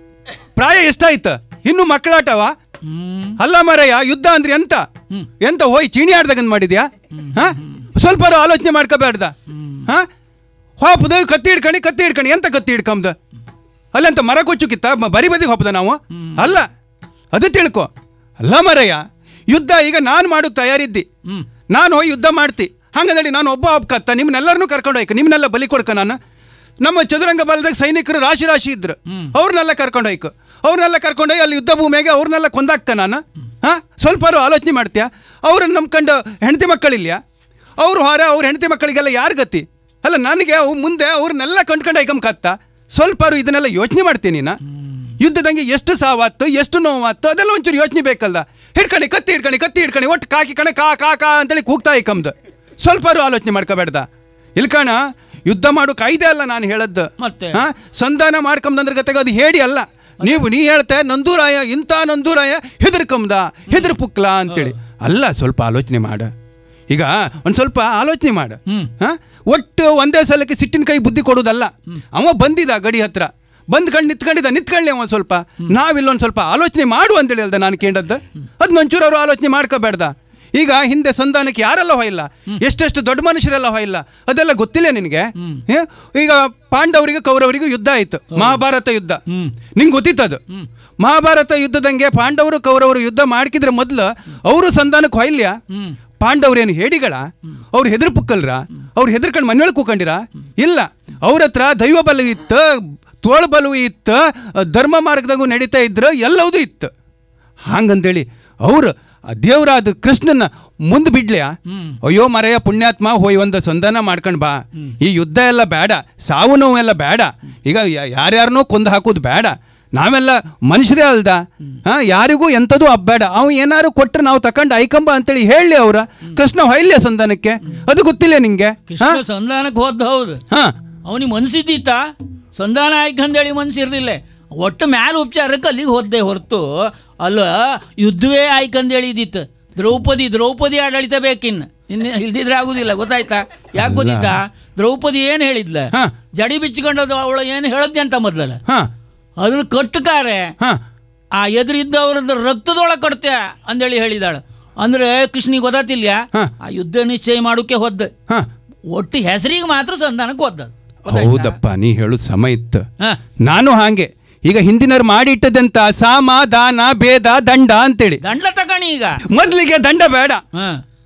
ಪ್ರಾಯ ಎಷ್ಟಾಯ್ತ ಇನ್ನು ಮಕ್ಕಳಾಟವ ಅಲ್ಲ ಮರಯ್ಯ ಯುದ್ಧ ಅಂದ್ರೆ ಎಂತ ಎಂತ ಹೋಯ್ ಚೀಣಿ ಆಡ್ದಾಗಂದ್ ಮಾಡಿದ್ಯಾ ಹಾ ಸ್ವಲ್ಪ ಆಲೋಚನೆ ಮಾಡ್ಕೋಬೇಡ್ದ ಹಾ ಹಾಪದ ಕತ್ತಿ ಹಿಡ್ಕಣಿ ಕತ್ತಿ ಹಿಡ್ಕಣಿ ಎಂತ ಕತ್ತಿ ಹಿಡ್ಕಂದ ಅಲ್ಲಂತ ಮರ ಕೊಚ್ಚುಕಿತ್ತ ಮ- ಬರಿ ಬದಿಗೆ ಹೋಪದ ನಾವು ಅಲ್ಲ ಅದು ತಿಳ್ಕೊ ಅಲ್ಲ ಮರಯ್ಯ ಯುದ್ಧ ಈಗ ನಾನು ಮಾಡೋಕ್ ತಯಾರಿದ್ದಿ ನಾನು ಹೋಗಿ ಯುದ್ಧ ಮಾಡ್ತಿ ಹಂಗಂದೇಳಿ ನಾನು ಒಬ್ಬ ಒಬ್ಬಕತ್ತ ನಿಮ್ಮನ್ನೆಲ್ಲರನ್ನೂ ಕರ್ಕೊಂಡು ಹೋಯ್ಕ ನಿಮ್ಮನ್ನೆಲ್ಲ ಬಲಿ ಕೊಡ್ಕ ನಾನು ನಮ್ಮ ಚದುರಂಗ ಬಲದಾಗ ಸೈನಿಕರು ರಾಶಿ ರಾಶಿ ಇದ್ರು ಅವ್ರನ್ನೆಲ್ಲ ಕರ್ಕೊಂಡು ಹೋಯ್ಕು ಅವ್ರನ್ನೆಲ್ಲ ಕರ್ಕೊಂಡು ಹೋಗಿ ಅಲ್ಲಿ ಯುದ್ಧ ಭೂಮಿಯಾಗೆ ಅವ್ರನ್ನೆಲ್ಲ ಕೊಂದಾಕ್ತ ನಾನು ಹಾ ಸ್ವಲ್ಪ ಆಲೋಚನೆ ಮಾಡ್ತೀಯಾ ಅವ್ರನ್ನ ನಂಬ್ಕೊಂಡು ಹೆಂಡತಿ ಮಕ್ಕಳಿಲ್ಯಾ ಅವ್ರು ಹೊರ ಅವ್ರ ಹೆಂಡತಿ ಮಕ್ಕಳಿಗೆಲ್ಲ ಯಾರು ಗತಿ ಅಲ್ಲ ನನಗೆ ಅವು ಮುಂದೆ ಅವ್ರನ್ನೆಲ್ಲ ಕಂಡ್ಕೊಂಡು ಐಕಂಕತ್ತ ಸ್ವಲ್ಪ ಇದನ್ನೆಲ್ಲ ಯೋಚನೆ ಮಾಡ್ತೀನಿ ನಾ ಯುದ್ಧದಂಗೆ ಎಷ್ಟು ಸಾವಾತ್ತು ಎಷ್ಟು ನೋವಾತ್ತು ಅದೆಲ್ಲ ಒಂಚೂರು ಯೋಚನೆ ಬೇಕಲ್ಲ ಹಿಡ್ಕಣಿ ಕತ್ತಿ ಹಿಡ್ಕಣಿ ಕತ್ತಿ ಹಿಡ್ಕಣಿ ಒಟ್ಟು ಕಾಕಿ ಕಣೆ ಕಾ ಕಾ ಕಾ ಅಂತೇಳಿ ಕೂಗ್ತಾ ಐಕಮ್ದು ಸ್ವಲ್ಪ ಆಲೋಚನೆ ಮಾಡ್ಕೋಬೇಡ್ದ ಇಲ್ಕಣ ಯುದ್ಧ ಮಾಡೋ ಕಾಯ್ದೆ ಅಲ್ಲ ನಾನು ಹೇಳದ್ದು
ಮತ್ತೆ?
ಹಾ ಸಂಧಾನ ಮಾಡ್ಕೊಂಬಂದ್ರ ಗತೆಗೆ ಅದು ಹೇಳಿ ಅಲ್ಲ ನೀವು ನೀ ಹೇಳ್ತೆ ನಂದೂರಾಯ ಇಂಥ ನಂದೂರಾಯ ಹೆದರ್ಕಂದ ಹೆದರ್ ಪುಕ್ಲ ಅಂತೇಳಿ ಅಲ್ಲ ಸ್ವಲ್ಪ ಆಲೋಚನೆ ಮಾಡ ಈಗ ಒಂದು ಸ್ವಲ್ಪ ಆಲೋಚನೆ ಮಾಡ ಹಾ ಒಟ್ಟು ಒಂದೇ ಸಲಕ್ಕೆ ಸಿಟ್ಟಿನ ಕೈ ಬುದ್ಧಿ ಕೊಡೋದಲ್ಲ ಅವ ಬಂದಿದ್ದ ಗಡಿ ಹತ್ರ ಬಂದ್ಕೊಂಡು ನಿಂತ್ಕೊಂಡಿದ್ದ ನಿಂತ್ಕೊಳ್ಳಿ ಅವ ಸ್ವಲ್ಪ ನಾವಿಲ್ಲೊಂದು ಸ್ವಲ್ಪ ಆಲೋಚನೆ ಮಾಡು ಅಂತೇಳಿ ಅಲ್ದ ನಾನು ಕೇಳದ್ದು ಅದು ಒಂಚೂರು ಅವರು ಆಲೋಚನೆ ಮಾಡ್ಕೋಬೇಡ್ದ ಈಗ ಹಿಂದೆ ಸಂಧಾನಕ್ಕೆ ಯಾರೆಲ್ಲ ಹೋಯಿಲ್ಲ ಎಷ್ಟೆಷ್ಟು ದೊಡ್ಡ ಮನುಷ್ಯರೆಲ್ಲ ಹೋಯಿಲ್ಲ ಅದೆಲ್ಲ ಗೊತ್ತಿಲ್ಲ ನಿನಗೆ ಏ? ಈಗ ಪಾಂಡವರಿಗೂ ಕೌರವರಿಗೂ ಯುದ್ಧ ಆಯ್ತು ಮಹಾಭಾರತ ಯುದ್ಧ ನಿಂಗೆ ಗೊತ್ತಿತ್ತದು ಮಹಾಭಾರತ ಯುದ್ಧದಂಗೆ ಪಾಂಡವರು ಕೌರವರು ಯುದ್ಧ ಮಾಡ್ಕಿದ್ರೆ ಮೊದ್ಲು ಅವರು ಸಂಧಾನಕ್ಕೆ ಹೋಯ್ಲ್ಯ ಪಾಂಡವ್ರೇನು ಹೇಡಿಗಳ ಅವ್ರು ಹೆದ್ರ ಪುಕ್ಕಲ್ರ ಅವ್ರು ಹೆದರ್ಕೊಂಡು ಮನೆಯೊಳಗೆ ಕೂಕೊಂಡಿರ ಇಲ್ಲ ಅವ್ರ ಹತ್ರ ದೈವ ಬಲ ಇತ್ತು ತೋಳ ಬಲವು ಇತ್ತು ಧರ್ಮ ಮಾರ್ಗದಾಗೂ ನಡೀತಾ ಇದ್ರು ಎಲ್ಲವೂ ಇತ್ತು ಹಾಗಂತೇಳಿ ಅವ್ರು ಆ ದೇವರಾದ ಕೃಷ್ಣನ ಮುಂದೆ ಬಿಡ್ಲ್ಯಾ ಅಯ್ಯೋ ಮರೆಯ ಪುಣ್ಯಾತ್ಮ ಹೋಯ್ ಒಂದು ಸಂಧಾನ ಮಾಡ್ಕೊಂಡು ಬಾ ಈ ಯುದ್ಧ ಎಲ್ಲ ಬೇಡ ಸಾವು ನೋವು ಎಲ್ಲ ಬೇಡ ಈಗ ಯಾ- ಯಾರ್ಯಾರನ್ನೋ ಕೊಂದು ಹಾಕೋದು ಬೇಡ ನಾವೆಲ್ಲ ಮನುಷ್ಯರೇ ಅಲ್ದ ಹಾ ಯಾರಿಗೂ ಎಂಥದೂ ಅಬ್ಬೇಡ ಅವ್ ಏನಾರು ಕೊಟ್ರೆ ನಾವು ತಕೊಂಡು ಐಕಂಬ ಅಂತೇಳಿ ಹೇಳಿ ಅವ್ರ ಕೃಷ್ಣ ಹೊಯ್ಲ್ಯ ಸಂಧಾನಕ್ಕೆ ಅದು ಗೊತ್ತಿಲ್ಲ ನಿಂಗೆ ಹಾ
ಕೃಷ್ಣ ಸಂಧಾನಕ್ಕೆ ಹೋದ ಹೌದು
ಹಾ
ಅವನಿಗೆ ಮನ್ಸಿದ್ದಿತ್ತ ಸಂಧಾನ ಆಯ್ಕಂದೇಳಿ ಮನ್ಸಿರ್ಲಿಲ್ಲ ಒಟ್ಟು ಮ್ಯಾಲ ಉಪಚಾರಕ್ಕೆ ಅಲ್ಲಿಗೆ ಹೋದ್ದೆ ಹೊರತು ಅಲ್ಲ ಯುದ್ಧವೇ ಆಯ್ಕಂದೇಳಿ ಇದ್ದಿತ್ತು ದ್ರೌಪದಿ ದ್ರೌಪದಿ ಆಡಳಿತ ಬೇಕಿನ್ನು ಇನ್ನು ಇಲ್ದಿದ್ರೆ ಆಗುದಿಲ್ಲ ಗೊತ್ತಾಯ್ತಾ ಯಾಕೆ ಗೊತ್ತಿತ್ತಾ ದ್ರೌಪದಿ ಏನು ಹೇಳಿದ್ಲ
ಹಾ.
ಜಡಿ ಬಿಚ್ಚಿಕೊಂಡದು ಅವಳು ಏನು ಹೇಳದ್ದೆ ಅಂತ ಮೊದ್ಲಲ್ಲ
ಹಾ
ಅದನ್ನು ಕಟ್ಟುಕಾರೆ
ಹಾ
ಆ ಎದುರಿದ್ದವರದ್ದು ರಕ್ತದೊಳಗೆ ಕಟ್ತೆ ಅಂದೇಳಿ ಹೇಳಿದಾಳು ಅಂದ್ರೆ ಕೃಷ್ಣಿಗೆ ಗೊತ್ತಾತಿಲ್ಯ
ಹಾ.
ಆ ಯುದ್ಧ ನಿಶ್ಚಯ ಮಾಡೋಕೆ ಹೋದ್ದ
ಹಾ
ಒಟ್ಟು ಹೆಸರಿಗೆ ಮಾತ್ರ ಸಂಧಾನಕ್ಕೆ ಹೋದ
ಹೌದಪ್ಪ ನೀ ಹೇಳುದು ಸಮ ಇತ್ತು
ಹಾ
ನಾನು ಹಾಗೆ ಈಗ ಹಿಂದಿನವ್ರು ಮಾಡಿಟ್ಟದಂತ ಸಾಮ ದಾನ ಭೇದ ದಂಡ ಅಂತೇಳಿ
ದಂಡ ತಗಣಿ ಈಗ
ಮೊದ್ಲಿಗೆ ದಂಡ ಬೇಡ
ಹಾ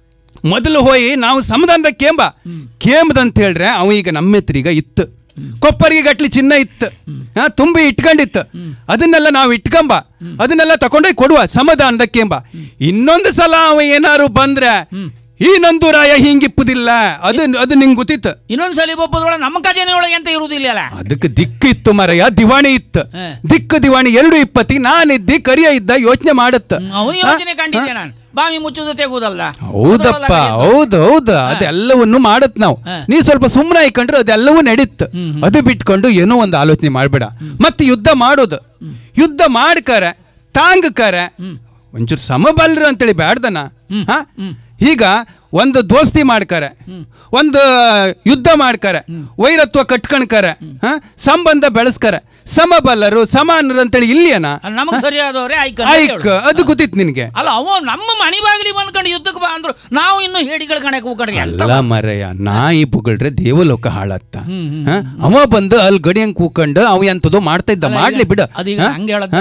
ಮೊದಲು ಹೋಯಿ ನಾವು ಸಮಾಧಾನದ ಕೇಂಬ ಕೇಂಬದಂತ ಹೇಳ್ರೆ ಅವ ಈಗ ನಮ್ಮ ಹತ್ರ ಈಗ ಇತ್ತು ಕೊಪ್ಪರಿಗೆ ಗಟ್ಲಿ ಚಿನ್ನ ಇತ್ತು ಹಾ ತುಂಬಿ ಇಟ್ಕೊಂಡಿತ್ತು ಅದನ್ನೆಲ್ಲ ನಾವು ಇಟ್ಕೊಂಬ ಅದನ್ನೆಲ್ಲ ತಕೊಂಡೋಗಿ ಕೊಡುವ ಸಮಾಧಾನದ ಕೇಂಬ ಇನ್ನೊಂದು ಸಲ ಅವ ಏನಾರು ಬಂದ್ರೆ ಈ ನಂದೂರಾಯ ಹಿಂಗಿಪ್ಪುದಿಲ್ಲ ಅದು ಅದು ನಿಂಗೆ ಗೊತ್ತಿತ್ತು
ಇನ್ನೊಂದ್ಸಲಿ ಒಬ್ಬದ್ರೊಳಗೆ ನಮ್ಮ ಖಜಾನೆ ಒಳಗೆ ಅಂತ ಇರುವುದಿಲ್ಲ ಅಲ್ಲ
ಅದಕ್ಕೆ ದಿಕ್ಕು ಇತ್ತು ಮರಯ್ಯ ದಿವಾಣಿ ಇತ್ತು
ಹಾ.
ದಿಕ್ಕು ದಿವಾಣಿ ಎರಡು ಇಪ್ಪತ್ತಿ ನಾನಿದ್ದಿ ಕರಿಯ ಇದ್ದ ಯೋಚನೆ ಮಾಡುತ್ತ
ಅವನ ಯೋಚನೆ ಕಂಡಿದ್ದೆ ನಾನು ಬಾವಿ ಮುಚ್ಚುದು ತೆಗುವುದಲ್ಲ
ಹೌದಪ್ಪ ಹೌದು ಹೌದು ಅದೆಲ್ಲವನ್ನು ಮಾಡತ್ ನಾವು
ಹಾ.
ನೀ ಸ್ವಲ್ಪ ಸುಮ್ಮನೆ ಆಯ್ಕೊಂಡ್ರೆ ಅದೆಲ್ಲವೂ ನಡೀತು ಅದು ಬಿಟ್ಕೊಂಡು ಏನೋ ಒಂದು ಆಲೋಚನೆ ಮಾಡ್ಬೇಡ ಮತ್ತೆ ಯುದ್ಧ ಮಾಡೋದು ಯುದ್ಧ ಮಾಡ್ಕರೆ ತಾಂಗಕರೆ ಒಂಚೂರು ಸಮಬಲ್ರು ಅಂತೇಳಿ ಬ್ಯಾಡ್ದನ ಹಾ ಈಗ ಒಂದು ದೋಸ್ತಿ ಮಾಡ್ಕರೆ ಒಂದು ಯುದ್ಧ ಮಾಡ್ಕರೆ ವೈರತ್ವ ಕಟ್ಕಣ್ಕರೆ ಹಾ ಸಂಬಂಧ ಬೆಳೆಸ್ಕರೆ ಸಮಬಲ್ಲರು ಸಮಾನರು ಅಂತೇಳಿ ಇಲ್ಲಿಯನ
ನಮಗ್ ಸರಿಯಾದವ್ರೆ ಆಯ್ಕ
ಆಯ್ಕ ಅದು ಗೊತ್ತಿತ್ತು ನಿನಗೆ
ಅಲ್ಲ ಅವ ನಮ್ಮ ಮನೆ ಬಾಗಿಲಿ ಬಂದ್ಕೊಂಡು ಯುದ್ಧಕ್ಕೆ ಬಾ ಅಂದ್ರು ನಾವು ಇನ್ನು ಹೇಡಿಗಳ ಕಣಕ್ಕೆ ಹೋಗ್ಕೊಂಡು ಎಂತ
ಅಲ್ಲ ಮರಯ್ಯ ನಾಯಿ ಪುಗಳ್ರೆ ದೇವಲೋಕ ಹಾಳತ್ತ ಹ? ಅವ ಬಂದು ಅಲ್ಲಿ ಗಡಿಯಂಗ್ ಕೂಕೊಂಡು ಅವ ಎಂತದೋ ಮಾಡ್ತಾ ಇದ್ದ ಮಾಡ್ಲಿ ಬಿಡ
ಅದೀಗ ಹಂಗೆ ಹೇಳದ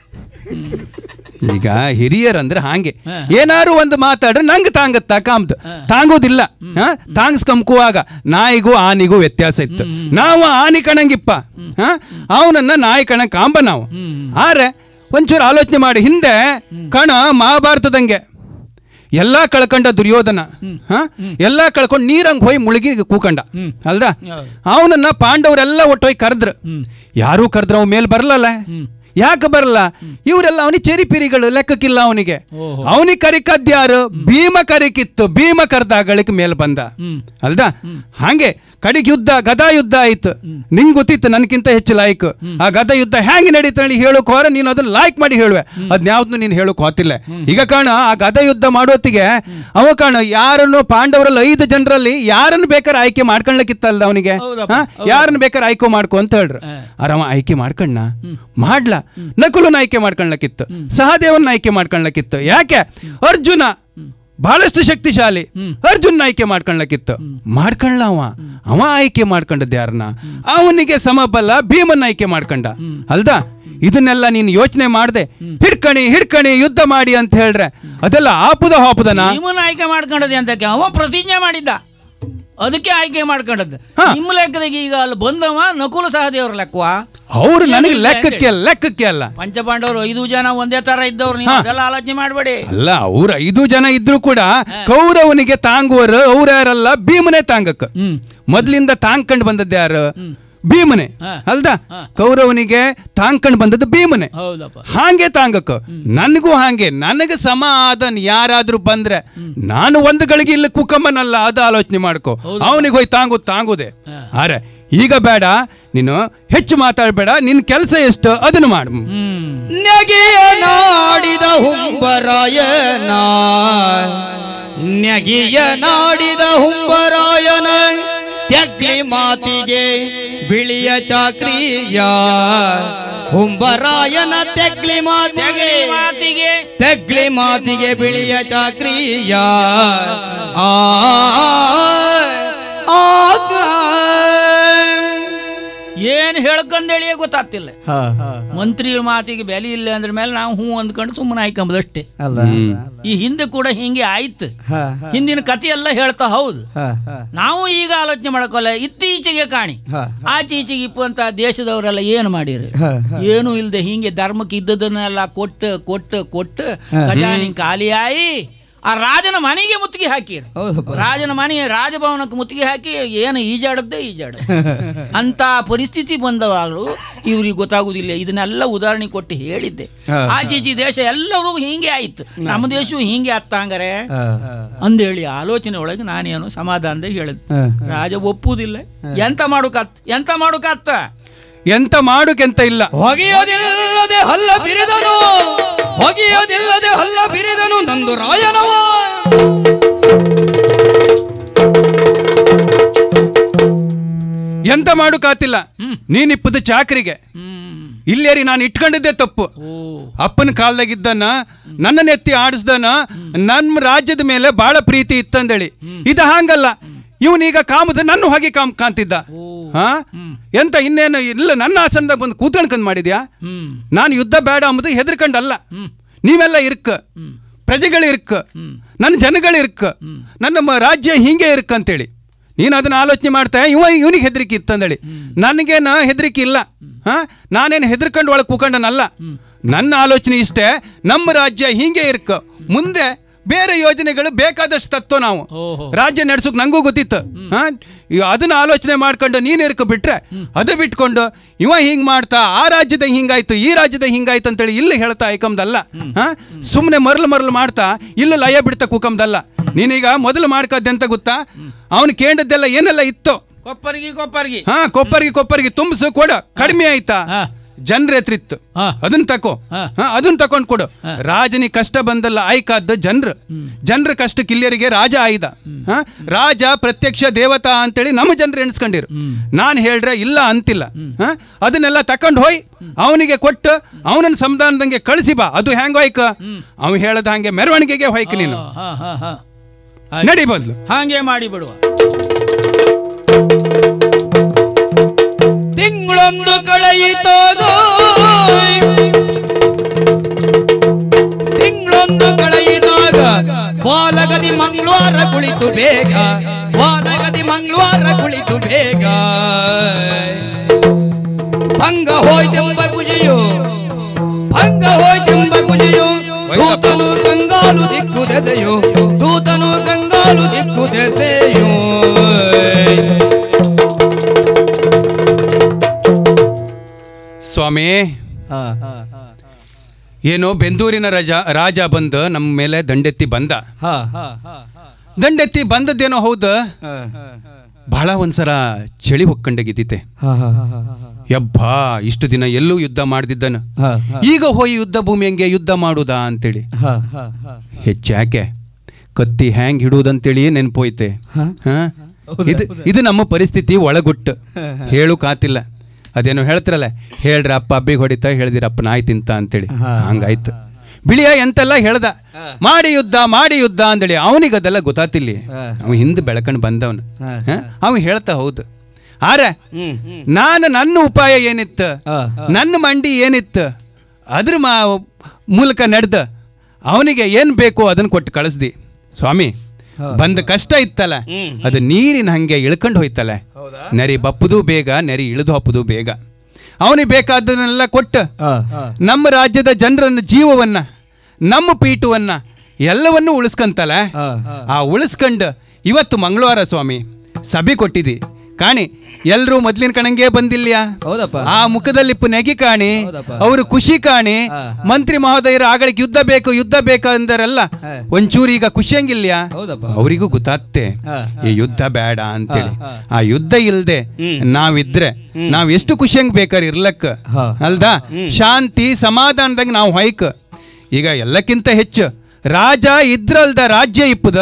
ಈಗ ಹಿರಿಯರಂದ್ರೆ ಹಾಗೆ ಏನಾರು ಒಂದು ಮಾತಾಡ್ರೆ ನಂಗೆ ತಾಂಗತ್ತ ಕಾಮ್ದು ತಾಂಗೋದಿಲ್ಲ ಹ? ತಾಂಗ್ಸ್ಕಂಬುವಾಗ ನಾಯಿಗೂ ಆನಿಗೂ ವ್ಯತ್ಯಾಸ ಇತ್ತು ನಾವು ಆನಿ ಕಣಂಗಿಪ್ಪ ಹ? ಅವನನ್ನ ನಾಯಿ ಕಣ ಕಾಂಬ ನಾವು ಆದ್ರೆ ಒಂಚೂರು ಆಲೋಚನೆ ಮಾಡಿ ಹಿಂದೆ ಕಣ ಮಹಾಭಾರತದಂಗೆ ಎಲ್ಲಾ ಕಳ್ಕೊಂಡ ದುರ್ಯೋಧನ ಹ? ಎಲ್ಲಾ ಕಳ್ಕೊಂಡು ನೀರಂಗ್ ಹೋಗಿ ಮುಳುಗಿ ಕೂಕಂಡ ಅಲ್ದ ಅವನನ್ನ ಪಾಂಡವರೆಲ್ಲ ಒಟ್ಟೋಗಿ ಕರೆದ್ರು ಯಾರೂ ಕರೆದ್ರ ಅವ್ ಮೇಲ್ ಬರಲಲ್ಲ ಯಾಕೆ ಬರಲ್ಲ ಇವರೆಲ್ಲ ಅವನಿಗೆ ಚೆರಿಪಿರಿಗಳು ಲೆಕ್ಕಕ್ಕಿಲ್ಲ ಅವನಿಗೆ ಅವನಿಗೆ ಕರಿಕದ್ಯಾರು ಭೀಮ ಕರಿಕಿತ್ತು ಭೀಮ ಕರ್ದಾಗಳಿಕ್ ಮೇಲ್ ಬಂದ ಅಲ್ದ ಹಾಗೆ ಕಡೆಗೆ ಯುದ್ಧ ಗದಾ ಯುದ್ಧ ಆಯ್ತು ನಿಂಗ್ ಗೊತ್ತಿತ್ತು ನನ್ಕಿಂತ ಹೆಚ್ಚು ಲಾಯ್ಕ್ ಆ ಗದಾ ಯುದ್ಧ ಹೆಂಗ್ ನಡೀತ ಹೇಳಿ ಹೇಳೋಕ್ ಹೋರ ನೀನು ಅದನ್ನ ಲಾಯ್ಕ್ ಮಾಡಿ ಹೇಳುವೆ ಅದ್ನ್ಯಾವ್ದು ನೀನು ಹೇಳೋಕ್ ಹೋತಿಲ್ಲ ಈಗ ಕಾಣ ಆ ಗದಾ ಯುದ್ಧ ಮಾಡೋತ್ತಿಗೆ ಅವ ಕಾಣ ಯಾರನ್ನು ಪಾಂಡವರಲ್ಲಿ ಐದು ಜನರಲ್ಲಿ ಯಾರನ್ನು ಬೇಕಾದ್ರೆ ಆಯ್ಕೆ ಮಾಡ್ಕೊಳ್ಲಿಕ್ಕಿತ್ತಲ್ದ ಅವನಿಗೆ
ಹೌದಪ್ಪ,
ಯಾರನ್ನು ಬೇಕಾದ್ರೆ ಆಯ್ಕೆ ಮಾಡ್ಕೊ ಅಂತ ಹೇಳ್ರು ಆರಾಮ ಆಯ್ಕೆ ಮಾಡ್ಕಣ್ಣ ಮಾಡ್ಲ ನಕುಲನ ಆಯ್ಕೆ ಮಾಡ್ಕೊಳ್ಲಕ್ಕಿತ್ತು ಸಹದೇವನ್ನ ಆಯ್ಕೆ ಮಾಡ್ಕೊಳ್ಲಕ್ಕಿತ್ತು ಯಾಕೆ ಅರ್ಜುನ ಬಹಳಷ್ಟು ಶಕ್ತಿಶಾಲಿ ಅರ್ಜುನ್ ಆಯ್ಕೆ ಮಾಡ್ಕೊಳ್ಲಕ್ಕಿತ್ತು ಮಾಡ್ಕೊಳ್ಳ ಅವ ಅವ ಆಯ್ಕೆ ಮಾಡ್ಕೊಂಡದ್ದು ಯಾರನ್ನ ಅವನಿಗೆ ಸಮಬಲ ಭೀಮನ್ನ ಆಯ್ಕೆ ಮಾಡ್ಕೊಂಡ ಅಲ್ದಾ ಇದನ್ನೆಲ್ಲ ನೀನು ಯೋಚನೆ ಮಾಡ್ದೆ ಹಿಡ್ಕಣಿ ಹಿಡ್ಕಣಿ ಯುದ್ಧ ಮಾಡಿ ಅಂತ ಹೇಳ್ರೆ ಅದೆಲ್ಲ ಆಪುದ ಹಾಪುದನ
ನಿಮ್ಮನ್ನ ಆಯ್ಕೆ ಮಾಡ್ಕೊಂಡದೆ ಅಂತ ಅವ ಪ್ರತಿಜ್ಞೆ ಮಾಡಿದ್ದ ಅದಕ್ಕೆ ಆಯ್ಕೆ ಮಾಡ್ಕೊಂಡದ್ದು
ಹಾ.
ನಿಮ್ಮ ಲೆಕ್ಕದಾಗ ಈಗ ಅಲ್ಲಿ ಬಂದವ ನಕುಲ ಸಹದೇವ್ರ ಲೆಕ್ಕವಾ
ಅವ್ರು ನನಗೆ
ಏನಿಲ್ಲ
ಲೆಕ್ಕಕ್ಕೆ ಅಲ್ಲ, ಲೆಕ್ಕಕ್ಕೆ ಅಲ್ಲ
ಪಂಚಪಾಂಡವರು ಐದು ಜನ ಒಂದೇ ತರ ಇದ್ದವ್ರು ನೀವು
ಹಾ.
ಅದೆಲ್ಲ ಆಲೋಚನೆ ಮಾಡಬೇಡಿ
ಅಲ್ಲ ಅವ್ರ ಐದು ಜನ ಇದ್ರು ಕೂಡ ಕೌರವನಿಗೆ ತಾಂಗುವರು ಅವ್ರ ಯಾರಲ್ಲ ಭೀಮನೆ ತಾಂಗಕ್ ಮೊದ್ಲಿಂದ ತಾಂಗ್ಕಂಡ್ ಬಂದದ್ದು ಯಾರು ಭೀಮನೆ
ಹಾ.
ಅಲ್ದ ಕೌರವನಿಗೆ ತಾಂಗ್ಕಂಡ್ ಬಂದದ್ದು ಭೀಮನೆ
ಹೌದಪ್ಪ
ಹಾಗೆ ತಾಂಗಕ್ ನನಗೂ ಹಾಗೆ ನನಗೆ ಸಮ ಆದನ್ ಯಾರಾದ್ರೂ ಬಂದ್ರೆ ನಾನು ಒಂದು ಗಳಿಗೆ ಇಲ್ಲಿ ಕುಕ್ಕಮ್ಮನಲ್ಲ ಅದು ಆಲೋಚನೆ ಮಾಡ್ಕೊ ಅವನಿಗೆ ಹೋಗಿ ತಾಂಗು ತಾಂಗುದೆ ಅರೆ ಈಗ ಬೇಡ ನೀನು ಹೆಚ್ಚು ಮಾತಾಡಬೇಡ ನಿನ್ ಕೆಲಸ ಎಷ್ಟು ಅದನ್ನು ಮಾಡು
ನೆಗೆಯ ನಾಡಿದ ಹುಂಬರಾಯನ ನೆಗೆಯ ನಾಡಿದ ಹುಂಬರಾಯನ ತೆಗ್ಲಿ ಮಾತಿಗೆ ಬಿಳಿಯ ಚಾಕ್ರಿಯ ಹುಂಬರಾಯನ ತೆಗ್ಲಿ ಮಾತಿಗೆ
ಮಾತಿಗೆ
ತೆಗ್ಲಿ ಮಾತಿಗೆ ಬಿಳಿಯ ಚಾಕ್ರಿಯ ಆ ಆಗ
ಏನ್ ಹೇಳ್ಕೊಂಡೇಳಿಯೇ ಗೊತ್ತಾಗ್ತಿಲ್ಲ ಮಂತ್ರಿ ಮಾತಿಗೆ ಬೆಲೆ ಇಲ್ಲ ಅಂದ್ರ ಮೇಲೆ ನಾವು ಹೂ ಅಂದ್ಕೊಂಡು ಸುಮ್ಮನೆ ಆಯ್ಕೊಂಬುದು ಅಷ್ಟೇ ಈ ಹಿಂದೆ ಕೂಡ ಹಿಂಗೆ ಆಯ್ತು ಹಿಂದಿನ ಕಥೆ ಎಲ್ಲ ಹೇಳ್ತಾ ಹೌದು ನಾವು ಈಗ ಆಲೋಚನೆ ಮಾಡಕೋಲ್ಲ ಇತ್ತೀಚೆಗೆ ಕಾಣಿ ಆಚೀಚೆಗೆ ಇಪ್ಪಂತ ದೇಶದವರೆಲ್ಲ ಏನು ಮಾಡಿರಿ ಏನು ಇಲ್ಲದೆ ಹಿಂಗೆ ಧರ್ಮಕ್ಕೆ ಇದ್ದದನ್ನೆಲ್ಲ ಕೊಟ್ಟು ಕೊಟ್ಟು ಕೊಟ್ಟು ಖಜಾನಿ ಖಾಲಿಯಾಯಿ ಆ ರಾಜನ ಮನೆಗೆ ಮುತ್ತಿಗೆ ಹಾಕಿರು ರಾಜನ ಮನೆಗೆ ರಾಜಭವನಕ್ಕೆ ಮುತ್ತಿಗೆ ಹಾಕಿ ಏನು ಈಜಾಡದ್ದೇ ಈಜಾಡ ಅಂತ ಪರಿಸ್ಥಿತಿ ಬಂದವಾಗಲೂ ಇವ್ರಿಗೆ ಗೊತ್ತಾಗುದಿಲ್ಲ ಇದನ್ನೆಲ್ಲ ಉದಾಹರಣೆ ಕೊಟ್ಟು ಹೇಳಿದ್ದೆ ಆಚೀಚಿ ದೇಶ ಎಲ್ಲರೂ ಹಿಂಗೆ ಆಯ್ತು ನಮ್ಮ ದೇಶವು ಹಿಂಗೆ ಅತ್ತಂಗಾರೆ ಅಂದೇಳಿ ಆಲೋಚನೆ ಒಳಗೆ ನಾನೇನು ಸಮಾಧಾನದಾಗ ಹೇಳಿದೆ ರಾಜ ಒಪ್ಪುವುದಿಲ್ಲ ಎಂತ ಮಾಡೋಕತ್ ಎಂತ ಮಾಡೋಕತ್ತ
ಎಂತ ಮಾಡುಕೆಂತ ಇಲ್ಲ
ಹೊಗೆಯೋದಿಲ್ಲದೆ ಹಲ್ಲ ಬಿರಿದನು ಹೊಗೆಯೋದಿಲ್ಲದೆ ಹಲ್ಲ ಬಿರಿದನು ನಂದು ರಾಯನವ
ಎಂತ ಮಾಡುಕಾತಿಲ್ಲ ನೀನಿಪ್ಪದ ಚಾಕರಿಗೆ ಇಲ್ಲೇರಿ ನಾನು ಇಟ್ಕೊಂಡಿದ್ದೆ ತಪ್ಪು ಅಪ್ಪನ ಕಾಲದಾಗಿದ್ದನ ನನ್ನನ್ನ ಎತ್ತಿ ಆಡಿಸ್ದನ ನಮ್ಮ ರಾಜ್ಯದ ಮೇಲೆ ಬಹಳ ಪ್ರೀತಿ ಇತ್ತಂದೇಳಿ ಇದು ಹಾಂಗಲ್ಲ ಇವನೀಗ ಕಾಮದ ನನ್ನ ಹೊಗೆ ಕಾಮ್ ಕಾಂತಿದ್ದ ಹಾ ಎಂತ ಇನ್ನೇನು ಇಲ್ಲ ನನ್ನ ಆಸನದಾಗ ಬಂದು ಕೂತ್ಕೊಂಡ್ ಮಾಡಿದ್ಯಾ ನಾನು ಯುದ್ಧ ಬೇಡ ಅಂಬುದು ಹೆದರ್ಕೊಂಡಲ್ಲ ನೀವೆಲ್ಲ ಇರ್ಕ ಪ್ರಜೆಗಳು ಇರ್ಕ ನನ್ನ ಜನಗಳು ಇರ್ಕ ನನ್ನ ಮ- ರಾಜ್ಯ ಹಿಂಗೆ ಇರ್ಕ ಅಂತೇಳಿ ನೀನು ಅದನ್ನ ಆಲೋಚನೆ ಮಾಡ್ತಾ ಇವ ಇವನಿಗೆ ಹೆದರಿಕೆ ಇತ್ತಂದೇಳಿ ನನಗೇನ ಹೆದರಿಕೆ ಇಲ್ಲ ಹಾ ನಾನೇನು ಹೆದರ್ಕೊಂಡು ಒಳಗೆ ಕೂಕೊಂಡನಲ್ಲ ನನ್ನ ಆಲೋಚನೆ ಇಷ್ಟೇ ನಮ್ಮ ರಾಜ್ಯ ಹಿಂಗೆ ಇರ್ಕ ಮುಂದೆ ಬೇರೆ ಯೋಜನೆಗಳು ಬೇಕಾದಷ್ಟು ತತ್ತೋ ನಾವು ರಾಜ್ಯ ನಡೆಸೋಕೆ ನಂಗೂ ಗೊತ್ತಿತ್ತು ಹಾ ಈಗ ಅದನ್ನ ಆಲೋಚನೆ ಮಾಡ್ಕೊಂಡು ನೀನು ಇರ್ಕ ಬಿಟ್ರೆ ಅದು ಬಿಟ್ಕೊಂಡು ಇವ ಹಿಂಗ್ ಮಾಡ್ತಾ ಆ ರಾಜ್ಯದ ಹಿಂಗಾಯ್ತು ಈ ರಾಜ್ಯದ ಹಿಂಗಾಯ್ತು ಅಂತೇಳಿ ಇಲ್ಲಿ ಹೇಳ್ತಾ ಐಕಮ್ದಲ್ಲ ಹಾ ಸುಮ್ಮನೆ ಮರಳು ಮರಳು ಮಾಡ್ತಾ ಇಲ್ಲಿ ಲಯ ಬಿಡ್ತಾ ಕೂಕಮ್ದಲ್ಲ ನೀನೀಗ ಮೊದಲು ಮಾಡ್ಕದ್ದೆ ಅಂತ ಗೊತ್ತಾ ಅವನು ಕೇಂದ್ರದ್ದೆಲ್ಲ ಏನೆಲ್ಲ ಇತ್ತು
ಕೊಪ್ಪರಿಗೆ ಕೊಪ್ಪರಿಗೆ
ಹಾ ಕೊಪ್ಪರಿಗೆ ಕೊಪ್ಪರಿಗೆ ತುಂಬಿಸು ಕೊಡ ಕಡಿಮೆ ಆಯ್ತಾ
ಹಾ.
ಜನರ ಹತ್ರ ಇತ್ತು
ಹಾ.
ಅದನ್ನ ತಕೋ
ಹಾ.
ಹಾ, ಅದನ್ನ ತಕೊಂಡ್ ಕೊಡು ರಾಜನಿ ಕಷ್ಟ ಬಂದಲ್ಲ ಆಯ್ಕಾದ್ದು ಜನರು ಜನರ ಕಷ್ಟ ಕಿಲ್ಯರಿಗೆ ರಾಜ ಆಯ್ದ ಹಾ? ರಾಜ ಪ್ರತ್ಯಕ್ಷ ದೇವತಾ ಅಂತೇಳಿ ನಮ್ಮ ಜನರು ಎಣಿಸ್ಕೊಂಡಿರು ನಾನು ಹೇಳ್ರೆ ಇಲ್ಲ ಅಂತಿಲ್ಲ ಹಾ? ಅದನ್ನೆಲ್ಲ ತಕೊಂಡ್ ಹೋಯ್ ಅವನಿಗೆ ಕೊಟ್ಟು ಅವನನ್ನ ಸಂಧಾನದಂಗೆ ಕಳಿಸಿ ಬಾ ಅದು ಹೆಂಗ್ ಹೋಯ್ಕ ಅವ್ನು ಹೇಳದ ಹಂಗೆ ಮೆರವಣಿಗೆಗೆ ಹೋಯ್ಕ ನೀನು
ಹಾ ಹಾ ಹಾ
ನಡಿ ಬದ್ಲು
ಹಾಗೆ ಮಾಡಿ ಬಿಡುವ
ತಿಂಗಳೊಂದು ಕಳೆಯಿತೋದು ತಿಂಗಳೊಂದು ಕಳೆಯಿದಾಗ ಬಾಲಗದಿ ಮಂಗಳವಾರ ಕುಳಿತು ಬೇಗ ಬಾಲಗದಿ ಮಂಗಳವಾರ ಕುಳಿತು ಬೇಗ ಭಂಗ ಹೋಯ್ತೆಂಬ ಖುಷಿಯು ಭಂಗ ಹೋಯ್ತೆಂಬ ಖುಷಿಯು ದೂತನು ಕಂಗಾಲು ದಿಕ್ಕು ದೆಸೆಯು ದೂತನು ಕಂಗಾಲು ದಿಕ್ಕು ದೆಸೆಯು
ಸ್ವಾಮಿ ಏನೋ ಬೆಂದೂರಿನ ರಾಜ ರಾಜ ಬಂದು ನಮ್ಮ ಮೇಲೆ ದಂಡೆತ್ತಿ ಬಂದ ದಂಡೆತ್ತಿ ಬಂದದ್ದೇನೋ ಹೌದು ಬಹಳ ಒಂದ್ಸಲ ಚಳಿ ಹೊಕ್ಕಂಡಾಗಿದ್ದಿತ್ತೆ ಯಬ್ಬಾ ಇಷ್ಟು ದಿನ ಎಲ್ಲೂ ಯುದ್ಧ ಮಾಡ್ದಿದ್ದನು ಈಗ ಹೋಗಿ ಯುದ್ಧ ಭೂಮಿ ಹಂಗೆ ಯುದ್ಧ ಮಾಡುದಾ ಅಂತೇಳಿ ಹೆಚ್ಚಾಕೆ ಕತ್ತಿ ಹ್ಯಾಂಗ್ ಹಿಡುವುದಂತೇಳಿ ನೆನ್ಪೋಯ್ತೆ ಹಾ? ಇದು ಇದು ನಮ್ಮ ಪರಿಸ್ಥಿತಿ ಒಳಗುಟ್ಟು ಹೇಳು ಕಾತಿಲ್ಲ ಅದೇನೋ ಹೇಳ್ತಿರಲ್ಲ ಹೇಳ್ರ ಅಪ್ಪ ಅಬ್ಬಿಗೆ ಹೊಡಿತಾ ಹೇಳ್ದಿರಪ್ಪ ನಾಯಿ ತಿಂತ ಅಂತೇಳಿ ಹಂಗಾಯ್ತು ಬಿಳಿಯ ಎಂತೆಲ್ಲ ಹೇಳ್ದ ಮಾಡಿ ಯುದ್ಧ ಮಾಡಿ ಯುದ್ಧ ಅಂತೇಳಿ ಅವನಿಗೆ ಅದೆಲ್ಲ ಗೊತ್ತಾತಿಲ್ಲ ಅವ ಹಿಂದೆ ಬೆಳಕಂಡು ಬಂದವನು ಅವ ಹೇಳ್ತಾ ಹೌದು ಆರೆ ನಾನು ನನ್ನ ಉಪಾಯ ಏನಿತ್ತು ನನ್ನ ಮಂಡಿ ಏನಿತ್ತು ಅದ್ರ ಮಾ ಮೂಲಕ ನಡೆದ ಅವನಿಗೆ ಏನ್ ಬೇಕು ಅದನ್ನ ಕೊಟ್ಟು ಕಳಿಸ್ದಿ ಸ್ವಾಮಿ ಬಂದ ಕಷ್ಟ ಇತ್ತಲ್ಲ ಅದು ನೀರಿನ ಹಂಗೆ ಇಳ್ಕೊಂಡು ಹೋಯ್ತಲ್ಲ ನೆರಿ ಬಪ್ಪುದು ಬೇಗ ನೆರಿ ಇಳಿದು ಹಪ್ಪುದು ಬೇಗ ಅವನಿಗೆ ಬೇಕಾದನ್ನೆಲ್ಲ ಕೊಟ್ಟು ನಮ್ಮ ರಾಜ್ಯದ ಜನರನ್ನ ಜೀವವನ್ನ ನಮ್ಮ ಪೀಠವನ್ನ ಎಲ್ಲವನ್ನೂ ಉಳಿಸ್ಕಂತಲ್ಲ ಆ ಉಳಿಸ್ಕೊಂಡು ಇವತ್ತು ಮಂಗಳವಾರ ಸ್ವಾಮಿ ಸಭೆ ಕೊಟ್ಟಿದಿ ಕಾಣಿ ಎಲ್ರೂ ಮೊದ್ಲಿನ ಕಣಂಗೆ ಬಂದಿಲ್ಯಾ
ಹೌದಪ್ಪ.
ಆ ಮುಖದಲ್ಲಿ ಇಪ್ಪು ನೆಗಿ ಕಾಣಿ
ಹೌದಪ್ಪ.
ಅವರು ಖುಷಿ ಕಾಣಿ ಮಂತ್ರಿ ಮಹೋದಯರು ಆಗಳಿಗೆ ಯುದ್ಧ ಬೇಕು ಯುದ್ಧ ಬೇಕು ಅಂದರಲ್ಲ ಒಂಚೂರು ಈಗ ಖುಷಿಯಂಗಿಲ್ಯಾ
ಹೌದಪ್ಪ.
ಅವರಿಗೂ ಗೊತ್ತಾತ್ತೆ
ಹಾ.
ಈ ಯುದ್ಧ ಬೇಡ ಅಂತೇಳಿ
ಹಾ,
ಆ ಯುದ್ಧ ಇಲ್ದೆ ನಾವಿದ್ರೆ ನಾವ್ ಎಷ್ಟು ಖುಷಿಯಂಗ್ ಬೇಕಾದ್ರೆ ಇರ್ಲಕ್ಕ
ಹಾ.
ಅಲ್ದಾ ಶಾಂತಿ ಸಮಾಧಾನದಾಗ ನಾವು ಹೊಯ್ಕ ಈಗ ಎಲ್ಲಕ್ಕಿಂತ ಹೆಚ್ಚು ರಾಜ ಇದ್ರಲ್ದ ರಾಜ್ಯ ಇಪ್ಪದ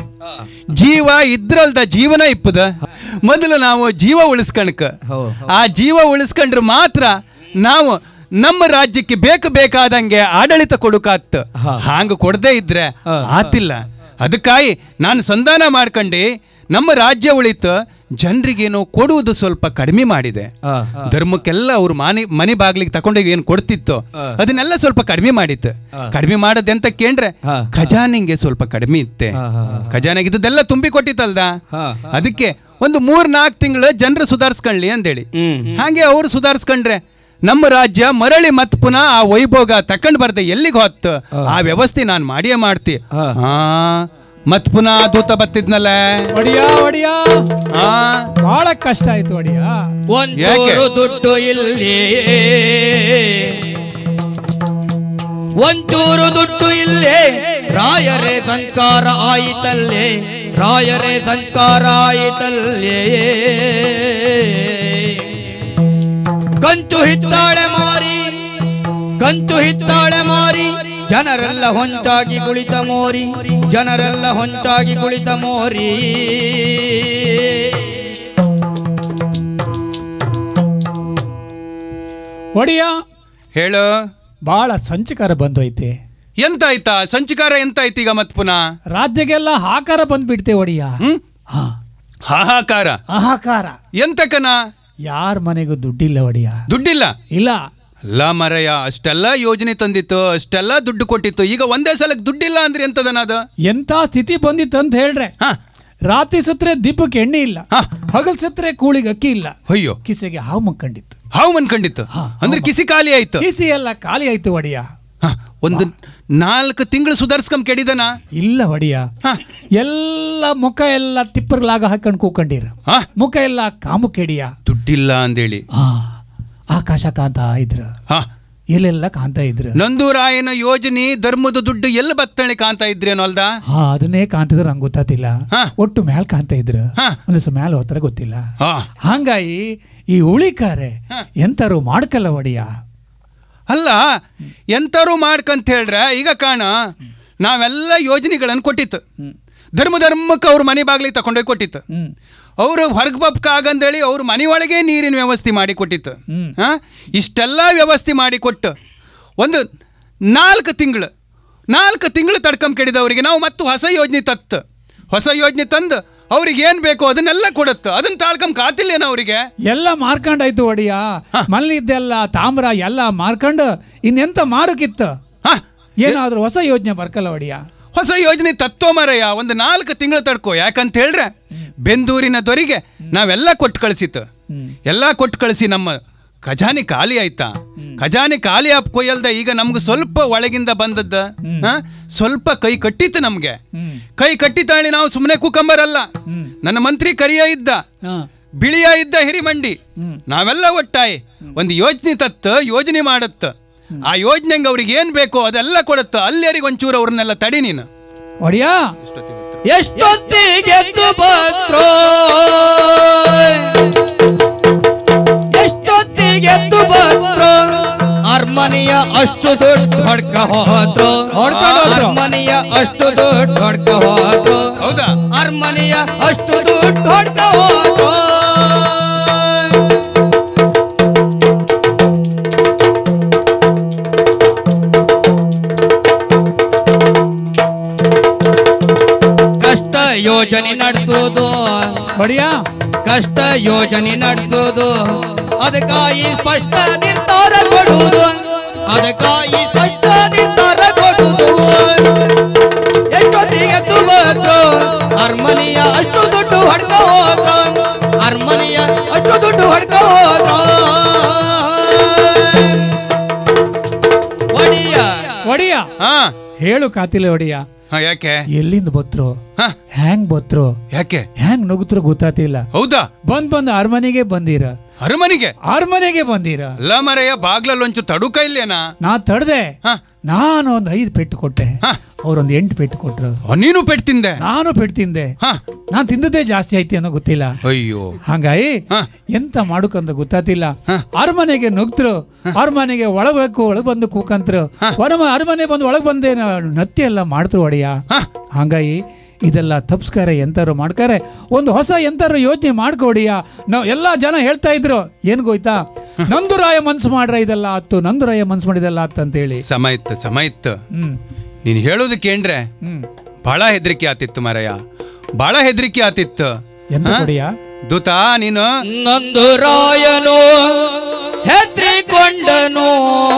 ಜೀವ ಇದ್ರಲ್ದ ಜೀವನ ಇಪ್ಪದ ಮೊದಲು ನಾವು ಜೀವ ಉಳಿಸ್ಕಣಕ
ಹೌದು.
ಆ ಜೀವ ಉಳಿಸ್ಕೊಂಡ್ರೆ ಮಾತ್ರ ನಾವು ನಮ್ಮ ರಾಜ್ಯಕ್ಕೆ ಬೇಕು ಬೇಕಾದಂಗೆ ಆಡಳಿತ ಕೊಡುಕಾತ್ ಹಾಂಗ ಕೊಡದೇ ಇದ್ರೆ ಆತಿಲ್ಲ ಅದಕ್ಕಾಗಿ ನಾನು ಸಂಧಾನ ಮಾಡ್ಕೊಂಡು ನಮ್ಮ ರಾಜ್ಯ ಉಳಿತು ಜನರಿಗೇನೋ ಕೊಡುವುದು ಸ್ವಲ್ಪ ಕಡಿಮೆ ಮಾಡಿದೆ ಧರ್ಮಕ್ಕೆಲ್ಲ ಅವ್ರು ಮನೆ ಮನೆ ಬಾಗ್ಲಿಗೆ ತಕೊಂಡೋಗಿ ಏನು ಕೊಡ್ತಿತ್ತು ಅದನ್ನೆಲ್ಲ ಸ್ವಲ್ಪ ಕಡಿಮೆ ಮಾಡಿತ್ತು ಕಡಿಮೆ ಮಾಡದೆ ಅಂತ ಕೇಂದ್ರೆ ಖಜಾನೆಗೆ ಸ್ವಲ್ಪ ಕಡಿಮೆ ಇತ್ತೆ ಖಜಾನೆಗೆ ಇದ್ದದೆಲ್ಲ ತುಂಬಿ ಕೊಟ್ಟಿತ್ತಲ್ದ ಅದಕ್ಕೆ ಒಂದು ಮೂರ್ ನಾಲ್ಕು ತಿಂಗಳು ಜನರು ಸುಧಾರಿಸ್ಕೊಳ್ಳಿ ಅಂದೇಳಿ ಹಾಗೆ ಅವ್ರು ಸುಧಾರಿಸ್ಕೊಂಡ್ರೆ ನಮ್ಮ ರಾಜ್ಯ ಮರಳಿ ಮತ್ ಪುನಃ ಆ ವೈಭೋಗ ತಕೊಂಡ್ ಬರ್ದೆ ಎಲ್ಲಿಗೆ ಹೊತ್ತು ಆ ವ್ಯವಸ್ಥೆ ನಾನು ಮಾಡಿಯೇ ಮಾಡ್ತಿ ಹಾ ಮತ್ ಪುನಃ ದೂತ ಬತ್ತಿದ್ನಲ್ಲ
ಒಡಿಯ ಒಡಿಯ
ಹಾ
ಬಹಳ ಕಷ್ಟ ಆಯ್ತು ಒಡಿಯ
ಒಂಚೂರು ದುಡ್ಡು ಇಲ್ಲಿ ಒಂಚೂರು ದುಡ್ಡು ಇಲ್ಲೇ ರಾಯರೇ ಸಂಸ್ಕಾರ ಆಯಿತಲ್ಲೇ ರಾಯರೇ ಸಂಸ್ಕಾರ ಆಯಿತಲ್ಲೇ ಕಂಚು ಹಿತ್ತಾಳೆ ಮಾರಿ ಕಂಚು ಹಿತ್ತಾಳೆ ಮಾರಿ ಜನರೆಲ್ಲ ಹೊಂಚಾಗಿ ಕುಳಿತ ಮೋರಿ ಜನರೆಲ್ಲ ಹೊಂಚಾಗಿ ಕುಳಿತ ಮೋರಿ
ಒಡಿಯ
ಹೇಳು
ಬಹಳ ಸಂಚಕಾರ ಬಂದೋಯ್ತೆ
ಎಂತ ಆಯ್ತಾ ಸಂಚಿಕಾರ ಎಂತ ಆಯ್ತು ಈಗ ಮತ್ ಪುನಃ
ರಾಜ್ಯಗೆಲ್ಲ ಹಾಕಾರ ಬಂದ್ಬಿಡ್ತೆ ಒಡಿಯ
ಹ್ಮ್
ಹಾ
ಹಾಹಾಕಾರ
ಹಾಹಾಕಾರ
ಎಂತಕನ
ಯಾರ ಮನೆಗೂ ದುಡ್ಡಿಲ್ಲ ಒಡಿಯ
ದುಡ್ಡಿಲ್ಲ
ಇಲ್ಲ
ಅಲ್ಲ ಮರಯ್ಯ ಅಷ್ಟೆಲ್ಲ ಯೋಜನೆ ತಂದಿತ್ತು ಅಷ್ಟೆಲ್ಲ ದುಡ್ಡು ಕೊಟ್ಟಿತ್ತು ಈಗ ಒಂದೇ ಸಲಕ್ಕೆ ದುಡ್ಡಿಲ್ಲ ಅಂದ್ರೆ ಎಂತದನಾದ
ಎಂತ ಸ್ಥಿತಿ ಬಂದಿತ್ತು ಅಂತ ಹೇಳ್ರೆ
ಹಾ
ರಾತ್ರಿ ಸತ್ರೆ ದೀಪಕ್ಕೆ ಎಣ್ಣೆ ಇಲ್ಲ
ಹಾ.
ಹಗಲ್ ಸತ್ರೆ ಕೂಳಿಗೆ ಅಕ್ಕಿ ಇಲ್ಲ
ಅಯ್ಯೋ
ಕಿಸೆಗೆ ಹಾವು ಮಕ್ಕಂಡಿತ್ತು
ಹಾವು ಮನ್ಕಂಡಿತ್ತು
ಹಾ,
ಅಂದ್ರೆ ಕಿಸಿ ಖಾಲಿ ಆಯ್ತು
ಕಿಸಿ ಎಲ್ಲ ಖಾಲಿ ಆಯ್ತು ಒಡಿಯ
ಹ, ಒಂದು ನಾಲ್ಕು ತಿಂಗಳು ಸುಧಾರಿಸ್ಕೊಂಡ್ ಕೆಡಿದನ
ಇಲ್ಲ ಒಡಿಯ
ಹಾ.
ಎಲ್ಲ ಮುಖ ಎಲ್ಲ ತಿಪ್ಪರ್ಲಾಗ ಹಾಕೊಂಡು ಕೂಕೊಂಡಿರ
ಹಾ
ಮುಖ ಎಲ್ಲ ಕಾಮು ಕೆಡಿಯ
ದುಡ್ಡಿಲ್ಲ ಅಂದೇಳಿ
ಆ ಆಕಾಶ ಕಾಂತ ಇದ್ರ
ಹಾ
ಎಲ್ಲೆಲ್ಲ ಕಾಂತ ಇದ್ರ
ನಂದೂರಾಯನ ಯೋಜನೆ ಧರ್ಮದ ದುಡ್ಡು ಎಲ್ಲಿ ಬತ್ತಳಿ ಕಾಣ್ತಾ ಇದ್ರೇನೋ ಅಲ್ದ
ಹಾ ಅದನ್ನೇ ಕಾಂತಿದ್ರು ನಂಗೆ ಗೊತ್ತಾತಿಲ್ಲ
ಹಾ.
ಒಟ್ಟು ಮ್ಯಾಲ್ ಕಾಂತ ಇದ್ರ
ಹಾ.
ಒಂದಿವ್ಸ ಮ್ಯಾಲ ಹೋಗ್ತಾರ ಗೊತ್ತಿಲ್ಲ
ಹಾ
ಹಂಗಾಗಿ ಈ ಉಳಿಕಾರೆ ಎಂತಾರು ಮಾಡ್ಕಲ್ಲ ಒಡಿಯ
ಅಲ್ಲ ಎಂತಾರು ಮಾಡ್ಕಂತ ಹೇಳ್ರೆ ಈಗ ಕಾಣ ನಾವೆಲ್ಲ ಯೋಜನೆಗಳನ್ನು ಕೊಟ್ಟಿತ್ತು ಧರ್ಮ ಧರ್ಮಕ್ಕೆ ಅವ್ರ ಮನೆ ಬಾಗಿಲಿಗೆ ತಕೊಂಡೋಗಿ ಕೊಟ್ಟಿತ್ತು
ಹ್ಮ್
ಅವರು ಹೊರಗೆ ಬಪ್ಕ ಆಗಂದೇಳಿ ಅವ್ರ ಮನೆ ಒಳಗೆ ನೀರಿನ ವ್ಯವಸ್ಥೆ ಮಾಡಿ ಕೊಟ್ಟಿತ್ತು
ಹ್ಮ್.
ಹಾ ಇಷ್ಟೆಲ್ಲ ವ್ಯವಸ್ಥೆ ಮಾಡಿ ಕೊಟ್ಟು ಒಂದು ನಾಲ್ಕು ತಿಂಗಳು ನಾಲ್ಕು ತಿಂಗಳು ತಡ್ಕೊಂಡ್ ಕೆಡಿದವರಿಗೆ ನಾವು ಮತ್ತು ಹೊಸ ಯೋಜನೆ ತತ್ತು ಹೊಸ ಯೋಜನೆ ತಂದು ಅವ್ರಿಗೆ ಏನು ಬೇಕೋ ಅದನ್ನೆಲ್ಲ ಕೊಡುತ್ತೆ ಅದನ್ನ ತಾಳ್ಕೊಂಡ್ ಕಾತಿಲ್ಲೇನೋ ಅವರಿಗೆ
ಎಲ್ಲ ಮಾರ್ಕೊಂಡಾಯ್ತು ಒಡಿಯ ಮಲ್ಲಿದ್ದೆಲ್ಲ ತಾಮ್ರ ಎಲ್ಲ ಮಾರ್ಕೊಂಡು ಇನ್ನೆಂತ ಮಾರಕ್ಕಿತ್ತು
ಹಾ
ಏನಾದ್ರೂ ಹೊಸ ಯೋಜನೆ ಬರ್ಕಲ್ಲ ಒಡಿಯ
ಹೊಸ ಯೋಜನೆ ತತ್ತೋ ಮರಯ್ಯ ಒಂದು ನಾಲ್ಕು ತಿಂಗಳು ತಡ್ಕೋ ಯಾಕಂತ ಹೇಳ್ರೆ ಬೆಂದೂರಿನ ದೊರೆಗೆ ನಾವೆಲ್ಲ ಕೊಟ್ಟು ಕಳಿಸಿತ್ತು ಎಲ್ಲ ಕೊಟ್ಟು ಕಳಿಸಿ ನಮ್ಮ ಖಜಾನೆ ಖಾಲಿ ಆಯ್ತಾ ಖಜಾನೆ ಖಾಲಿ ಆಪ್ ಕೊಯ್ಯಲ್ದ ಈಗ ನಮ್ಗೆ ಸ್ವಲ್ಪ ಒಳಗಿಂದ ಬಂದದ್ದ ಹಾ? ಸ್ವಲ್ಪ ಕೈ ಕಟ್ಟಿತ್ತು ನಮ್ಗೆ ಕೈ ಕಟ್ಟಿತಾಳಿ ನಾವು ಸುಮ್ಮನೆ ಕೂಕಂಬರಲ್ಲ ನನ್ನ ಮಂತ್ರಿ ಕರಿಯ ಇದ್ದ
ಹಾ
ಬಿಳಿಯ ಇದ್ದ ಹಿರಿಮಂಡಿ ನಾವೆಲ್ಲ ಒಟ್ಟಾಯಿ ಒಂದು ಯೋಜನೆ ತತ್ತ ಯೋಜನೆ ಮಾಡತ್ತ ಆ ಯೋಜನೆಗೆ ಅವ್ರಿಗೆ ಏನ್ ಬೇಕೋ ಅದೆಲ್ಲ ಕೊಡತ್ತ ಅಲ್ಲಿಯರಿಗೆ ಒಂಚೂರು ಅವ್ರನ್ನೆಲ್ಲ ತಡಿ ನೀನು
ಒಡಿಯ
ಎಷ್ಟೊತ್ತಿಗೆದ್ದು ಬತ್ರೋ ಎಷ್ಟೊತ್ತಿಗೆದ್ದು ಬತ್ರೋ ಅರ್ಮನೆಯ ಅಷ್ಟು ದುಡ್ಡು ಹೊಡ್ಕ ಹೋದ್ರು
ಹೊಡ್ಕೊಂಡ್ ಹೋದ್ರು.
ಅರ್ಮನೆಯ ಅಷ್ಟು ದುಡ್ಡು ಹೊಡ್ಕ ಹೋದ್ರು
ಹೌದಾ
ಅರ್ಮನೆಯ ಅಷ್ಟು ದುಡ್ಡು ಹೊಡ್ಕ ಹೋದ್ರು ಕಷ್ಟ ಯೋಜನೆ ನಡೆಸೋದು
ಒಡಿಯ
ಕಷ್ಟ ಯೋಜನೆ ನಡೆಸೋದು ಅದಕ್ಕಾಗಿ ಸ್ಪಷ್ಟ ನಿರ್ಧಾರ ಕೊಡುವುದು ಅದಕ್ಕಾಗಿ ಸ್ಪಷ್ಟ ನಿರ್ಧಾರ ಕೊಡುವುದು ಎಷ್ಟೊತ್ತಿಗೆ ತುಬತ್ತು ಅರ್ಮನೆಯ ಅಷ್ಟು ದುಡ್ಡು ಹೊಡ್ಕ ಹೋದ್ರ ಅರ್ಮನೆಯ ಅಷ್ಟು ದುಡ್ಡು ಹೊಡ್ಕ ಹೋದ್ರ ಒಡಿಯ
ಒಡಿಯ
ಹಾ
ಹೇಳು ಕಾತಿಲ್ಲ ಒಡಿಯ
ಹಾ ಯಾಕೆ
ಎಲ್ಲಿಂದ ಬತ್ರು
ಹಾ
ಹ್ಯಾಂಗ್ ಬತ್ರು
ಯಾಕೆ
ಹ್ಯಾಂಗ್ ನುಗ್ತರು ಗೊತ್ತಾತಿಲ್ಲ
ಹೌದಾ
ಬಂದ್ ಬಂದ್ ಅರಮನೆಗೆ ಬಂದೀರ
ಅರಮನೆಗೆ
ಅರಮನೆಗೆ ಬಂದೀರ
ಅಲ್ಲ ಮರೆಯ ಬಾಗ್ಲಲ್ಲಿ ಒಂಚು ತಡುಕ ಇಲ್ಲೇನಾ
ನಾ ತಡ್ದೆ
ಹಾ
ನಾನು ಒಂದು ಐದು ಪೆಟ್ಟು ಕೊಟ್ಟೆ
ಹಾ.
ಅವ್ರೊಂದು ಎಂಟು ಪೆಟ್ಟು ಕೊಟ್ರು
ಆ, ನೀನು ಪೆಟ್ಟು ತಿಂದೆ
ನಾನು ಪೆಟ್ಟು ತಿಂದೆ
ಹಾ
ನಾನು ತಿಂದದ್ದೇ ಜಾಸ್ತಿ ಐತಿ ಅನ್ನೋ ಗೊತ್ತಿಲ್ಲ
ಅಯ್ಯೋ
ಹಂಗಾಗಿ
ಹಾ.
ಎಂತ ಮಾಡುಕಂತ ಗೊತ್ತಾತಿಲ್ಲ ಅರಮನೆಗೆ ನುಗ್ತರು ಅರಮನೆಗೆ ಒಳಬೇಕು ಒಳಗ್ ಬಂದು ಕೂಕಂತ್ರು ಹೊರಮ ಅರಮನೆ ಬಂದು ಒಳಗ್ ಬಂದೆ ನತ್ತಿ ಎಲ್ಲ ಮಾಡ್ತರು ಒಡೆಯ
ಹಾ.
ಹಂಗಾಗಿ ಇದೆಲ್ಲ ತಪ್ಸ್ಕಾರ ಎಂತಾರು ಮಾಡ್ತಾರೆ ಒಂದು ಹೊಸ ಎಂತಾರು ಯೋಚನೆ ಮಾಡ್ಕೊಡಿಯ ನಾವು ಎಲ್ಲ ಜನ ಹೇಳ್ತಾ ಇದ್ರು ಏನ್ ಗೊತ್ತಾ ನಂದುರಾಯ ಮನ್ಸು ಮಾಡ್ರ ಇದೆಲ್ಲ ಆತು ನಂದುರಾಯ ಮನ್ಸು ಮಾಡಿದೆಲ್ಲ ಆತ್ ಅಂತೇಳಿ
ಸಮ ಇತ್ತು ಸಮ ಇತ್ತು
ಹ್ಮ್
ನೀನು ಹೇಳೋದಕ್ಕೆ ಏನ್ರೆ
ಹ್ಮ್
ಬಹಳ ಹೆದರಿಕೆ ಆತಿತ್ತು ಮರಯ್ಯ ಬಹಳ ಹೆದರಿಕೆ ಆತಿತ್ತು
ಎಂತ
ಹಾ?
ಕೊಡಿಯ
ದೂತ ನೀನು
ನಂದು ರಾಯನು ಹೆದ್ರಿಕೊಂಡನು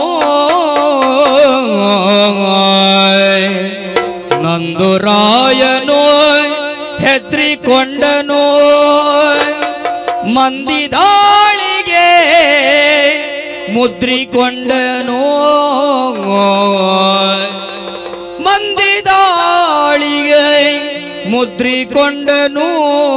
ನಂದು ರಾಯನು ಹೆದ್ರಿಕೊಂಡನು ಮಂದಿ ದಾಳಿಗೆ ಮುದ್ರಿಕೊಂಡನು ಮಂದಿ ದಾಳಿಗೆ ಮುದ್ರಿಕೊಂಡನು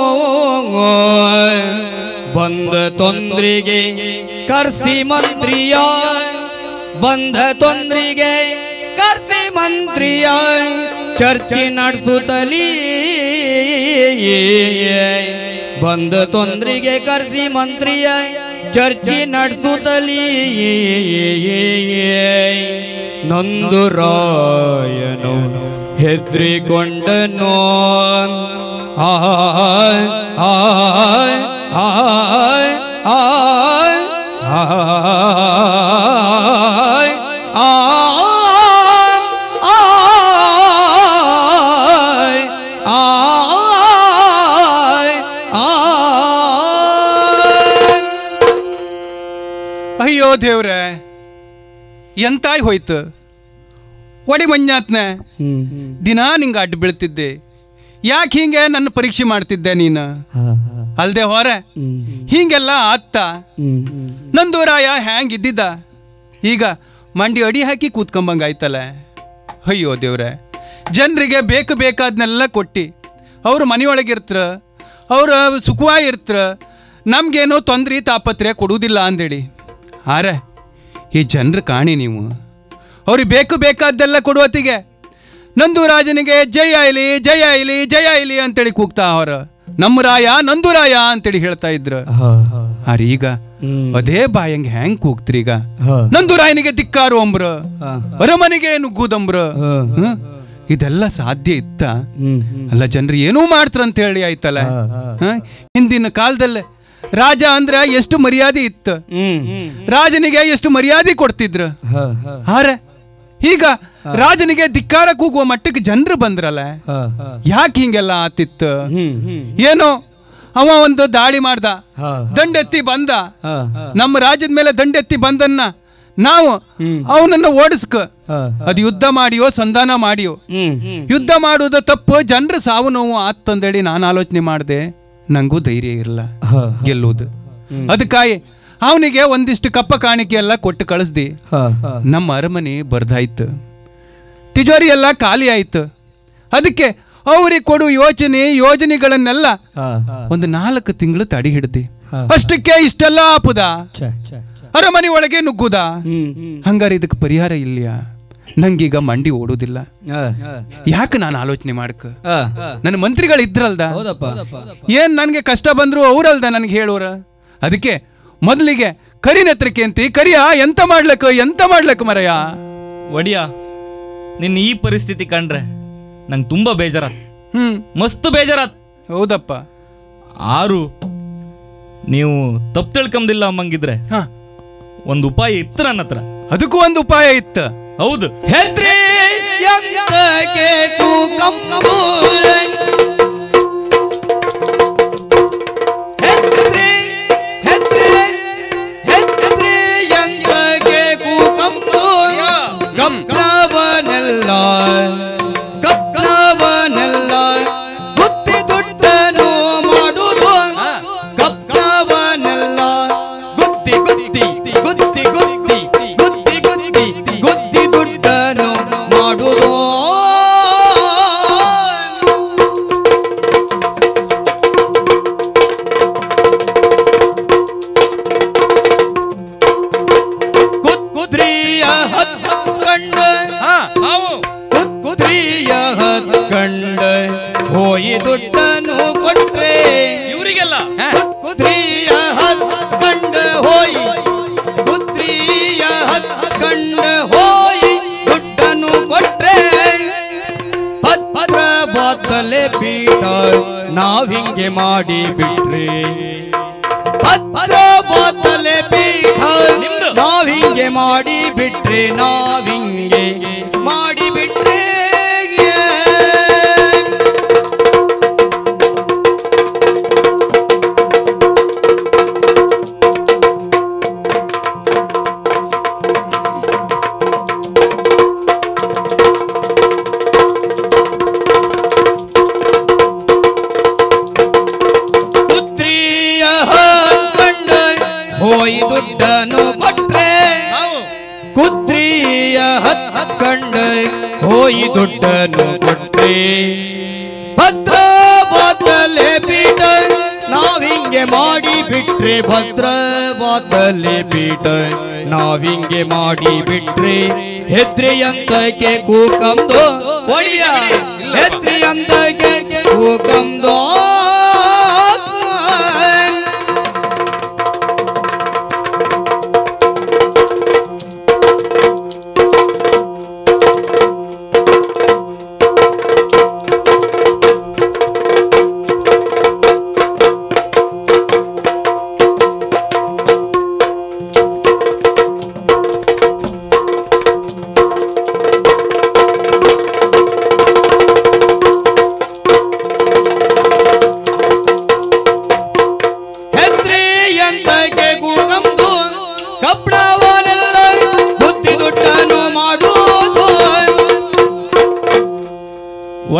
ಬಂದ ತೊಂದ್ರಿಗೆ ಕರ್ಸಿ ಮಂತ್ರಿಯ ಬಂದ ತೊಂದ್ರಿಗೆ ಕರ್ಸಿ ಮಂತ್ರಿಯ ಚರ್ಚೆ ನಡೆಸುತ್ತಲೀ ಬಂದ ತೊಂದ್ರಿಗೆ ಕರ್ಸಿ ಮಂತ್ರಿಯ ಚರ್ಚೆ ನಡೆಸುತ್ತಲೀ ನೊಂದು ರಾಯನು ಹೆದ್ರಿಕೊಂಡನು ಆಯ್ ಆಯ್ ಆಯ್ ಆಯ್ ಆಯ್ ಆಯ್ ಆಯ್ ಆಯ್
ಅಯ್ಯೋ ದೇವ್ರೆ ಎಂತಾಯ್ ಹೋಯ್ತು ಒಡಿ ಮಂಜಾತ್ನೆ ದಿನಾ ನಿಂಗೆ ಅಡ್ಡ ಬೀಳ್ತಿದ್ದೆ ಯಾಕೆ ಹಿಂಗೆ ನನ್ನ ಪರೀಕ್ಷೆ ಮಾಡ್ತಿದ್ದೆ ನೀನು ಅಲ್ದೆ ಹೊರ ಹಿಂಗೆಲ್ಲ ಆತ್ತ ನಂದೂರಾಯ ಹ್ಯಾಂಗ್ ಇದ್ದಿದ್ದ ಈಗ ಮಂಡಿ ಅಡಿ ಹಾಕಿ ಕೂತ್ಕೊಂಬಂಗಾಯ್ತಲ್ಲ ಅಯ್ಯೋ ದೇವ್ರೆ ಜನರಿಗೆ ಬೇಕು ಬೇಕಾದ್ನೆಲ್ಲ ಕೊಟ್ಟು ಅವ್ರು ಮನೆಯೊಳಗಿರ್ತ್ರ ಅವ್ರ ಸುಖವಾಗಿರ್ತ್ರ ನಮಗೇನೋ ತೊಂದರೆ ತಾಪತ್ರೆ ಕೊಡುವುದಿಲ್ಲ ಅಂದೇಳಿ ಆರೆ ಈ ಜನರು ಕಾಣಿ ನೀವು ಅವ್ರಿಗೆ ಬೇಕು ಬೇಕಾದ್ದೆಲ್ಲ ಕೊಡುವತ್ತಿಗೆ ನಂದು ರಾಜನಿಗೆ ಜಯ ಇಲಿ ಜಯ ಇಲಿ ಜಯ ಇಲಿ ಅಂತೇಳಿ ಕೂಗ್ತಾ ಅವ್ರ ನಮ್ಮ ರಾಯ ನಂದು ರಾಯ ಅಂತೇಳಿ ಹೇಳ್ತಾ ಇದ್ರು ಆರೆ ಈಗ ಅದೇ ಬಾಯಂಗೆ ಹೆಂಗ್ ಕೂಗ್ತ್ರಿ ಈಗ ನಂದು ರಾಯನಿಗೆ ದಿಕ್ಕಾರು ಅಂಬ್ರ ಅರಮನೆಗೆ ನುಗ್ಗುದಂಬ್ರ ಹ್ಮ್? ಇದೆಲ್ಲ ಸಾಧ್ಯ ಇತ್ತ ಅಲ್ಲ ಜನರು ಏನೂ ಮಾಡ್ತಾರಂತ ಹೇಳಿ ಆಯ್ತಲ್ಲ ಹ? ಹಿಂದಿನ ಕಾಲದಲ್ಲೇ ರಾಜ ಅಂದ್ರೆ ಎಷ್ಟು ಮರ್ಯಾದೆ ಇತ್ತು ರಾಜನಿಗೆ ಎಷ್ಟು ಮರ್ಯಾದೆ ಕೊಡ್ತಿದ್ರು ಆರೆ ಈಗ ರಾಜನಿಗೆ ಧಿಕ್ಕಾರ ಕೂಗುವ ಮಟ್ಟಕ್ಕೆ ಜನರು ಬಂದ್ರಲ್ಲ ಯಾಕೆ ಹಿಂಗೆಲ್ಲ ಆತಿತ್ತು ಏನೋ ಅವ ಒಂದು ದಾಳಿ ಮಾಡ್ದ ದಂಡೆತ್ತಿ ಬಂದ ನಮ್ಮ ರಾಜ್ಯದ ಮೇಲೆ ದಂಡೆತ್ತಿ ಬಂದನ್ನ ನಾವು ಅವನನ್ನ ಓಡಿಸ್ಕ ಅದು ಯುದ್ಧ ಮಾಡಿಯೋ ಸಂಧಾನ ಮಾಡಿಯೋ ಯುದ್ಧ ಮಾಡುವುದು ತಪ್ಪು ಜನರ ಸಾವು ನೋವು ಆತ್ತಂದೇಳಿ ನಾನು ಆಲೋಚನೆ ಮಾಡಿದೆ ನಂಗೂ ಧೈರ್ಯ ಇರಲ್ಲ ಗೆಲ್ಲುವುದು ಅದಕ್ಕಾಗಿ ಅವನಿಗೆ ಒಂದಿಷ್ಟು ಕಪ್ಪ ಕಾಣಿಕೆ ಎಲ್ಲ ಕೊಟ್ಟು ಕಳಿಸ್ದಿ ನಮ್ಮ ಅರಮನೆ ಬರ್ದಾಯ್ತು ತಿಜೋರಿ ಎಲ್ಲ ಖಾಲಿ ಆಯ್ತು ಅದಕ್ಕೆ ಅವ್ರಿಗೆ ಕೊಡು ಯೋಚನೆ ಯೋಜನೆಗಳನ್ನೆಲ್ಲ ಒಂದು ನಾಲ್ಕು ತಿಂಗಳು ತಡಿ ಹಿಡ್ದಿ ಅಷ್ಟಕ್ಕೆ ಇಷ್ಟೆಲ್ಲ ಆಪುದ ಅರಮನೆ ಒಳಗೆ ನುಗ್ಗುದ ಹಂಗಾರೆ ಇದಕ್ಕೆ ಪರಿಹಾರ ಇಲ್ಯಾ ನಂಗೀಗ ಮಂಡಿ ಓಡುದಿಲ್ಲ ಯಾಕೆ ನಾನು ಆಲೋಚನೆ ಮಾಡಕ್ ನನ್ನ ಮಂತ್ರಿಗಳು ಇದ್ರಲ್ದ ಏನ್ ನನ್ಗೆ ಕಷ್ಟ ಬಂದ್ರು ಅವ್ರಲ್ದ ನನ್ಗೆ ಹೇಳೋರ ಅದಕ್ಕೆ ಮೊದಲಿಗೆ ಕರಿ ನೆತ್ರಕ್ಕೆ ಅಂತಿ ಕರಿಯ ಎಂತ ಮಾಡ್ಲಕ್ಕ ಎಂತ ಮಾಡ್ಲಕ್ಕ ಮರಯ
ಒಡಿಯ ನಿನ್ನ ಈ ಪರಿಸ್ಥಿತಿ ಕಂಡ್ರೆ ನಂಗೆ ತುಂಬಾ ಬೇಜಾರಾತ್
ಹ್ಮ್
ಮಸ್ತ್ ಬೇಜಾರಾತ್
ಹೌದಪ್ಪ
ಆರು ನೀವು ತಪ್ಪು ತಿಳ್ಕೊಂದಿಲ್ಲ ಅಮ್ಮಂಗಿದ್ರೆ
ಹ
ಒಂದು ಉಪಾಯ ಇತ್ತು ನನ್ನ ಹತ್ರ
ಅದಕ್ಕೂ ಒಂದು ಉಪಾಯ ಇತ್ತು
ಹೌದು
ಹೆದ್ರಿ ಎಂತಕೆ ಕೂಕಂಬು ಹೆದ್ರಿ ಹೆದ್ರಿ ಹೆದ್ರಿ ಎಂತಕೆ ಕೂಕಂಬು ಗಪ್ನವನೆಲ್ಲ ಗಪ್ನವನೆಲ್ಲ ಬುದ್ಧಿ ದುಡ್ಡನು ಮಾಡುವುದು ಗಪ್ನವನೆಲ್ಲ ಗುದ್ದಿ ಗುದ್ದಿ ಗುದ್ದಿ ಗುದ್ದಿ ಗುದ್ದಿ ಗುದ್ದಿ ಗುದ್ದಿ ದುಡ್ಡನು ಮಾಡುವುದು ಕುದ್ ಕುದ್ರಿಯ ಹತ್ಕಂಡ
ಹಾ
ನಾವು
ಕುದ್ ಕುದ್ರಿಯ ಹತ್ಕಂಡ ಹೋಯಿ ದುಡ್ಡನು ಕೊಟ್ರೆ
ಇವರಿಗೆಲ್ಲ
ಹಾ.
ಕುದ್ರಿಯ ಹತ್ಕಂಡ ಹೋಯಿ ಕುದ್ರಿಯ ಹತ್ಕಂಡ ಹೋಯಿ ದುಡ್ಡನು ಕೊಟ್ರೆ ಭದ್ರ ಬಾತಲೆ ಪೀಠ ನಾವಿಂಗೆ ಮಾಡಿ ಬಿಟ್ರೆ ಭದ್ರ ಬಾತಲೆ ಪೀಠ
ನಿಮ್ದು.
ನಾವಿಂಗೆ ಮಾಡಿ ಬಿಟ್ರೆ ನಾವಿಂಗೆ ಮಾಡಿ ಬಿಟ್ರೆ ಪುತ್ರಿಯ ಕಂಡ ಹೋಯಿ ದುಡ್ಡನು ಕೊಟ್ರೆ
ನಾವು
ಕುತ್ರಿಯ ಹತ್ಕಂಡ ಹೋಯಿ ದುಡ್ಡನು ಕೊಟ್ರೆ ಭದ್ರ ಬಾತಲೆ ಪೀಠ ನಾವಿಂಗೆ ಮಾಡಿ ಬಿಟ್ರೆ ಭದ್ರ ಬಾತಲೆ ಪೀಠ ನಾವಿಂಗೆ ಮಾಡಿ ಬಿಟ್ರೆ ಹೆದ್ರಿ ಅಂತಕ್ಕೆ ಕೂಕಂದು ಒಳಿಯ ಹೆದ್ರಿ ಅಂತಕ್ಕೆ ಕೂಕಂದು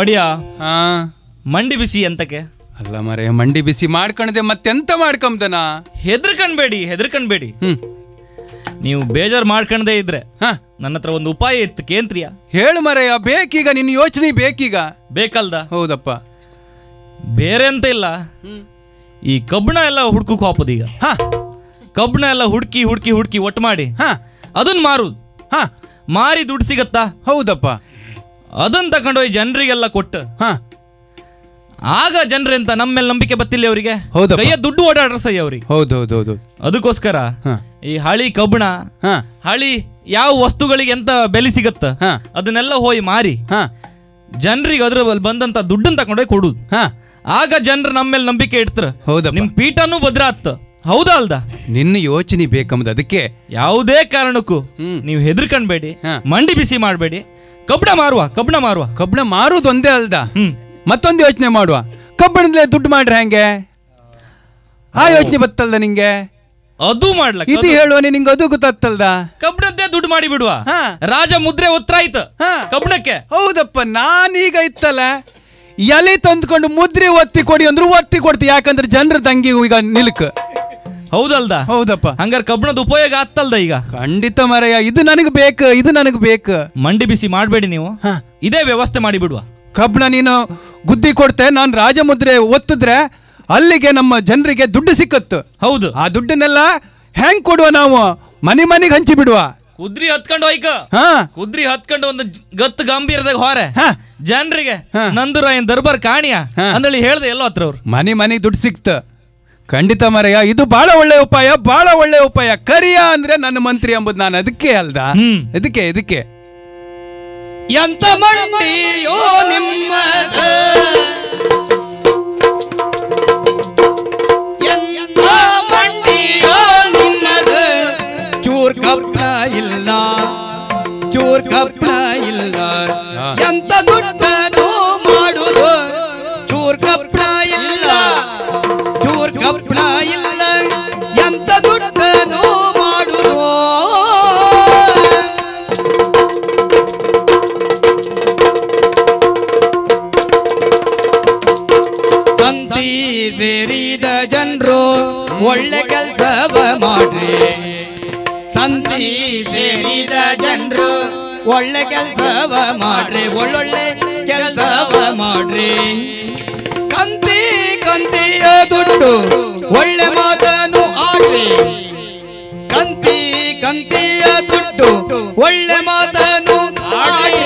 ಒಡಿಯ
ಹಾ
ಮಂಡಿ ಬಿಸಿ ಎಂತಕ್ಕೆ
ಅಲ್ಲ ಮರೆ ಮಂಡಿ ಬಿಸಿ ಮಾಡ್ಕಣದೆ ಮತ್ತೆಂತ ಮಾಡ್ಕೊಂಬದನ
ಹೆದರ್ಕಣ್ಬೇಡಿ ಹೆದರ್ಕಣ್ಬೇಡಿ
ಹ್ಮ್
ನೀವು ಬೇಜಾರು ಮಾಡ್ಕಣದೇ ಇದ್ರೆ
ಹಾ
ನನ್ನ ಹತ್ರ ಒಂದು ಉಪಾಯ ಇತ್ತು ಕೇಂದ್ರಿಯ
ಹೇಳು ಮರೆಯ ಬೇಕೀಗ ನಿನ್ನ ಯೋಚನೆ ಬೇಕೀಗ
ಬೇಕಲ್ದ
ಹೌದಪ್ಪ
ಬೇರೆ ಅಂತ ಇಲ್ಲ ಈ ಕಬ್ಬಣ ಎಲ್ಲ ಹುಡ್ಕಕ್ ಹಾಪುದು ಈಗ
ಹಾ
ಕಬ್ಬಣ ಎಲ್ಲ ಹುಡುಕಿ ಹುಡುಕಿ ಹುಡುಕಿ ಒಟ್ಟು ಮಾಡಿ
ಹಾ
ಅದನ್ನ ಮಾರುದು
ಹಾ
ಮಾರಿ ದುಡ್ಡು ಸಿಗತ್ತಾ
ಹೌದಪ್ಪ
ಅದನ್ನ ತಗೊಂಡೋಗಿ ಜನರಿಗೆಲ್ಲ ಕೊಟ್ಟು
ಹಾ
ಆಗ ಜನರೆಂತ ನಮ್ಮ ಮೇಲೆ ನಂಬಿಕೆ ಬತ್ತಿಲ್ಲ ಅವರಿಗೆ
ಹೌದಪ್ಪ.
ಕೈಯ ದುಡ್ಡು ಓಡಾಡ್ರ ಸೈ ಅವ್ರಿಗೆ
ಹೌದು ಹೌದು ಹೌದು
ಅದಕ್ಕೋಸ್ಕರ
ಹಾ.
ಈ ಹಳಿ ಕಬ್ಬಣ
ಹಾ
ಹಳಿ ಯಾವ ವಸ್ತುಗಳಿಗೆ ಎಂತ ಬೆಲೆ ಸಿಗತ್ತ
ಹಾ.
ಅದನ್ನೆಲ್ಲ ಹೋಗಿ ಮಾರಿ
ಹಾ
ಜನರಿಗೆ ಅದ್ರ ಬಲ್ ಬಂದಂತ ದುಡ್ಡನ್ನ ತಗೊಂಡೋಗಿ ಕೊಡುದು
ಹಾ
ಆಗ ಜನರು ನಮ್ಮ ಮೇಲೆ ನಂಬಿಕೆ ಇಡ್ತಾರ
ಹೌದಪ್ಪ.
ನಿಮ್ ಪೀಠನೂ ಭದ್ರ ಆತ್ತ ಹೌದಾ ಅಲ್ದ
ನಿನ್ನ ಯೋಚನೆ ಬೇಕಂಬುದು ಅದಕ್ಕೆ
ಯಾವುದೇ ಕಾರಣಕ್ಕೂ
ಹ್ಮ್.
ನೀವು ಹೆದರ್ಕಣ್ಬೇಡಿ
ಹಾ.
ಮಂಡಿ ಬಿಸಿ ಮಾಡಬೇಡಿ ಕಬ್ಬಣ ಮಾರುವ ಕಬ್ಬಣ ಮಾರುವ
ಕಬ್ಬಣ ಮಾರುದು ಒಂದೇ ಅಲ್ದ
ಹ್ಮ್
ಮತ್ತೊಂದು ಯೋಚನೆ ಮಾಡುವ ಕಬ್ಬಣದಲ್ಲೇ ದುಡ್ಡು ಮಾಡ್ರೆ ಹೆಂಗೆ ಆ ಯೋಚನೆ ಬತ್ತಲ್ದ ನಿಂಗೆ
ಅದು ಮಾಡ್ಲಕ್ಕ
ಇದು ಹೇಳುವನೆ ನಿಂಗೆ ಅದು ಗೊತ್ತಾಗ್ತಲ್ದ
ಕಬ್ಬಣದ್ದೇ ದುಡ್ಡು ಮಾಡಿ ಬಿಡುವ
ಹಾ.
ರಾಜ ಮುದ್ರೆ ಒತ್ತಾಯ್ತು
ಹಾ.
ಕಬ್ಬಣಕ್ಕೆ
ಹೌದಪ್ಪ ನಾನೀಗ ಇತ್ತಲ್ಲ ಎಲೆ ತಂದ್ಕೊಂಡು ಮುದ್ರೆ ಒತ್ತಿ ಕೊಡಿ ಅಂದ್ರು ಒತ್ತಿ ಕೊಡ್ತಿ ಯಾಕಂದ್ರೆ ಜನರ ತಂಗಿ ಈಗ ನಿಲ್ಕ್
ಹೌದಲ್ದ
ಹೌದಪ್ಪ
ಹಂಗಾರೆ ಕಬ್ಬಣದ ಉಪಯೋಗ ಆಗ್ತಲ್ದ ಈಗ
ಖಂಡಿತ ಮರಯ್ಯ ಇದು ನನಗೆ ಬೇಕು ಇದು ನನಗೆ ಬೇಕು
ಮಂಡಿ ಬಿಸಿ ಮಾಡಬೇಡಿ ನೀವು
ಹಾ.
ಇದೇ ವ್ಯವಸ್ಥೆ ಮಾಡಿ ಬಿಡುವ
ಕಬ್ಬಣ ನೀನು ಗುದ್ದಿ ಕೊಡ್ತೆ ನಾನು ರಾಜಮುದ್ರೆ ಒತ್ತಿದ್ರೆ ಅಲ್ಲಿಗೆ ನಮ್ಮ ಜನರಿಗೆ ದುಡ್ಡು ಸಿಕ್ಕತ್ತು
ಹೌದು
ಆ ದುಡ್ಡನ್ನೆಲ್ಲ ಹೆಂಗ್ ಕೊಡುವ ನಾವು ಮನೆ ಮನೆಗೆ ಹಂಚಿ ಬಿಡುವ
ಕುದ್ರಿ ಹತ್ಕೊಂಡು ಹೋಯ್ಕ
ಹಾ
ಕುದ್ರಿ ಹತ್ಕೊಂಡು ಒಂದು ಜ- ಗತ್ತು ಗಂಭೀರದಾಗ ಹೊರೆ
ಹಾ.
ಜನರಿಗೆ
ಹಾ.
ನಂದುರಾಯನ್ ದರ್ಬಾರ್ ಕಾಣಿಯ
ಹಾ.
ಅಂದೇಳಿ ಹೇಳ್ದೆ ಎಲ್ಲೋ ಹತ್ರ ಅವ್ರು
ಮನೆ ಮನೆಗೆ ದುಡ್ಡು ಸಿಕ್ತ ಖಂಡಿತ ಮರಯ್ಯ ಇದು ಬಹಳ ಒಳ್ಳೆ ಉಪಾಯ ಬಹಳ ಒಳ್ಳೆ ಉಪಾಯ ಕರಿಯ ಅಂದ್ರೆ ನನ್ನ ಮಂತ್ರಿ ಎಂಬುದು ನಾನು ಅದಕ್ಕೆ ಅಲ್ದ
ಹ್ಮ್.
ಇದಕ್ಕೆ ಇದಕ್ಕೆ
ಎಂತ ಮಂಡಿಯೋ ನಿಮ್ಮದ ಎಂತ ಮಂಡಿಯೋ ನಿಮ್ಮದ ಚೂರ್ ಕಪ್ಪ ಇಲ್ಲ ಚೂರ್ ಕಪ್ಪ ಇಲ್ಲ ಎಂತ ದುಡ್ಡನು ಮಾಡುದು ಚೂರ್ ಕಪ್ಪ ಇಲ್ಲ ಚೂರ್ ಕಪ್ಪ ಇಲ್ಲ ಎಂತ ದುಡ್ಡನು ಮಾಡುದು ಸಂತಿ ಸೇರಿದ ಜನರು ಒಳ್ಳೆ ಕೆಲಸವ ಮಾಡ್ರಿ ಸಂತಿ ಸೇರಿದ ಜನರು ಒಳ್ಳೆ ಕೆಲಸವ ಮಾಡ್ರಿ ಒಳ್ಳೊಳ್ಳೆ ಕೆಲಸವ ಮಾಡ್ರಿ ಕಂತಿ ಕಂತಿಯ ದುಡ್ಡು ಒಳ್ಳೆ ಮಾತನು ಆಡ್ರಿ ಕಂತಿ ಕಂತಿಯ ದುಡ್ಡು ಒಳ್ಳೆ ಮಾತನು ಆಡ್ರಿ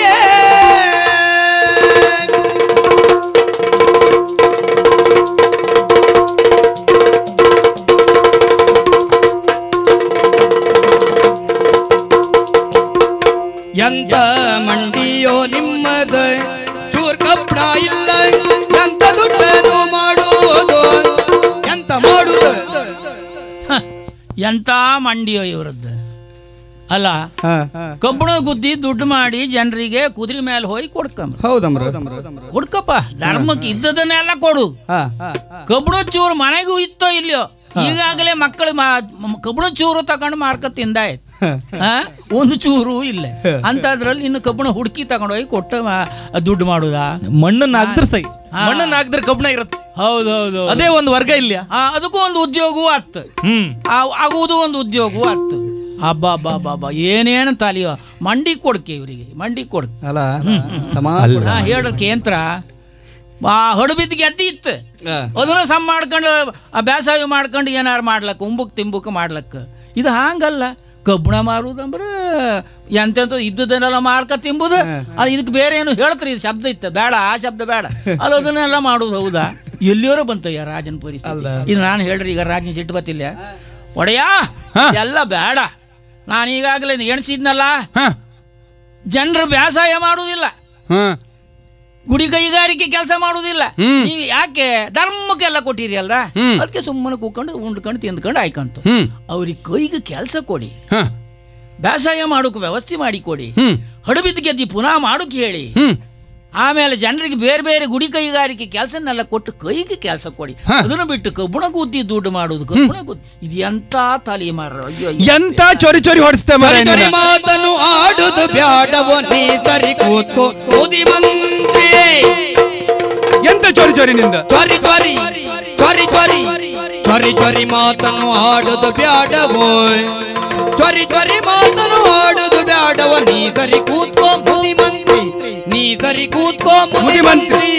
ಎಂತ ಮಂಡಿಯೋ ನಿಮ್ಮದ ಚೂರ್ ಕಪ್ಪಡ ಇಲ್ಲ ಎಂತ ದುಡ್ಡನು ಮಾಡುವುದು ಎಂತ ಮಾಡುವುದು
ಹ, ಎಂತ ಮಂಡಿಯೋ ಇವರದ್ದು ಅಲ್ಲ ಕಬ್ಬಣ ಗುದ್ದಿ ದುಡ್ಡು ಮಾಡಿ ಜನರಿಗೆ ಕುದುರೆ ಮೇಲೆ ಹೋಗಿ ಕೊಡ್ಕಂಬ್ರ
ಹೌದಮ್ರ
ಕೊಡ್ಕಪ್ಪ ಧರ್ಮಕ್ಕೆ ಇದ್ದದನ್ನೆಲ್ಲ ಕೊಡು ಕಬ್ಬಣ ಚೂರು ಮನೆಗೂ ಇತ್ತೋ ಇಲ್ಲೋ ಈಗಾಗಲೇ ಮಕ್ಕಳು ಕಬ್ಬಣ ಚೂರು ತಗೊಂಡು ಮಾರ್ಕ ತಿಂದಾಯ್ತು ಆ? ಒಂದು ಚೂರು ಇಲ್ಲ ಅಂತದ್ರಲ್ಲಿ ಇನ್ನು ಕಬ್ಬಣ ಹುಡುಕಿ ತಗೊಂಡೋಗಿ ಕೊಟ್ಟ ಮಾ- ದುಡ್ಡು ಮಾಡುದಾ
ಮಣ್ಣನ್ನ ಹಾಕ್ದ್ರ ಸೈ ಮಣ್ಣನ್ನ ಹಾಕ್ದ್ರೆ ಕಬ್ಬಣ ಇರುತ್ತೆ
ಹೌದೌದು
ಅದೇ ಒಂದು ವರ್ಗ ಇಲ್ಲ
ಅದಕ್ಕೂ ಒಂದು ಉದ್ಯೋಗವೂ ಆತ್ತು
ಹ್ಮ್
ಆ- ಆಗುವುದು ಒಂದು ಉದ್ಯೋಗವೂ ಆತ್ತು ಅಬ್ಬಾ ಬಾ ಬಾ ಬಾ ಏನೇನು ತಾಲಿಯೋ ಮಂಡಿ ಕೊಡ್ಕೆ ಇವರಿಗೆ ಮಂಡಿ ಕೊಡ್ಕೆ
ಅಲ್ಲ ಸಮ
ನಾ ಹೇಳ್ರ ಕೇಂದ್ರ ಆ ಹಡುಬಿದ್ದು ಗೆದ್ದಿ ಇತ್ತು ಅದನ್ನ ಸಮ್ ಮಾಡ್ಕೊಂಡು ಆ ಬೇಸಾಯ ಮಾಡ್ಕೊಂಡು ಏನಾರು ಮಾಡ್ಲಕ್ಕ ಉಂಬುಕ್ ತಿಂಬುಕ್ ಮಾಡ್ಲಕ್ಕ ಇದು ಹಾಂಗಲ್ಲ ಕಬ್ಬಣ ಮಾರುದಂದ್ರೆ ಎಂತೆಂತ ಇದ್ದದನ್ನೆಲ್ಲ ಮಾರ್ಕ ತಿಂಬುದು ಅದು ಇದಕ್ಕೆ ಬೇರೆ ಏನು ಹೇಳ್ತಾರೆ ಇದು ಶಬ್ದ ಇತ್ತು ಬೇಡ ಆ ಶಬ್ದ ಬೇಡ ಅಲ್ಲ ಅದನ್ನೆಲ್ಲ ಮಾಡುದು ಹೌದಾ ಎಲ್ಲಿಯವರ ಬಂತಯ್ಯ ರಾಜನ ಪರಿಸ್ಥಿತಿ ಇದು ನಾನು ಹೇಳ್ರಿ ಈಗ ರಾಜನ ಸಿಟ್ಟು ಬತ್ತಿಲ್ಲ ಒಡೆಯ ಎಲ್ಲ ಬೇಡ ನಾನು ಈಗಾಗಲೇ ಎಣಿಸಿದ್ನಲ್ಲ
ಹ
ಜನರು ಬೇಸಾಯ ಮಾಡುವುದಿಲ್ಲ
ಹ
ಗುಡಿ ಕೈಗಾರಿಕೆ ಕೆಲಸ ಮಾಡುವುದಿಲ್ಲ
ಹ್ಮ್.
ನೀವು ಯಾಕೆ ಧರ್ಮಕ್ಕೆಲ್ಲ ಕೊಟ್ಟಿರಿ ಅಲ್ದ
ಹ್ಮ್.
ಅದಕ್ಕೆ ಸುಮ್ಮನೆ ಕೂತ್ಕೊಂಡು ಉಂಡ್ಕೊಂಡು ತಿಂದ್ಕೊಂಡು ಆಯ್ಕಂತು
ಹ್ಮ್
ಅವ್ರಿಗೆ ಕೈಗೆ ಕೆಲಸ ಕೊಡಿ
ಹ
ಬೇಸಾಯ ಮಾಡೋಕೆ ವ್ಯವಸ್ಥೆ ಮಾಡಿ ಕೊಡಿ
ಹ್ಮ್
ಹಡಬಿದ್ದು ಗೆದ್ದಿ ಪುನಃ ಮಾಡೋಕೆ ಹೇಳಿ
ಹ್ಮ್
ಆಮೇಲೆ ಜನರಿಗೆ ಬೇರೆ ಬೇರೆ ಗುಡಿ ಕೈಗಾರಿಕೆ ಕೆಲಸನೆಲ್ಲ ಕೊಟ್ಟು ಕೈಗೆ ಕೆಲಸ ಕೊಡಿ
ಹ.
ಅದನ್ನು ಬಿಟ್ಟು ಕಬ್ಬಣ ಗುದ್ದಿ ದುಡ್ಡು ಮಾಡುದು ಕಬ್ಬಣ ಗುದ್ದಿ ಇದು ಎಂತ ತಲೆ ಮಾರ ಅಯ್ಯೋ ಅಯ್ಯೋ.
ಎಂತ ಚೊರಿ ಚೊರಿ ಹೊಡಿಸ್ತೆ ಮರ
ಚರಿ ಮಾತನು ಆಡುದು ಬ್ಯಾಡವೋ ನೀ ಸರಿ ಕೂತ್ಕೋ ಮುದಿ ಮಂತ್ರಿ
ಎಂತ ಚೋರಿ ಚೋರಿ ನಿಂದ
ಚ್ವರಿ ಚ್ವರಿ ಚ್ವರಿ ಚ್ವರಿ ಚ್ವರಿ ಚ್ವರಿ ಮಾತನ್ನು ಆಡುದು ಬ್ಯಾಡವೋ ಚ್ವರಿ ಚ್ವರಿ ಮಾತನ್ನು ಆಡುದು ಬ್ಯಾಡವ ನೀ ಸರಿ ಕೂತ್ಕೋ ಮುದಿ ಮಂತ್ರಿ ನೀ ಸರಿ ಕೂತ್ಕೋ ಮುದಿ
ಮುದಿ ಮಂತ್ರಿ.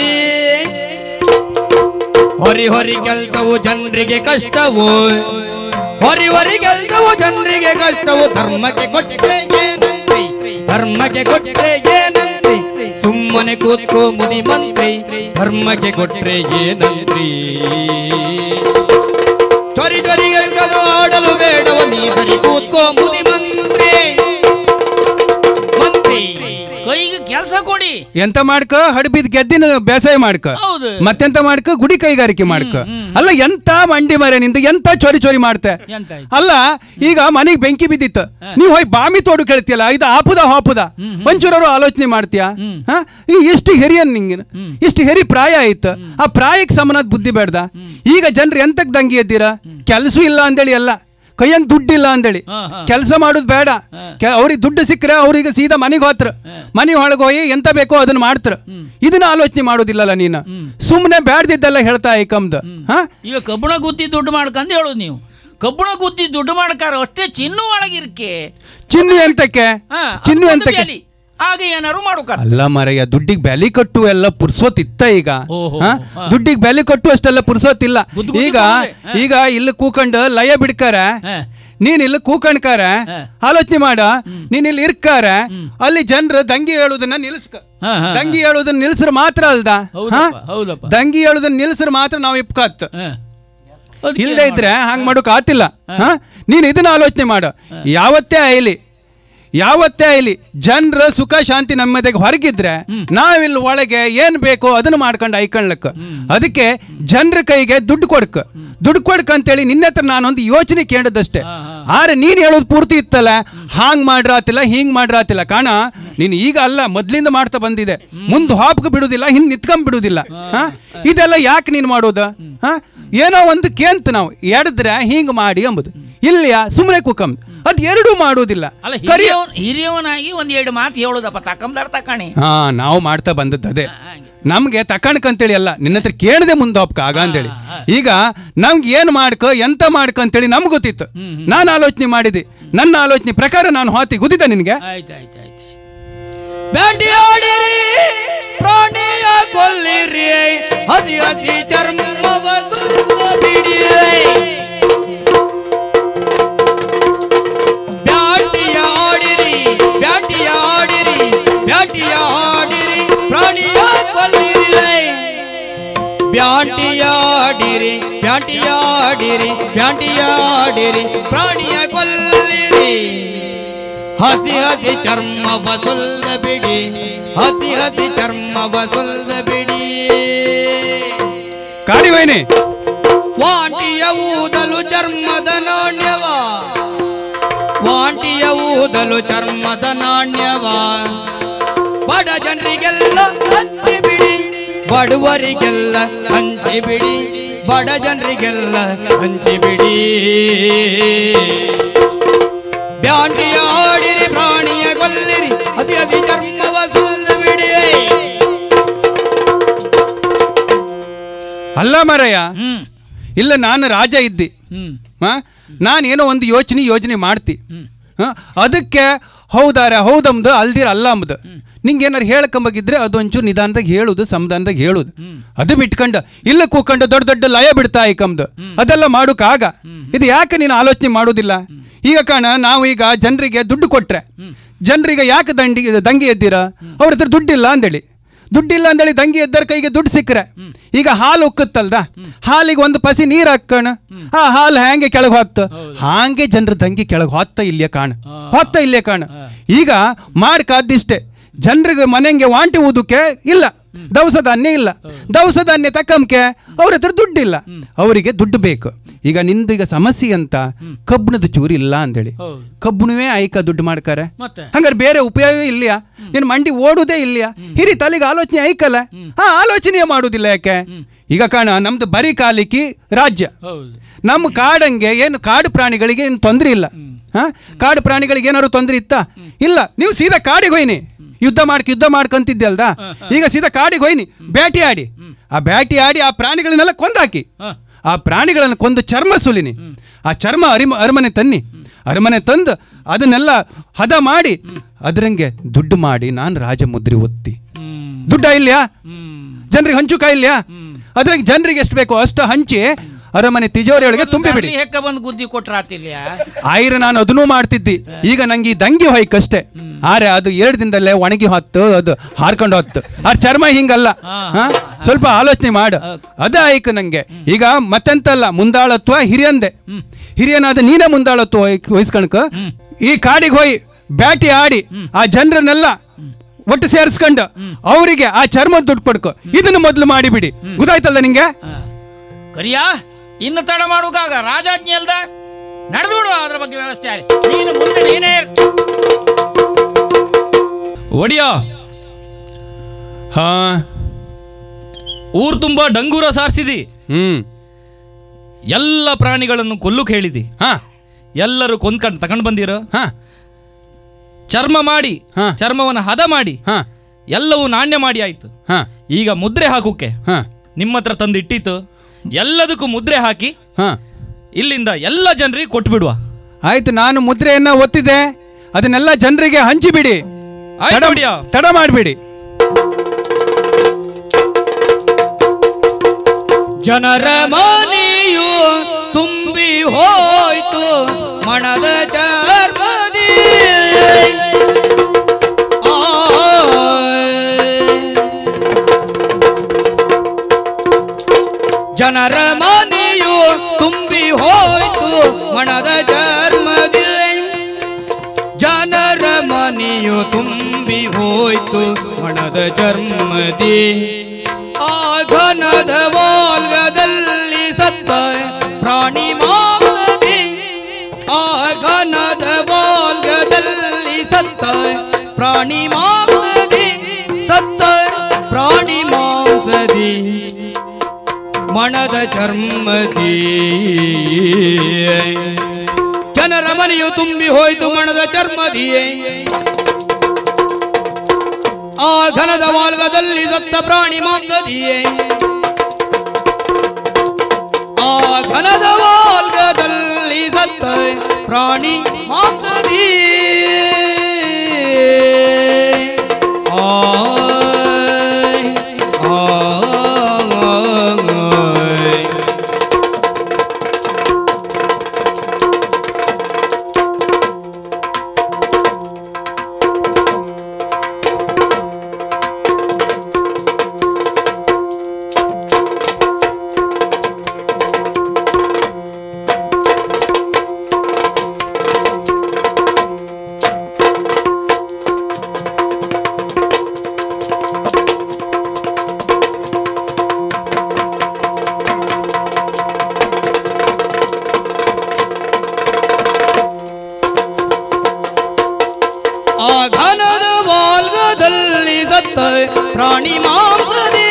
ಮಂತ್ರಿ ಹೊರಿ ಹೊರಿ ಕೆಲ್ಸವು ಜನರಿಗೆ ಕಷ್ಟವು ಹೊರಿ ಹೊರಿ ಕೆಲ್ಸವು ಜನರಿಗೆ ಕಷ್ಟವು ಧರ್ಮಕ್ಕೆ ಕೊಟ್ಟರೆ ಏನಂತ್ರಿ ಧರ್ಮಕ್ಕೆ ಕೊಟ್ಟರೆ ಏನಂತ್ರಿ ಸುಮ್ಮನೆ ಕೂತ್ಕೋ ಮುದಿ ಮಂತ್ರಿ ಧರ್ಮಕ್ಕೆ ಕೊಟ್ರೆ ಏನಂತ್ರಿ ಚೊರಿ ಚೊರಿ ಕೆಲ್ಸವು ಆಡಲು ಬೇಡವ ನೀ ಸರಿ ಕೂತ್ಕೋ ಮುದಿ ಮಂತ್ರಿ ಮಂತ್ರಿ
ಕೈಗೆ ಕೆಲಸ ಕೊಡಿ
ಎಂತ ಮಾಡ್ಕ ಹಡಬಿದ್ ಗೆದ್ದಿನ ಬೇಸಾಯ ಮಾಡ್ಕ
ಹೌದು.
ಮತ್ತೆಂತ ಮಾಡ್ಕ ಗುಡಿ ಕೈಗಾರಿಕೆ ಮಾಡ್ಕ ಅಲ್ಲ ಎಂತ ಮಂಡಿ ಮರೆ ನಿಂದ ಎಂತ ಚೋರಿ ಚೋರಿ ಮಾಡ್ತೆ
ಎಂತ ಆಯ್ತು?
ಅಲ್ಲ ಈಗ ಮನೆಗ್ ಬೆಂಕಿ ಬಿದ್ದಿತ್ತು ನೀವು ಹೋಗಿ ಬಾಮಿ ತೋಡು ಕೇಳ್ತಿಯಲ್ಲ ಇದು ಆಪುದ ಹಾಪುದ ಒಂಚೂರವರು ಆಲೋಚನೆ ಮಾಡ್ತೀಯಾ ಹಾ ಈ ಇಷ್ಟು ಹೆರಿಯನ್ ನಿಂಗೆ ಇಷ್ಟು ಹೆರಿ ಪ್ರಾಯ ಆಯ್ತು ಆ ಪ್ರಾಯಕ್ಕೆ ಸಮನಾದ ಬುದ್ಧಿ ಬೇಡ್ದ ಈಗ ಜನರು ಎಂತಕ್ ದಂಗಿ ಎದ್ದೀರಾ ಕೆಲಸ ಇಲ್ಲ ಅಂದೇಳಿ ಅಲ್ಲ ಕೈಯಂಗ್ ದುಡ್ಡಿಲ್ಲ ಅಂದೇಳಿ
ಹಾ, ಹಾ.
ಕೆಲಸ ಮಾಡೋದು ಬೇಡ ಅವ್ರಿಗೆ ದುಡ್ಡು ಸಿಕ್ಕರೆ ಅವ್ರಿಗೆ ಸೀದಾ ಮನೆಗೆ ಹೋತ್ರ ಮನೆ ಒಳಗೆ ಹೋಗಿ ಎಂತ ಬೇಕೋ ಅದನ್ನ ಮಾಡ್ತಾರ ಇದನ್ನ ಆಲೋಚನೆ ಮಾಡೋದಿಲ್ಲಲ್ಲ ನೀನು ಸುಮ್ಮನೆ ಬ್ಯಾಡ್ದಿದ್ದೆಲ್ಲ ಹೇಳ್ತಾ ಐಕಮ್ದು ಹಾ
ಈಗ ಕಬ್ಬಣ ಗುತ್ತಿ ದುಡ್ಡು ಮಾಡ್ಕಂದು ಹೇಳೋದು ನೀವು ಕಬ್ಬಣ ಗುತ್ತಿ ದುಡ್ಡು ಮಾಡ್ಕಾರ ಅಷ್ಟೇ ಚಿನ್ನು ಒಳಗಿರ್ಕೆ
ಚಿನ್ನು ಎಂತಕ್ಕೆ
ಹಾ,
ಚಿನ್ನು
ಅದೊಂದು
ಎಂತಕ್ಕೆ
ಬ್ಯಾಲಿ. ಆಗ ಏನಾರು ಮಾಡೋಕಾರ
ಅಲ್ಲ ಮರಯ್ಯ ದುಡ್ಡಿಗೆ ಬೆಲೆ ಕಟ್ಟು ಎಲ್ಲ ಪುರ್ಸೋತಿತ್ತ ಈಗ
ಓಹೋ,
ಹಾ?
ಹಾ.
ದುಡ್ಡಿಗೆ ಬೆಲೆ ಕಟ್ಟು ಅಷ್ಟೆಲ್ಲ ಪುರ್ಸೋತಿಲ್ಲ
ಗುದ್ದು ಗುದ್ದು
ಈಗ
ಬಂದ್ರೆ, ಹಾ.
ಈಗ ಇಲ್ಲಿ ಕೂಕಂಡು ಲಯ ಬಿಡ್ಕಾರ
ಹಾ.
ನೀನ್ ಇಲ್ಲಿ ಕೂಕಣ್ಕಾರ
ಹಾ.
ಆಲೋಚನೆ ಮಾಡ ನೀನ್ ಇಲ್ಲಿ ಇರ್ಕಾರ ಅಲ್ಲಿ ಜನರು ದಂಗಿ ಹೇಳುದನ್ನ ನಿಲ್ಸ್ಕ
ಹಾ, ಹಾ,
ದಂಗಿ ಹೇಳುದನ್ನ ನಿಲ್ಸ್ರ ಮಾತ್ರ ಅಲ್ದ
ಹೌದಪ್ಪ, ಹೌದಪ್ಪ.
ದಂಗಿ ಹೇಳುದನ್ನ ನಿಲ್ಸ್ರ ಮಾತ್ರ ನಾವು ಇಪ್ಕತ್
ಹಾ. ಅದಕ್ಕೆ
ಇಲ್ಲದೆ
ಏನ್
ಇದ್ರೆ ಹಂಗ್ ಮಾಡೋಕ್ ಆತಿಲ್ಲ ಹಾ ನೀನ್ ಇದನ್ನ ಆಲೋಚನೆ ಮಾಡು ಯಾವತ್ತೇ ಆಯ್ಲಿ ಯಾವತ್ತೇ ಆಯ್ಲಿ ಜನರ ಸುಖ ಶಾಂತಿ ನಮ್ಮದೆಗೆ ಹೊರಗಿದ್ರೆ ನಾವಿಲ್ಲಿ ಒಳಗೆ ಏನ್ ಬೇಕೋ ಅದನ್ನ ಮಾಡ್ಕೊಂಡು ಐಕಣ್ಲಕ್ಕ ಅದಕ್ಕೆ ಜನರ ಕೈಗೆ ದುಡ್ಡು ಕೊಡ್ಕ ದುಡ್ಡು ಕೊಡ್ಕ ಅಂತೇಳಿ ನಿನ್ನ ಹತ್ರ ನಾನೊಂದು ಯೋಚನೆ ಕೇಳದಷ್ಟೇ ಆದ್ರೆ ನೀನ್ ಹೇಳೋದು ಪೂರ್ತಿ ಇತ್ತಲ್ಲ ಹಾಂಗ್ ಮಾಡ್ರಾತಿಲ್ಲ ಹಿಂಗ್ ಮಾಡ್ರಾತಿಲ್ಲ ಕಾಣ ನೀನು ಈಗ ಅಲ್ಲ ಮೊದ್ಲಿಂದ ಮಾಡ್ತಾ ಬಂದಿದೆ ಮುಂದ್ ಹಾಪ್ಕ ಬಿಡುದಿಲ್ಲ ಹಿಂದ್ ನಿತ್ಕೊಂಡ್ ಬಿಡುದಿಲ್ಲ ಹಾ ಇದೆಲ್ಲ ಯಾಕೆ ನೀನು ಮಾಡೋದು ಹಾ ಏನೋ ಒಂದು ಕೇಂತ ನಾವು ಎಡದ್ರೆ ಹಿಂಗ್ ಮಾಡಿ ಎಂಬುದು ಇಲ್ಲಿಯ ಸುಮ್ಮನೆ ಕುಕಮ್ ಅದ್ ಎರಡೂ ಮಾಡೋದಿಲ್ಲ
ಅಲ್ಲ
ಕರಿ
ಹಿರಿಯವನ್ ಹಿರಿಯವನಾಗಿ ಒಂದ್ ಎರಡು ಮಾತು ಹೇಳೋದಪ್ಪ ತಕ್ಕಂದಾರ ತಕಾಣಿ
ಹಾ ನಾವು ಮಾಡ್ತಾ ಬಂದದ್ದು ಅದೇ ನಮ್ಗೆ ತಕಣಕಂತೇಳಿ ಅಲ್ಲ ನಿನ್ನ ಹತ್ರ ಕೇಳದೆ ಮುಂದೆ ಹೋಗ್ಕ ಆಗ ಅಂತೇಳಿ ಈಗ ನಮ್ಗೆ ಏನ್ ಮಾಡ್ಕ ಎಂತ ಮಾಡ್ಕ ಅಂತೇಳಿ ನಮ್ಗೆ ಗೊತ್ತಿತ್ತು ನಾನು ಆಲೋಚನೆ ಮಾಡಿದೆ ನನ್ನ ಆಲೋಚನೆ ಪ್ರಕಾರ ನಾನು ಹೋತಿ ಗೊತ್ತಿತ್ತ ನಿನ್ಗೆ
ಆಯ್ತು ಆಯ್ತು ಆಯ್ತು
ಬೇಟೆಯಾಡಿರಿ ಪ್ರಾಣಿಯ ಕೊಲ್ಲಿರಿ ಹಸಿ ಹಸಿ ಚರ್ಮವ ಸುರಿದು ಬಿಡಿ ಬ್ಯಾಟಿಯ ಆಡಿರಿ ಬ್ಯಾಟಿಯ ಆಡಿರಿ ಬ್ಯಾಟಿಯ ಆಡಿರಿ ಪ್ರಾಣಿಯ ಕೊಲ್ಲಿರಿ ಬ್ಯಾಟಿಯಾಡಿರಿ ಬ್ಯಾಟಿಯಾಡಿರಿ ಬ್ಯಾಟಿಯಾಡಿರಿ ಪ್ರಾಣಿಯ ಕೊಲ್ಲಿರಿ ಹಸಿ ಹಸಿ ಚರ್ಮ ಬಸುಲ್ದ ಬಿಡಿ ಹಸಿ ಹಸಿ ಚರ್ಮ ಬಸುಲ್ದ ಬಿಡಿ
ಕಾಡಿವೈನಿ
ವಾಂಟಿಯ ಊದಲು ಚರ್ಮದ ನಾಣ್ಯವ ವಾಂಟಿಯ ಊದಲು ಚರ್ಮದ ನಾಣ್ಯವ ಬಡ ಜನರಿಗೆಲ್ಲ ಹಂಚಿ ಬಿಡಿ ಬಡವರಿಗೆಲ್ಲ ಹಂಚಿ ಬಿಡಿ ಬಡ ಜನರಿಗೆಲ್ಲ ಹಂಚಿ ಬಿಡಿ ಬ್ಯಾಂಟಿಯ ಆಡಿರಿ ಪ್ರಾಣಿಯ ಕೊಲ್ಲಿರಿ ಅತಿ ಅತಿ ಚರ್ಮವ ಸುಲ್ದು ಬಿಡಿ
ಅಲ್ಲ ಮರಯ್ಯ
ಹ್ಮ್
ಇಲ್ಲ ನಾನು ರಾಜ ಇದ್ದಿ
ಹ್ಮ್
ಹಾ ನಾನೇನೋ ಒಂದು ಯೋಚನೆ ಯೋಜನೆ ಮಾಡ್ತಿ ಹಾ ಅದಕ್ಕೆ ಹೌದಾರ ಹೌದಮ್ದು ಅಲ್ದಿರ ಅಲ್ಲ ಅಂಬುದು ನಿಂಗೆ ಏನಾರು ಹೇಳ್ಕೊಂಬಗಿದ್ರೆ ಅದು ಒಂಚೂರು ನಿಧಾನದಾಗ ಹೇಳುದು ಸಮಾಧಾನದಾಗ ಹೇಳುದು ಅದು ಬಿಟ್ಕೊಂಡು ಇಲ್ಲ ಕೂಕೊಂಡು ದೊಡ್ಡ ದೊಡ್ಡ ಲಯ ಬಿಡ್ತಾ ಐಕಮ್ದು ಅದೆಲ್ಲ ಮಾಡೋಕ್ಕಾಗ ಇದು ಯಾಕೆ ನೀನು ಆಲೋಚನೆ ಮಾಡೋದಿಲ್ಲ ಈಗ ಕಾಣ ನಾವು ಈಗ ಜನರಿಗೆ ದುಡ್ಡು ಕೊಟ್ರೆ ಜನರಿಗೆ ಯಾಕೆ ದಂಡಿ ದಂಗೆ ಎದ್ದೀರಾ ಅವ್ರ ಹತ್ರ ದುಡ್ಡಿಲ್ಲ ಅಂದೇಳಿ ದುಡ್ಡಿಲ್ಲ ಅಂದೇಳಿ ದಂಗೆ ಎದ್ದರ ಕೈಗೆ ದುಡ್ಡು ಸಿಕ್ಕರೆ ಈಗ ಹಾಲು ಉಕ್ಕುತ್ತಲ್ದ ಹಾಲಿಗೆ ಒಂದು ಪಸಿ ನೀರು ಹಾಕೋಣ ಆ ಹಾಲು ಹ್ಯಾಂಗೆ ಕೆಳಗೆ ಹೊತ್ತ ಹಾಂಗೆ ಜನರ ದಂಗೆ ಕೆಳಗೆ ಹೊತ್ತ ಇಲ್ಲೇ ಕಾಣ ಹೊತ್ತ ಇಲ್ಲೇ ಕಾಣ ಈಗ ಮಾಡ್ಕಾದಿಷ್ಟೇ ಜನರಿಗೆ ಮನೆಗೆ ವಾಂಟಿ ಊದಕ್ಕೆ ಇಲ್ಲ ದವಸ ಧಾನ್ಯ ಇಲ್ಲ ದವಸ ಧಾನ್ಯ ತಕ್ಕಂಕೆ ಅವ್ರ ಹತ್ರ ದುಡ್ಡಿಲ್ಲ ಅವರಿಗೆ ದುಡ್ಡು ಬೇಕು ಈಗ ನಿಂದೀಗ ಸಮಸ್ಯೆ ಅಂತ ಕಬ್ಬಣದ ಚೂರು ಇಲ್ಲ ಅಂದೇಳಿ
ಹೌದು.
ಕಬ್ಬಣವೇ ಆಯ್ಕ ದುಡ್ಡು ಮಾಡ್ತಾರೆ
ಮತ್ತೆ
ಹಂಗಾರೆ ಬೇರೆ ಉಪಯೋಗ ಇಲ್ಲಿಯಾ ನಿನ್ ಮಂಡಿ ಓಡುದೇ ಇಲ್ಲಿಯಾ ಹಿರಿ ತಲೆಗೆ ಆಲೋಚನೆ ಐಕಲ್ಲ ಆ ಆಲೋಚನೆ ಮಾಡುದಿಲ್ಲ ಯಾಕೆ ಈಗ ಕಾಣ ನಮ್ದು ಬರೀ ಕಾಲಿಕಿ ರಾಜ್ಯ
ಹೌದು
ನಮ್ಮ ಕಾಡಂಗೆ ಏನು ಕಾಡು ಪ್ರಾಣಿಗಳಿಗೆ ಏನು ತೊಂದರೆ ಇಲ್ಲ ಹಾ ಕಾಡು ಪ್ರಾಣಿಗಳಿಗೆ ಏನಾದ್ರು ತೊಂದರೆ ಇತ್ತಾ ಇಲ್ಲ ನೀವು ಸೀದಾ ಕಾಡಿಗೆ ಹೋಯ್ನಿ ಯುದ್ಧ ಮಾಡ್ಕ ಯುದ್ಧ ಮಾಡ್ಕಂತಿದ್ದೆ ಅಲ್ದಾ ಈಗ ಸೀದಾ ಕಾಡಿಗೆ ಹೋಯ್ನಿ ಬೇಟೆ ಆಡಿ ಆ ಬೇಟೆ ಆಡಿ ಆ ಪ್ರಾಣಿಗಳನ್ನೆಲ್ಲ ಕೊಂದಾಕಿ ಆ ಪ್ರಾಣಿಗಳನ್ನು ಕೊಂದು ಚರ್ಮ ಸುಲಿನಿ ಆ ಚರ್ಮ ಅರಿಮ ಅರಮನೆ ತನ್ನಿ ಅರಮನೆ ತಂದು ಅದನ್ನೆಲ್ಲ ಹದ ಮಾಡಿ ಅದರಂಗೆ ದುಡ್ಡು ಮಾಡಿ ನಾನು ರಾಜಮುದ್ರಿ ಒತ್ತಿ ದುಡ್ಡ ಇಲ್ಯಾ ಜನರಿಗೆ ಹಂಚು ಇಲ್ಯಾ ಅದ್ರಾಗ ಜನರಿಗೆ ಎಷ್ಟು ಬೇಕೋ ಅಷ್ಟು ಹಂಚಿ ಅರಮನೆ ತಿಜೋರಿಯೊಳಗೆ ತುಂಬಿಬಿಡಿ
ದಾರಿ ಹೆಕ್ಕ ಬಂದು ಗುದ್ದಿ ಕೊಟ್ರಾತಿಲ್ಯಾ
ಆಯ್ರ ನಾನು ಅದನ್ನೂ ಮಾಡ್ತಿದ್ದಿ ಈಗ ನಂಗೆ ಈ ದಂಗಿ ಹೊಯ್ಕಷ್ಟೇ ಆರೆ ಅದು ಎರಡು ದಿನದಲ್ಲೇ ಒಣಗಿ ಹೊತ್ತು ಅದು ಹಾರ್ಕೊಂಡು ಹೊತ್ತು ಆ ಚರ್ಮ ಹಿಂಗಲ್ಲ ಹಾ? ಸ್ವಲ್ಪ ಆಲೋಚನೆ ಮಾಡು ಅದ ಆಯ್ಕೆ ನಂಗೆ ಈಗ ಮತ್ತೆಂತಲ್ಲ ಮುಂದಾಳತ್ವ ಹಿರಿಯಂದೆ ಹಿರಿಯನಾದ ನೀನೇ ಮುಂದಾಳತ್ವ ವಹಿ- ವಹಿಸ್ಕಣಕ ಈ ಕಾಡಿಗೆ ಹೋಯ್ ಬ್ಯಾಟಿ ಆಡಿ ಆ ಜನರನ್ನೆಲ್ಲ ಒಟ್ಟು ಸೇರಿಸ್ಕೊಂಡು ಅವರಿಗೆ ಆ ಚರ್ಮ ದುಡ್ಡು ಕೊಡ್ಕೊ ಇದನ್ನು ಮೊದಲು ಮಾಡಿಬಿಡಿ ಗೊತ್ತಾಯ್ತಲ್ಲ ನಿಂಗೆ
ಕರಿಯಾ ಇನ್ನು ತಡ ಮಾಡುವಾಗ ರಾಜಾಜ್ಞೆ ಅಲ್ದ ನಡೆದು ಬಿಡು ಅದ್ರ ಬಗ್ಗೆ ವ್ಯವಸ್ಥೆ ಆಗಿ ನೀನು ಮುಂದೆ ನೀನೇ ಇರು.
ಒಡಿಯ
ಹಾ
ಊರ್ ತುಂಬಾ ಡಂಗೂರ ಸಾರಿಸಿದಿ
ಹ್ಮ್
ಎಲ್ಲ ಪ್ರಾಣಿಗಳನ್ನು ಕೊಲ್ಲುಕ್ ಹೇಳಿದಿ
ಹಾ
ಎಲ್ಲರೂ ಕೊಂದ್ಕೊಂಡು ತಗೊಂಡು ಬಂದಿರೋ
ಹಾ
ಚರ್ಮ ಮಾಡಿ
ಹಾ.
ಚರ್ಮವನ್ನು ಹದ ಮಾಡಿ
ಹಾ
ಎಲ್ಲವೂ ನಾಣ್ಯ ಮಾಡಿ ಆಯ್ತು
ಹಾ
ಈಗ ಮುದ್ರೆ ಹಾಕುಕ್ಕೆ
ಹಾ
ನಿಮ್ಮ ಹತ್ರ ತಂದು ಇಟ್ಟಿತ್ತು ಎಲ್ಲದಕ್ಕೂ ಮುದ್ರೆ ಹಾಕಿ
ಹಾ
ಇಲ್ಲಿಂದ ಎಲ್ಲ ಜನರಿಗೆ ಕೊಟ್ಬಿಡುವ
ಆಯ್ತು ನಾನು ಮುದ್ರೆಯನ್ನ ಒತ್ತಿದೆ ಅದನ್ನೆಲ್ಲ ಜನರಿಗೆ ಹಂಚಿಬಿಡಿ
ಆಯ್ತು
ತಡ-
ಒಡೆಯ.
ತಡ ಮಾಡಬೇಡಿ
ಜನರ ಮನೆಯು ತುಂಬಿ ಹೋಯ್ತು ಮಣದ ಚರ್ಮದಿ ಜನರ ಮನೆಯು ತುಂಬಿ ಹೋಯ್ತು ಮಣದ ಚರ್ಮದಿ ಜನರ ಮನೆಯು ತುಂಬಿ ಹೋಯ್ತು ಮಣದ ಚರ್ಮದಿ ಆ ಘನದ ವಾಲ್ಗದಲ್ಲಿ ಸತ್ತ ಪ್ರಾಣಿ ಮಾಂಸದಿ ಆ ಘನದ ವಾಲ್ಗದಲ್ಲಿ ಸತ್ತ ಪ್ರಾಣಿ ಮಾಂಸದಿ ಸತ್ತ ಪ್ರಾಣಿ ಮಾಂಸದಿ ಮಣದ ಚರ್ಮದಿ ಜನರ ಮನೆಯು ತುಂಬಿ ಹೋಯ್ತು ಮಣದ ಚರ್ಮದಿಯೇ ಆ ಘನದ ಮಾರ್ಗದಲ್ಲಿ ಸತ್ತ ಪ್ರಾಣಿ ಮಾಂಸದಿಯೇ ಆ ಘನದ ಮಾರ್ಗದಲ್ಲಿ ಸತ್ತ ಪ್ರಾಣಿ ಮಾಂಸದಿ ಆಯ್, ಆಯ್. ಆ ಘನದ ವಾಲ್ಗದಲ್ಲಿ ಸತ್ತ ಪ್ರಾಣಿ ಮಾಂಸದಿ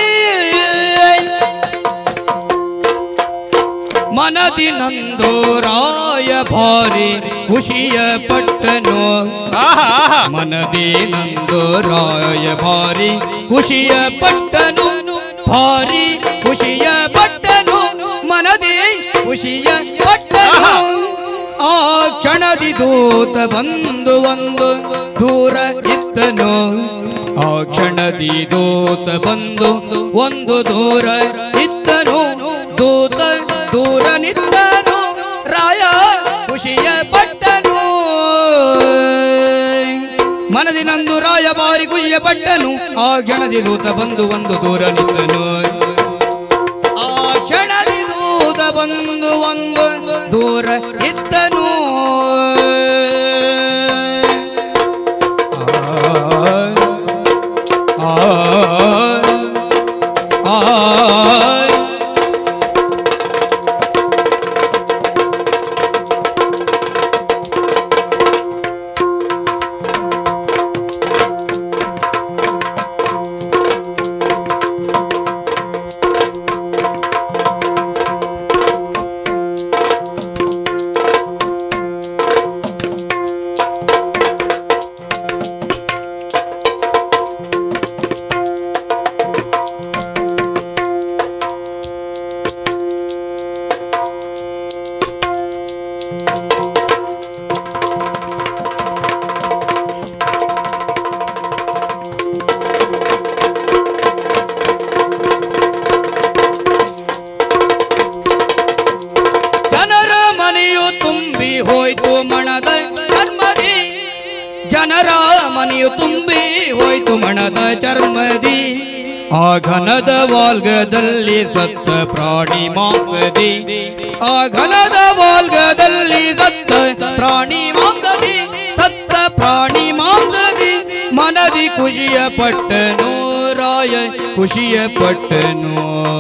ಮನದಿ ನಂದು ರಾಯ ಭಾರಿ ಖುಷಿಯ ಪಟ್ಟನು
ಆಹಾ ಆಹಾ
ಮನದಿ ನಂದು ರಾಯ ಭಾರಿ ಖುಷಿಯ ಪಟ್ಟನು ಭಾರಿ ಖುಷಿಯ ಪಟ್ಟನು ಮನದಿ ಖುಷಿಯ ಪಟ್ಟನು ಆ ಕ್ಷಣದಿ ದೂತ ಬಂದು ಒಂದು ದೂರ ಇದ್ದನು ಆ ಕ್ಷಣದಿ ದೂತ ಬಂದು ಒಂದು ದೂರ ಇದ್ದನು ದೂತ ದೂರ ನಿದ್ದನು ರಾಯ ಖುಷಿಯ ಪಟ್ಟನು ಮನದಿ ನಂದು ರಾಯ ಬಾರಿ ಖುಷಿಯ ಪಟ್ಟನು ಆ ಕ್ಷಣದಿ ದೂತ ಬಂದು ಒಂದು ದೂರ ನಿದ್ದನು ಆ ಕ್ಷಣದಿ ದೂತ ಬಂದು ಒಂದು ದೂರ ಇದ್ದನು ಆ, ಆ, ಆ, ಜನರ ಮನೆಯು ತುಂಬಿ ಹೋಯ್ತು ಮಣದ ಚರ್ಮದಿ ಆ ಘನದ ವಾಲ್ಗದಲ್ಲಿ ಸತ್ತ ಪ್ರಾಣಿ ಮಾಂಸದಿ ಆ ಘನದ ವಾಲ್ಗದಲ್ಲಿ ಸತ್ತ ಪ್ರಾಣಿ ಮಾಂಸದಿ ಸತ್ತ ಪ್ರಾಣಿ ಮಾಂಸದಿ ಮನದಿ ಖುಷಿಯ ಪಟ್ಟನು ರಾಯ ಖುಷಿಯ ಪಟ್ಟನು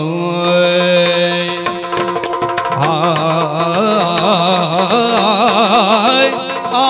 ಆ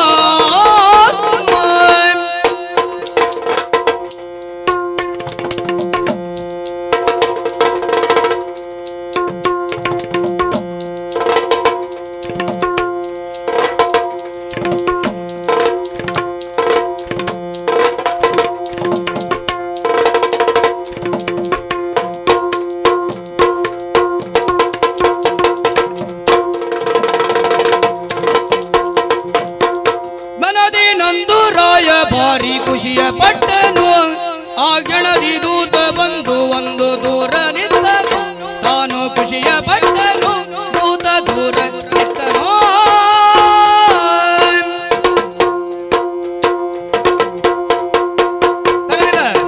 ಮನದಿ ನಂದು ರಾಯ ಭಾರಿ ಖುಷಿಯ ಪಟ್ಟನು ಆ ಗಣದಿ ದೂತ ಬಂದು ಒಂದು ದೂರ ನಿಂತನು ತಾನು ಖುಷಿಯ ಪಟ್ಟನು ದೂತ ದೂರ ನಿಂತನು ತಗಲಿಲ್ಲ?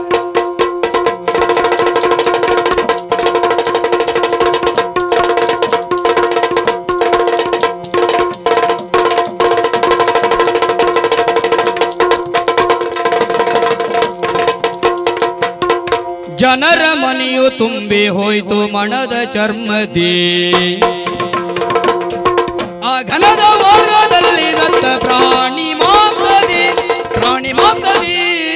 ಜನರ ಮನೆಯು ತುಂಬಿ ಹೋಯ್ತು ಮಣದ ಚರ್ಮದಿ ಆ ಘನದ ಮಾರ್ಗದಲ್ಲಿ ದತ್ತ ಪ್ರಾಣಿ ಮಾಂಸದಿ ಪ್ರಾಣಿ ಮಾಂಸದಿ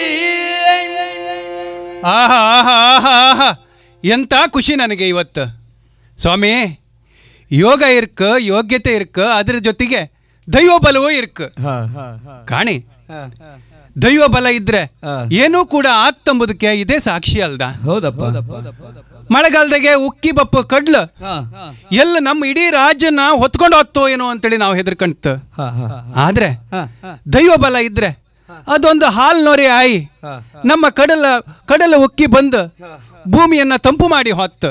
ಆಹಾ ಆಹಾ ಆಹಾ ಆಹಾ ಎಂಥ ಖುಷಿ ನನಗೆ ಇವತ್ತು ಸ್ವಾಮಿ ಯೋಗ ಇರ್ಕ ಯೋಗ್ಯತೆ ಇರ್ಕ ಅದ್ರ ಜೊತೆಗೆ ದೈವ ಬಲವೂ ಇರ್ಕ ಕಾಣಿ ದೈವ ಬಲ ಇದ್ರೆ ಏನೂ ಕೂಡ ಆತ್ತಂಬುದಕ್ಕೆ ಇದೇ ಸಾಕ್ಷಿ ಅಲ್ದ
ಹೌದಪ್ಪ
ಮಳೆಗಾಲದಾಗೆ ಉಕ್ಕಿ ಬಪ್ಪ ಕಡ್ಲು ಎಲ್ಲ ನಮ್ಮ ಇಡೀ ರಾಜ್ಯನ ಹೊತ್ಕೊಂಡು ಹೋಗ್ತೋ ಏನೋ ಅಂತೇಳಿ ನಾವು ಹೆದರ್ಕಂತ ಆದ್ರೆ ದೈವ ಬಲ ಇದ್ರೆ ಅದೊಂದು ಹಾಲ್ ನೊರೆ ಆಯಿ ನಮ್ಮ ಕಡಲ ಕಡಲ ಉಕ್ಕಿ ಬಂದು ಭೂಮಿಯನ್ನ ತಂಪು ಮಾಡಿ ಹೊತ್ತು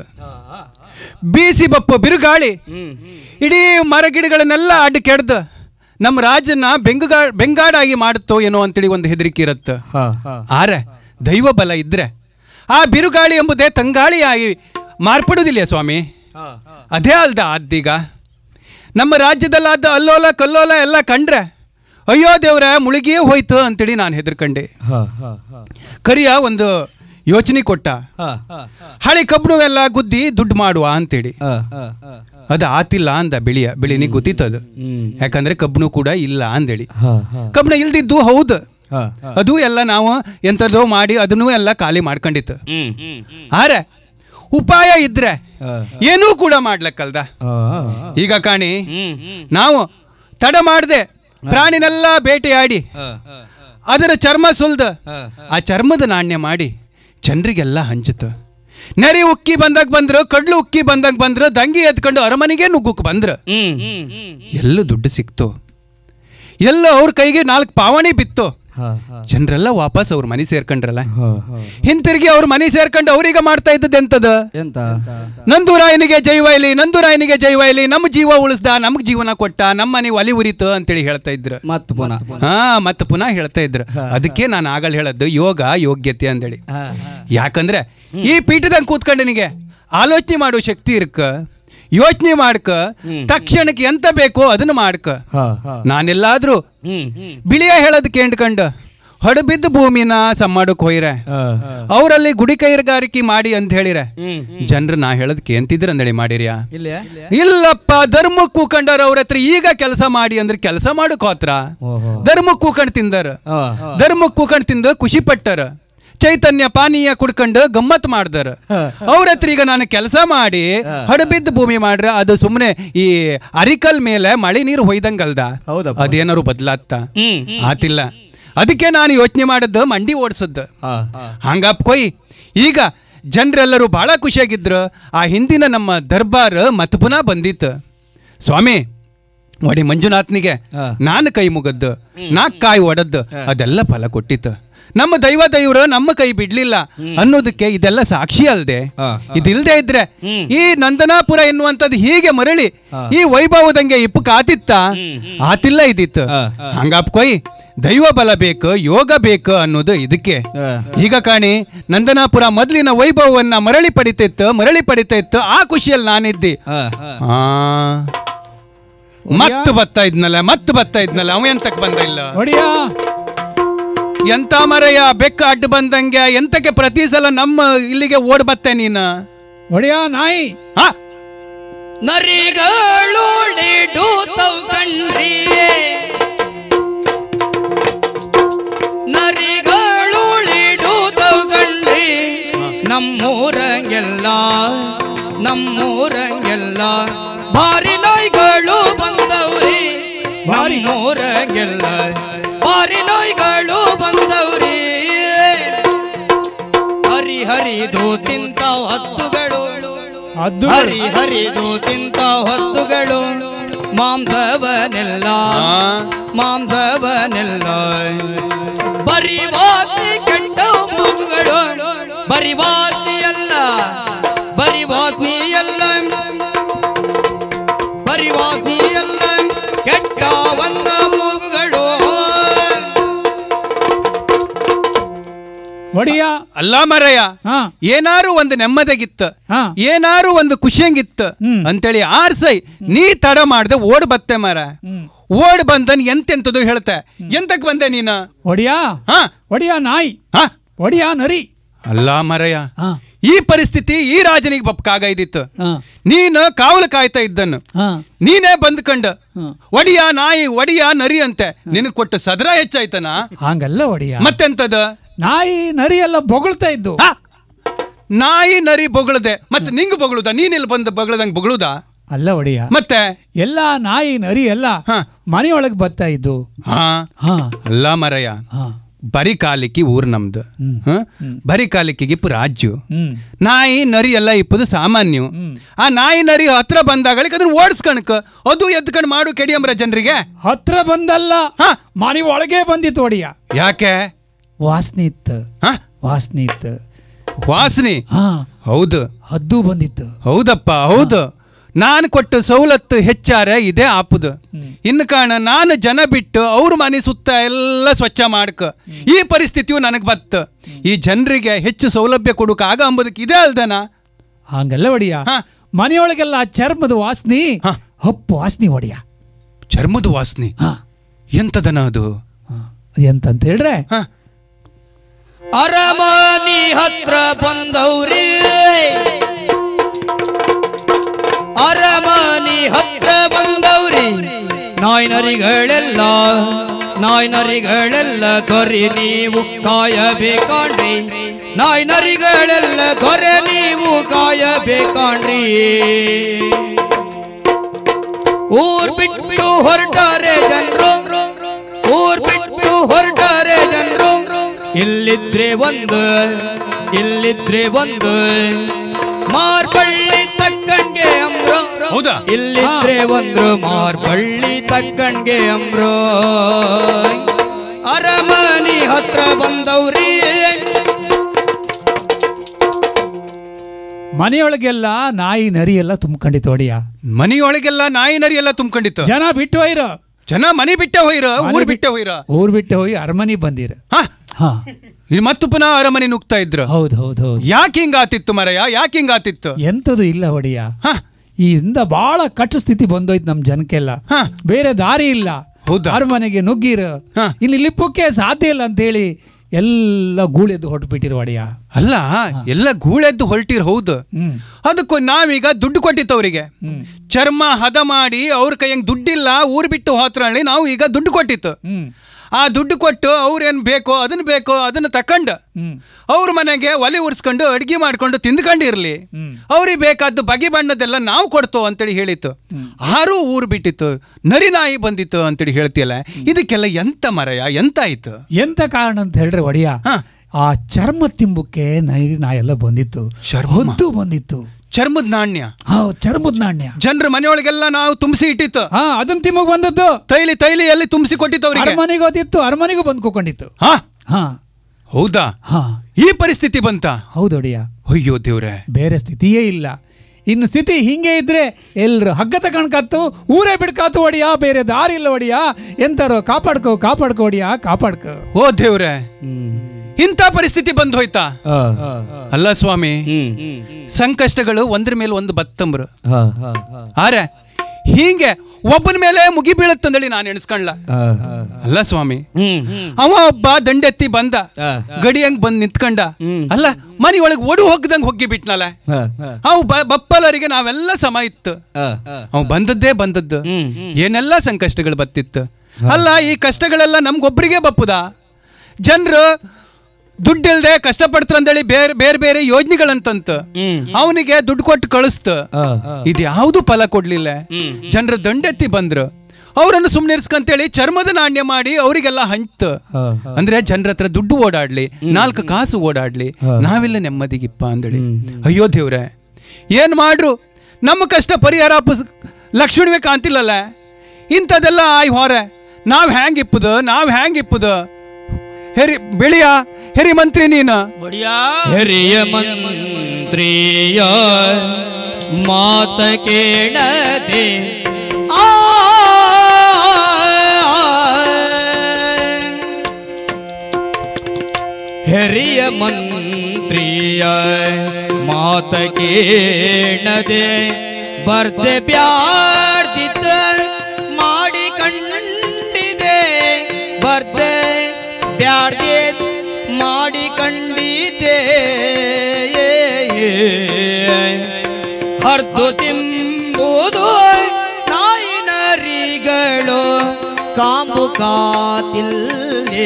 ಬೀಸಿ ಬಪ್ಪ ಬಿರುಗಾಳಿ ಇಡೀ ಮರ ಗಿಡಗಳನ್ನೆಲ್ಲ ಅಡ್ಡ ಕೆಡ್ದು ನಮ್ಮ ರಾಜ್ಯನ ಬೆಂಗಾ ಬೆಂಗಾಡಾಗಿ ಮಾಡುತ್ತೋ ಏನೋ ಅಂತೇಳಿ ಒಂದು ಹೆದರಿಕೆ ಇರುತ್ತೆ ಆರೆ ದೈವ ಬಲ ಇದ್ರೆ ಆ ಬಿರುಗಾಳಿ ಎಂಬುದೇ ತಂಗಾಳಿಯಾಗಿ ಮಾರ್ಪಡುವುದಿಲ್ಲ ಸ್ವಾಮಿ ಅದೇ ಅಲ್ದ ಆದ್ದೀಗ ನಮ್ಮ ರಾಜ್ಯದಲ್ಲಾದ ಅಲ್ಲೋಲ ಕಲ್ಲೋಲ ಎಲ್ಲ ಕಂಡ್ರೆ ಅಯ್ಯೋ ದೇವ್ರ ಮುಳುಗಿಯೇ ಹೋಯ್ತು ಅಂತೇಳಿ ನಾನು ಹೆದರ್ಕಂಡೆ ಕರಿಯ ಒಂದು ಯೋಚನೆ ಕೊಟ್ಟ ಹಳೆ ಕಬ್ಬು ಎಲ್ಲ ಗುದ್ದಿ ದುಡ್ಡು ಮಾಡುವ ಅಂತೇಳಿ ಅದು ಆತಿಲ್ಲ ಅಂದ ಬಿಳಿಯ ಬಿಳಿನಿ ಗೊತ್ತಿತ್ತದು ಯಾಕಂದ್ರೆ ಕಬ್ಬನು ಕೂಡ ಇಲ್ಲ ಅಂದೇಳಿ ಕಬ್ಬಣ ಇಲ್ದಿದ್ದು ಹೌದು ಅದು ಎಲ್ಲ ನಾವು ಎಂಥದ್ದೋ ಮಾಡಿ ಅದನ್ನು ಎಲ್ಲ ಖಾಲಿ ಮಾಡ್ಕೊಂಡಿತ್ತು ಆರೆ ಉಪಾಯ ಇದ್ರೆ ಏನೂ ಕೂಡ ಮಾಡ್ಲಕ್ಕಲ್ದ ಈಗ ಕಾಣಿ ನಾವು ತಡ ಮಾಡದೆ ಪ್ರಾಣಿನೆಲ್ಲ ಬೇಟೆಯಾಡಿ ಅದರ ಚರ್ಮ ಸುಲ್ದು ಆ ಚರ್ಮದ ನಾಣ್ಯ ಮಾಡಿ ಜನರಿಗೆಲ್ಲ ಹಂಚಿತು ನೆರೆ ಉಕ್ಕಿ ಬಂದಾಗ ಬಂದ್ರು ಕಡ್ಲು ಉಕ್ಕಿ ಬಂದಾಗ ಬಂದ್ರು ದಂಗಿ ಎತ್ಕೊಂಡು ಅರಮನೆಗೆ ನುಗ್ಗಕ್ಕೆ ಬಂದ್ರು ಎಲ್ಲ ದುಡ್ಡು ಸಿಕ್ತು ಎಲ್ಲ ಅವ್ರ ಕೈಗೆ ನಾಲ್ಕು ಪಾವಣಿ ಬಿತ್ತು ಜನರೆಲ್ಲ ವಾಪಸ್ ಅವ್ರ ಮನೆ ಸೇರ್ಕೊಂಡ್ರಲ್ಲ ಹಿಂತಿರುಗಿ ಅವ್ರ ಮನೆ ಸೇರ್ಕೊಂಡು ಅವ್ರೀಗ ಮಾಡ್ತಾ ಇದ್ದದ್ದು ಎಂತದ
ಎಂತ
ನಂದೂರಾಯನಿಗೆ ಜೈವೈಲಿ ನಂದೂರಾಯನಿಗೆ ಜೈವೈಲಿ ನಮ್ಮ ಜೀವ ಉಳಿಸ್ದ ನಮ್ಗೆ ಜೀವನ ಕೊಟ್ಟ ನಮ್ಮ ಮನೆ ಒಲಿ ಉರಿತು ಅಂತೇಳಿ ಹೇಳ್ತಾ ಇದ್ರು
ಮತ್ ಪುನಃ
ಹಾ ಮತ್ತೆ ಪುನಃ ಹೇಳ್ತಾ ಇದ್ರು ಅದಕ್ಕೆ ನಾನು ಆಗಲ್ ಹೇಳದ್ದು ಯೋಗ ಯೋಗ್ಯತೆ ಅಂದೇಳಿ ಯಾಕಂದ್ರೆ ಈ ಪೀಠದಂಗೆ ಕೂತ್ಕೊಂಡನಿಗೆ ಆಲೋಚನೆ ಮಾಡೋ ಶಕ್ತಿ ಇರ್ಕ ಯೋಚನೆ ಮಾಡ್ಕ ತಕ್ಷಣಕ್ಕೆ ಎಂತ ಬೇಕೋ ಅದನ್ನ ಮಾಡ್ಕ ನಾನೆಲ್ಲಾದ್ರೂ ಬಿಳಿಯ ಹೇಳೋದು ಕೇಂಡ್ಕಂಡು ಹೊಡಬಿದ್ದ ಭೂಮಿನ ಸಮ್ಮಾಡಕ್ ಹೋಯ್ರೆ ಅವರಲ್ಲಿ ಗುಡಿ ಕೈಗಾರಿಕೆ ಮಾಡಿ ಅಂತ ಹೇಳಿರೆ ಜನರು ನಾ ಹೇಳದ್ ಕೇಂತಿದ್ರ ಅಂದೇಳಿ ಮಾಡಿರ್ಯಾ ಇಲ್ಲಪ್ಪ ಧರ್ಮಕ್ಕೆ ಕೂಕಂಡಾರ ಅವ್ರ ಹತ್ರ ಈಗ ಕೆಲಸ ಮಾಡಿ ಅಂದ್ರೆ ಕೆಲಸ ಮಾಡಕ್ ಹೋತ್ರ ಧರ್ಮಕ್ಕೆ ಕೂಕಂಡ್ ತಿಂದಾರ ಧರ್ಮಕ್ಕೆ ಕೂಕಂಡ್ ತಿಂದು ಖುಷಿ ಪಟ್ಟಾರ ಚೈತನ್ಯ ಪಾನೀಯ ಕುಡ್ಕೊಂಡು ಗಮ್ಮತ್ ಮಾಡ್ದಾರ ಅವ್ರ ಹತ್ರ ಈಗ ನಾನು ಕೆಲಸ ಮಾಡಿ ಹಡಬಿದ್ದ ಭೂಮಿ ಮಾಡ್ರ ಅದು ಸುಮ್ಮನೆ ಈ ಅರಿಕಲ್ ಮೇಲೆ ಮಳೆ ನೀರು ಹೊಯ್ದಂಗಲ್ದ
ಹೌದಪ್ಪ.
ಅದೇನಾರು ಬದ್ಲಾತ್ತ ಆತಿಲ್ಲ ಅದಕ್ಕೆ ನಾನು ಯೋಚನೆ ಮಾಡದ್ದು ಮಂಡಿ ಓಡಿಸದ್ದು ಹಂಗಪ್ಪ ಕೊಯ್ ಈಗ ಜನರೆಲ್ಲರೂ ಬಹಳ ಖುಷಿಯಾಗಿದ್ರು ಆ ಹಿಂದಿನ ನಮ್ಮ ದರ್ಬಾರ್ ಮತ್ ಪುನಃ ಬಂದಿತ್ತು ಸ್ವಾಮಿ ಒಡಿ ಮಂಜುನಾಥ್ನಿಗೆ ನಾನು ಕೈ ಮುಗದ್ದು ನಾಲ್ಕು ಕಾಯಿ ಒಡದ್ದು ಅದೆಲ್ಲ ಫಲ ಕೊಟ್ಟಿತ್ತು ನಮ್ಮ ದೈವ ದೈವರು ನಮ್ಮ ಕೈ ಬಿಡ್ಲಿಲ್ಲ ಅನ್ನೋದಕ್ಕೆ ಇದೆಲ್ಲ ಸಾಕ್ಷಿ ಅಲ್ದೆ ಇದಿಲ್ದೇ ಇದ್ರೆ ಈ ನಂದನಾಪುರ ಎನ್ನುವಂಥದ್ದು ಹೀಗೆ ಮರಳಿ ಈ ವೈಭವದಂಗೆ ಇಪ್ಪು ಕಾತಿತ್ತ ಆತಿಲ್ಲ ಇದಿತ್ತು ಹಂಗಪ್ಪ ಕೊಯ್ ದೈವ ಬಲ ಬೇಕು ಯೋಗ ಬೇಕು ಅನ್ನೋದು ಇದಕ್ಕೆ ಈಗ ಕಾಣಿ ನಂದನಾಪುರ ಮೊದಲಿನ ವೈಭವವನ್ನ ಮರಳಿ ಪಡಿತಿತ್ತು ಮರಳಿ ಪಡಿತಿತ್ತು ಆ ಖುಷಿಯಲ್ಲಿ ನಾನಿದ್ದೆ ಆ ಮತ್ ಬತ್ತಾ ಇದ್ನಲ್ಲ ಮತ್ ಬತ್ತಾ ಇದ್ನಲ್ಲ ಅವ ಎಂತಕ್ ಬಂದ ಇಲ್ಲ
ಒಡಿಯಾ
ಎಂತ ಮರಯ ಬೆಕ್ಕ ಅಡ್ಡ ಬಂದಂಗೆ ಎಂತಕ್ಕೆ ಪ್ರತಿ ಸಲ ನಮ್ಮ ಇಲ್ಲಿಗೆ ಓಡ್ ಬತ್ತೆ ನೀನು
ಒಡಿಯಾ ನಾಯಿ
ಹಾ
ನರಿಗಳುಳಿಡುತ್ತವ್ ಕಣ್ರಿ ನರಿಗಳುಳಿಡುತ್ತವ್ ಕಣ್ರಿ ನಮ್ಮೂರಂಗೆಲ್ಲ ನಮ್ಮೂರಂಗೆಲ್ಲ ಭಾರಿ ನಾಯಿಗಳು ಬಂದವ್ರಿ
ಭಾರಿ?
ನಮ್ಮೂರಂಗೆಲ್ಲ ಭಾರಿ ನಾಯಿಗಳು ಬಂದವ್ರಿ ಹರಿ ಹರಿದು ತಿಂತಾವ್ ಹತ್ತುಗಳು
ಅದು
ಹರಿ ಹರಿದು ತಿಂತ ಹೊತ್ತುಗಳು ಮಾಂಸವನೆಲ್ಲ ಮಾಂಸವನೆಲ್ಲ ಬರಿವಾಸಿ ಕೆಟ್ಟ ಮೂಗುಗಳು ಬರಿವಾಸಿಯಲ್ಲ ಬರಿವಾಸಿಯಲ್ಲ ಬರಿವಾಸಿಯಲ್ಲ ಕೆಟ್ಟವನ್ನ ಮೂಗುಗಳು
ಒಡಿಯಾ
ಅಲ್ಲ ಮರಯ
ಹಾ
ಏನಾರು ಒಂದು ನೆಮ್ಮದಿಗಿತ್ತು
ಹಾ.
ಏನಾರು ಒಂದು ಖುಷಿಯಂಗಿತ್ತು
ಹ್ಮ್.
ಅಂತೇಳಿ ಆರ್ಸೈ ನೀ ತಡ ಮಾಡ್ದೆ ಓಡ್ ಬತ್ತೆ ಮರ
ಹ್ಮ್.
ಓಡ್ ಬಂದನ್ ಎಂತೆಂತದು ಹೇಳ್ತೆ ಎಂತಕ್ ಬಂದೆ ನೀನು
ಒಡಿಯಾ
ಹಾ
ಒಡಿಯಾ ನಾಯಿ
ಹಾ
ಒಡಿಯಾ ನರಿ
ಅಲ್ಲ ಮರಯ
ಹಾ
ಈ ಪರಿಸ್ಥಿತಿ ಈ ರಾಜನಿಗೆ ಬಪ್ಕಾಗೈದಿತ್ತು
ಹಾ
ನೀನು ಕಾವಲು ಕಾಯ್ತಾ ಇದ್ದನ್ನು
ಹಾ
ನೀನೇ ಬಂದ್ಕಂಡ
ಹ್ಮ್.
ಒಡಿಯ ನಾಯಿ ಒಡಿಯ ನರಿ ಅಂತೆ ನಿನಗ್ ಕೊಟ್ಟು ಸದರ ಹೆಚ್ಚಾಯ್ತನ
ಹಂಗಲ್ಲ ಒಡಿಯಾ
ಮತ್ತೆಂತದ
ನಾಯಿ ನರಿ ಎಲ್ಲ ಬೊಗಳ್ತಾ ಇದ್ದು
ಹಾ? ನಾಯಿ ನರಿ ಬೊಗಳದೆ ಮತ್ತೆ ನಿಂಗ್ ಬೊಗಳುದ ನೀನಿಲ್ಲಿ ಬಂದು ಬೊಗಳದಂಗ್ ಬೊಗಳುದ
ಅಲ್ಲ ಒಡಿಯಾ
ಮತ್ತೆ
ಎಲ್ಲ ನಾಯಿ ನರಿ ಎಲ್ಲ
ಹಾ.
ಮನೆಯೊಳಗೆ ಬರ್ತಾ ಇದ್ದು
ಹಾ
ಹಾ
ಅಲ್ಲ ಮರಯ
ಹಾ
ಬರಿ ಕಾಲಿಕ್ಕಿ ಊರ್ ನಮ್ದು
ಹ್ಮ್.
ಹ? ಬರಿ ಕಾಲಿಕ್ಕಿಗೆ ಇಪ್ಪು ರಾಜ್ಯ
ಹ್ಮ್
ನಾಯಿ ನರಿ ಎಲ್ಲ ಇಪ್ಪದು ಸಾಮಾನ್ಯ
ಹ್ಮ್.
ಆ ನಾಯಿ ನರಿ ಹತ್ರ ಬಂದಾಗಳಿಕ್ ಅದನ್ನ ಓಡಿಸ್ಕಣಕ ಅದು ಎದ್ಕಂಡ್ ಮಾಡು ಕೆಡಿಯಂಬ್ರ ಜನರಿಗೆ
ಹತ್ರ ಬಂದಲ್ಲ
ಹಾ.
ಮನೆ ಒಳಗೆ ಬಂದಿತ್ತು ಒಡಿಯ
ಯಾಕೆ
ವಾಸನೆ ಇತ್ತು
ಹ?
ವಾಸನೆ ಇತ್ತು
ವಾಸನೆ
ಹಾ
ಹೌದು
ಹದ್ದು ಬಂದಿತ್ತು
ಹೌದಪ್ಪ ಹೌದು ನಾನು ಕೊಟ್ಟ ಸವಲತ್ತು ಹೆಚ್ಚಾರೆ ಇದೇ ಆಪುದು ಇನ್ನು ಕಾರಣ ನಾನು ಜನ ಬಿಟ್ಟು ಅವ್ರ ಮನೆ ಸುತ್ತ ಎಲ್ಲ ಸ್ವಚ್ಛ ಮಾಡ್ಕ ಈ ಪರಿಸ್ಥಿತಿಯು ನನಗೆ ಬತ್ತು ಈ ಜನರಿಗೆ ಹೆಚ್ಚು ಸೌಲಭ್ಯ ಕೊಡೋಕೆ ಆಗ ಅಂಬುದಕ್ಕೆ ಇದೇ ಅಲ್ದನ
ಹಂಗಲ್ಲ ಒಡಿಯ
ಹಾ.
ಮನೆಯೊಳಗೆಲ್ಲ ಚರ್ಮದ ವಾಸನೆ
ಹಾ.
ಹಪ್ಪು ವಾಸನೆ ಒಡಿಯ
ಚರ್ಮದ ವಾಸನೆ
ಹಾ
ಎಂತದನ ಅದು
ಹಾ. ಎಂತಂತ ಹೇಳ್ರೆ
ಹ?
ಅರಮನಿ ಹತ್ರ ಬಂದವ್ರಿ ಅರಮನಿ ಹತ್ರ ಬಂದವ್ರಿ ನಾಯಿ ನರಿಗಳೆಲ್ಲ ನಾಯಿ ನರಿಗಳೆಲ್ಲ ದೊರೆ ನೀವು ಕಾಯಬೇಕಣ್ರಿ ನಾಯಿ ನರಿಗಳೆಲ್ಲ ದೊರೆ ನೀವು ಕಾಯಬೇಕಣ್ರಿ ಊರ್ ಬಿಟ್ಟು ಹೊರಟಾರೆ ಜನರು ಊರ್ ಬಿಟ್ಟು ಹೊರಟಾರೆ ಜನರು ಇಲ್ಲಿದ್ರೆ ಒಂದು ಇಲ್ಲಿದ್ರೆ ಒಂದು ಮಾರ್ಬಳ್ಳಿ ತಕ್ಕಂಗೆ ಅಮ್ರೋ
ಹೌದಾ?
ಇಲ್ಲಿದ್ರೆ ಒಂದು ಮಾರ್ಬಳ್ಳಿ ತಕ್ಕಂಗೆ ಅಮ್ರೋ ಅರಮನಿ ಹತ್ರ ಬಂದವ್ರಿ
ಮನೆಯೊಳಗೆಲ್ಲ ನಾಯಿ ನರಿ ಎಲ್ಲ ತುಂಬ್ಕೊಂಡಿತ್ತು ಒಡಿಯ
ಮನೆಯೊಳಗೆಲ್ಲ ನಾಯಿ ನರಿ ಎಲ್ಲ ತುಂಬ್ಕೊಂಡಿತ್ತು
ಜನ ಬಿಟ್ಟು ಹೋಯ್ರ
ಜನ ಮನೆ ಬಿಟ್ಟೆ ಹೋಯ್ರ ಊರ್ ಬಿಟ್ಟೆ ಹೋಯ್ರ
ಊರ್ ಬಿಟ್ಟು ಹೋಗಿ ಅರಮನೆ ಬಂದಿರ
ಹಾ
ಹಾ
ಇಲ್ಲಿ ಮತ್ತು ಪುನಃ ಅರಮನೆ ನುಗ್ತಾ ಇದ್ರು
ಹೌದು ಹೌದು ಹೌದು
ಯಾಕೆ ಹಿಂಗಾತಿತ್ತು ಮರಯ ಯಾಕೆ ಹಿಂಗಾತಿತ್ತು
ಎಂತದು ಇಲ್ಲ ಒಡಿಯ
ಹಾ
ಈ ಇಂದ ಬಹಳ ಕಷ್ಟ ಸ್ಥಿತಿ ಬಂದೋಯ್ತು ನಮ್ ಜನಕ್ಕೆಲ್ಲ
ಹಾ.
ಬೇರೆ ದಾರಿ ಇಲ್ಲ
ಹೌದಾ?
ಅರಮನೆಗೆ ನುಗ್ಗಿರ
ಹಾ.
ಇಲ್ಲಿ ಲಿಪ್ಪಕ್ಕೆ ಸಾಧ್ಯ ಇಲ್ಲ ಅಂತ ಹೇಳಿ ಎಲ್ಲ ಗೂಳೆದ್ದು ಹೊಟ್ಬಿಟ್ಟಿರು ಒಡೆಯ
ಅಲ್ಲ ಎಲ್ಲ ಗೂಳೆದ್ದು ಹೊರಟಿರ್ ಹೌದು
ಹ್ಮ್
ಅದಕ್ಕೂ ನಾವೀಗ ದುಡ್ಡು ಕೊಟ್ಟಿತ್ತು ಅವರಿಗೆ
ಹ್ಮ್
ಚರ್ಮ ಹದ ಮಾಡಿ ಅವ್ರ ಕೈಯಂಗ್ ದುಡ್ಡಿಲ್ಲ ಊರ್ ಬಿಟ್ಟು ಹೋತ್ರಳ್ಳಿ ನಾವು ಈಗ ದುಡ್ಡು ಕೊಟ್ಟಿತ್ತು
ಹ್ಮ್
ಆ ದುಡ್ಡು ಕೊಟ್ಟು ಅವ್ರೇನ್ ಬೇಕೋ ಅದನ್ನ ಬೇಕೋ ಅದನ್ನ ತಕೊಂಡು
ಹ್ಮ್
ಅವ್ರ ಮನೆಗೆ ಒಲೆ ಉರ್ಸ್ಕೊಂಡು ಅಡ್ಗೆ ಮಾಡ್ಕೊಂಡು ತಿಂದ್ಕೊಂಡಿರ್ಲಿ
ಹ್ಮ್.
ಅವ್ರಿಗೆ ಬೇಕಾದ್ದು ಬಗೆ ಬಣ್ಣದೆಲ್ಲ ನಾವು ಕೊಡ್ತೋ ಅಂತೇಳಿ ಹೇಳಿತ್ತು ಆರೂ ಊರು ಬಿಟ್ಟಿತ್ತು ನರಿ ನಾಯಿ ಬಂದಿತ್ತು ಅಂತೇಳಿ ಹೇಳ್ತಿಯಲ್ಲ ಇದಕ್ಕೆಲ್ಲ ಎಂತ ಮರಯ ಎಂತ ಆಯ್ತು
ಎಂತ ಕಾರಣ ಅಂತ ಹೇಳ್ರೆ ಒಡೆಯ
ಹಾ.
ಆ ಚರ್ಮ ತಿಂಬುಕ್ಕೆ ನೈರಿ ನಾಯೆಲ್ಲ ಬಂದಿತ್ತು
ಚರ್ಮ?
ಹೊದ್ದು ಬಂದಿತ್ತು
ಚರ್ಮದ ನಾಣ್ಯ
ಹಾ ಚರ್ಮದ ನಾಣ್ಯ
ಜನರ ಮನೆಯೊಳಗೆಲ್ಲ ನಾವು ತುಂಬಿಸಿ ಇಟ್ಟಿತ್ತು
ಹಾ ಅದನ್ನ ತಿಮ್ಮಗ್ ಬಂದದ್ದು
ತೈಲಿ ತೈಲಿ ಎಲ್ಲಿ ತುಂಬಿಸಿ ಕೊಟ್ಟಿತ್ತು ಅವರಿಗೆ
ಅರಮನೆಗೆ ಹೋದಿತ್ತು ಅರಮನೆಗೂ ಬಂದು ಕೂಕೊಂಡಿತ್ತು
ಹಾ
ಹಾ
ಹೌದಾ
ಹಾ
ಈ ಪರಿಸ್ಥಿತಿ ಬಂತ
ಹೌದು ಒಡೆಯ
ಅಯ್ಯೋ ದೇವ್ರೆ
ಬೇರೆ ಸ್ಥಿತಿಯೇ ಇಲ್ಲ ಇನ್ನು ಸ್ಥಿತಿ ಹಿಂಗೆ ಇದ್ರೆ ಎಲ್ರು ಹಗ್ಗ ತಗೊಂಡ್ಕತ್ತು ಊರೇ ಬಿಡ್ಕಾತು ಒಡಿಯ ಬೇರೆ ದಾರಿ ಇಲ್ಲ ಒಡಿಯ ಎಂತಾರೋ ಕಾಪಾಡ್ಕೋ ಕಾಪಾಡ್ಕೋ ಒಡಿಯ ಕಾಪಾಡ್ಕೋ
ಓ ದೇವ್ರೆ ಇಂಥ ಪರಿಸ್ಥಿತಿ ಬಂದು ಹೋಯ್ತಾ ಅಲ್ಲ ಸ್ವಾಮಿ ಸಂಕಷ್ಟಗಳು ಒಂದ್ರ ಮೇಲೆ ಒಂದು ಬತ್ತಂಬ್ರು ಆರೆ ಹೀಗೆ ಒಬ್ಬನ ಮೇಲೆ ಮುಗಿ ಬೀಳತ್ತಂದೇಳಿ ನಾನು ಎಣಿಸ್ಕೊಂಡ್ಲ ಅಲ್ಲ ಸ್ವಾಮಿ ಅವ ಒಬ್ಬ ದಂಡೆತ್ತಿ ಬಂದ ಗಡಿಯಂಗ್ ಬಂದ್ ನಿಂತ್ಕೊಂಡ ಅಲ್ಲ ಮನಿ ಒಳಗ್ ಒಡು ಹೋಗ್ದಂಗ್ ಹೋಗಿ ಬಿಟ್ನಲ್ಲ ಅವು ಬಪ್ಪಲರಿಗೆ ನಾವೆಲ್ಲ ಸಮ ಇತ್ತು ಅವ್ ಬಂದದ್ದೇ ಬಂದದ್ದು ಏನೆಲ್ಲ ಸಂಕಷ್ಟಗಳು ಬತ್ತಿತ್ತು ಅಲ್ಲ ಈ ಕಷ್ಟಗಳೆಲ್ಲ ನಮ್ಗೊಬ್ರಿಗೆ ಬಪ್ಪುದ ಜನರು ದುಡ್ಡಿಲ್ದೆ ಕಷ್ಟಪಡ್ತಾರಂದೇಳಿ ಬೇರೆ ಬೇರೆ ಬೇರೆ ಯೋಜನೆಗಳಂತಂತ ಅವನಿಗೆ ದುಡ್ಡು ಕೊಟ್ಟು ಕಳಿಸ್ತ ಇದು ಯಾವುದು ಫಲ ಕೊಡ್ಲಿಲ್ಲ ಜನರು ದಂಡೆತ್ತಿ ಬಂದ್ರು ಅವರನ್ನು ಸುಮ್ಮನಿರ್ಸ್ಕಂತೇಳಿ ಚರ್ಮದ ನಾಣ್ಯ ಮಾಡಿ ಅವರಿಗೆಲ್ಲ ಹಂಚ್ತ ಅಂದ್ರೆ ಜನರ ಹತ್ರ ದುಡ್ಡು ಓಡಾಡ್ಲಿ ನಾಲ್ಕು ಕಾಸು ಓಡಾಡ್ಲಿ ನಾವೆಲ್ಲ ನೆಮ್ಮದಿಗಿಪ್ಪ ಅಂದೇಳಿ ಅಯ್ಯೋ ದೇವ್ರೆ ಏನ್ ಮಾಡ್ರು ನಮ್ಮ ಕಷ್ಟ ಪರಿಹಾರ ಪುಸ್ ಲಕ್ಷ್ಮಣವೇ ಕಾಂತಿಲ್ಲಲ್ಲ ಇಂಥದೆಲ್ಲ ಆಯ್ ಹೊರೆ ನಾವ್ ಹ್ಯಾಂಗ್ ಇಪ್ಪುದ ನಾವ್ ಹ್ಯಾಂಗ್ ಇಪ್ಪುದ ಹೆರಿ ಬೆಳಿಯ ಹೆರಿ ಮಂತ್ರಿ ನೀನು
ಒಡಿಯಾ
ಹಿರಿಯ ಮಂತ್ರಿಯ ಮಾತ ಕೇಳದೆ ಆ ಹಿರಿಯ ಮಂತ್ರಿಯ ಮಾತ ಕೇಳದೆ ಬರ್ದೆ ಬ್ಯಾಡ್ದಿದ್ದ ಮಾಡಿ ಕಂಡಿದೆ ಬರ್ದೆ ಬ್ಯಾಡ್ದೆ ಮಾಡಿ ಕಂಡಿದೆ ಹರ್ದು ತಿಂಬುದು ನಾಯಿನರಿಗಳು ಕಾಂಬು ಕಾತಿಲ್ಲೇ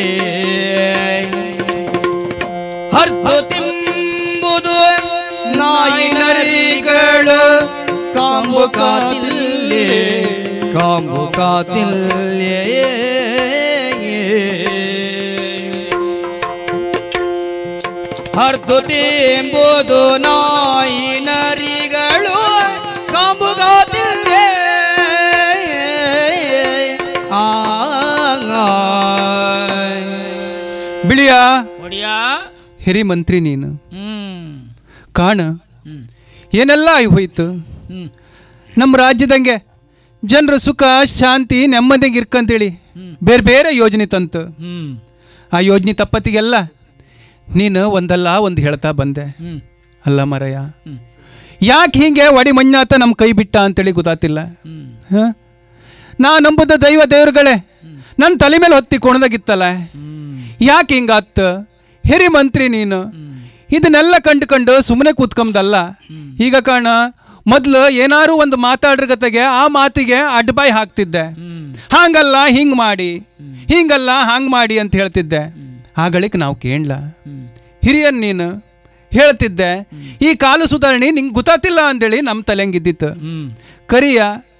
ಹರ್ದು ತಿಂಬುದು ನಾಯಿನರಿಗಳು ಕಾಂಬು ಕಾತಿಲ್ಲೇ ಕಾಂಬು ಕಾತಿಲ್ಲೇ ಹರ್ದು ತಿಂಬುದು ನಾಯಿನರಿಗಳು ಕಾಂಬು ಕಾತಿಲ್ಲೇ ಆ
ಬಿಳಿಯ
ಒಡಿಯಾ
ಹಿರಿ ಮಂತ್ರಿ ನೀನು
ಹ್ಮ್
ಕಾಣ
ಹ್ಮ್
ಏನೆಲ್ಲ ಆಗಿ ಹೋಯ್ತು
ಹ್ಮ್
ನಮ್ಮ ರಾಜ್ಯದಂಗೆ ಜನರು ಸುಖ ಶಾಂತಿ ನೆಮ್ಮದಿಗೆ ಇರ್ಕಂತೇಳಿ ಬೇರೆ ಬೇರೆ ಯೋಜನೆ ತಂತು
ಹ್ಮ್
ಆ ಯೋಜನೆ ತಪ್ಪತ್ತಿಗೆಲ್ಲ ನೀನು ಒಂದಲ್ಲ ಒಂದು ಹೇಳ್ತಾ ಬಂದೆ
ಹ್ಮ್
ಅಲ್ಲ ಮರಯ್ಯ
ಹ್ಮ್
ಯಾಕೆ ಹಿಂಗೆ ಒಡಿ ಮಂಜಾತ ನಮ್ಮ ಕೈ ಬಿಟ್ಟ ಅಂತೇಳಿ ಗೊತ್ತಾತಿಲ್ಲ
ಹ್ಮ್
ಹ? ನಾ ನಂಬುದ ದೈವ ದೇವ್ರುಗಳೇ ನನ್ನ ತಲೆ ಮೇಲೆ ಹೊತ್ತಿ ಕೊಣದಾಗಿತ್ತಲ್ಲ
ಹ್ಮ್
ಯಾಕೆ ಹಿಂಗಾತ್ ಹಿರಿ ಮಂತ್ರಿ ನೀನು ಇದನ್ನೆಲ್ಲ ಕಂಡುಕೊಂಡು ಸುಮ್ಮನೆ ಕೂತ್ಕೊಂಬದಲ್ಲ ಈಗ ಕಾಣ ಮೊದ್ಲು ಏನಾರು ಒಂದು ಮಾತಾಡ್ರಗತೆಗೆ ಆ ಮಾತಿಗೆ ಅಡ್ಬಾಯ್ ಹಾಕ್ತಿದ್ದೆ
ಹ್ಮ್
ಹಾಂಗಲ್ಲ ಹಿಂಗ್ ಮಾಡಿ ಹಿಂಗಲ್ಲ ಹಾಂಗ್ ಮಾಡಿ ಅಂತ ಹೇಳ್ತಿದ್ದೆ ಆಗಳಿಕ್ ನಾವು ಕೇಳಲ್ಲ
ಹ್ಮ್
ಹಿರಿಯನ್ ನೀನು ಹೇಳ್ತಿದ್ದೆ ಈ ಕಾಲು ಸುಧಾರಣೆ ನಿಂಗೆ ಗೊತ್ತಾತಿಲ್ಲ ಅಂದೇಳಿ ನಮ್ಮ ತಲೆಂಗಿದ್ದಿತ್ತು
ಹ್ಮ್
ಕರಿಯ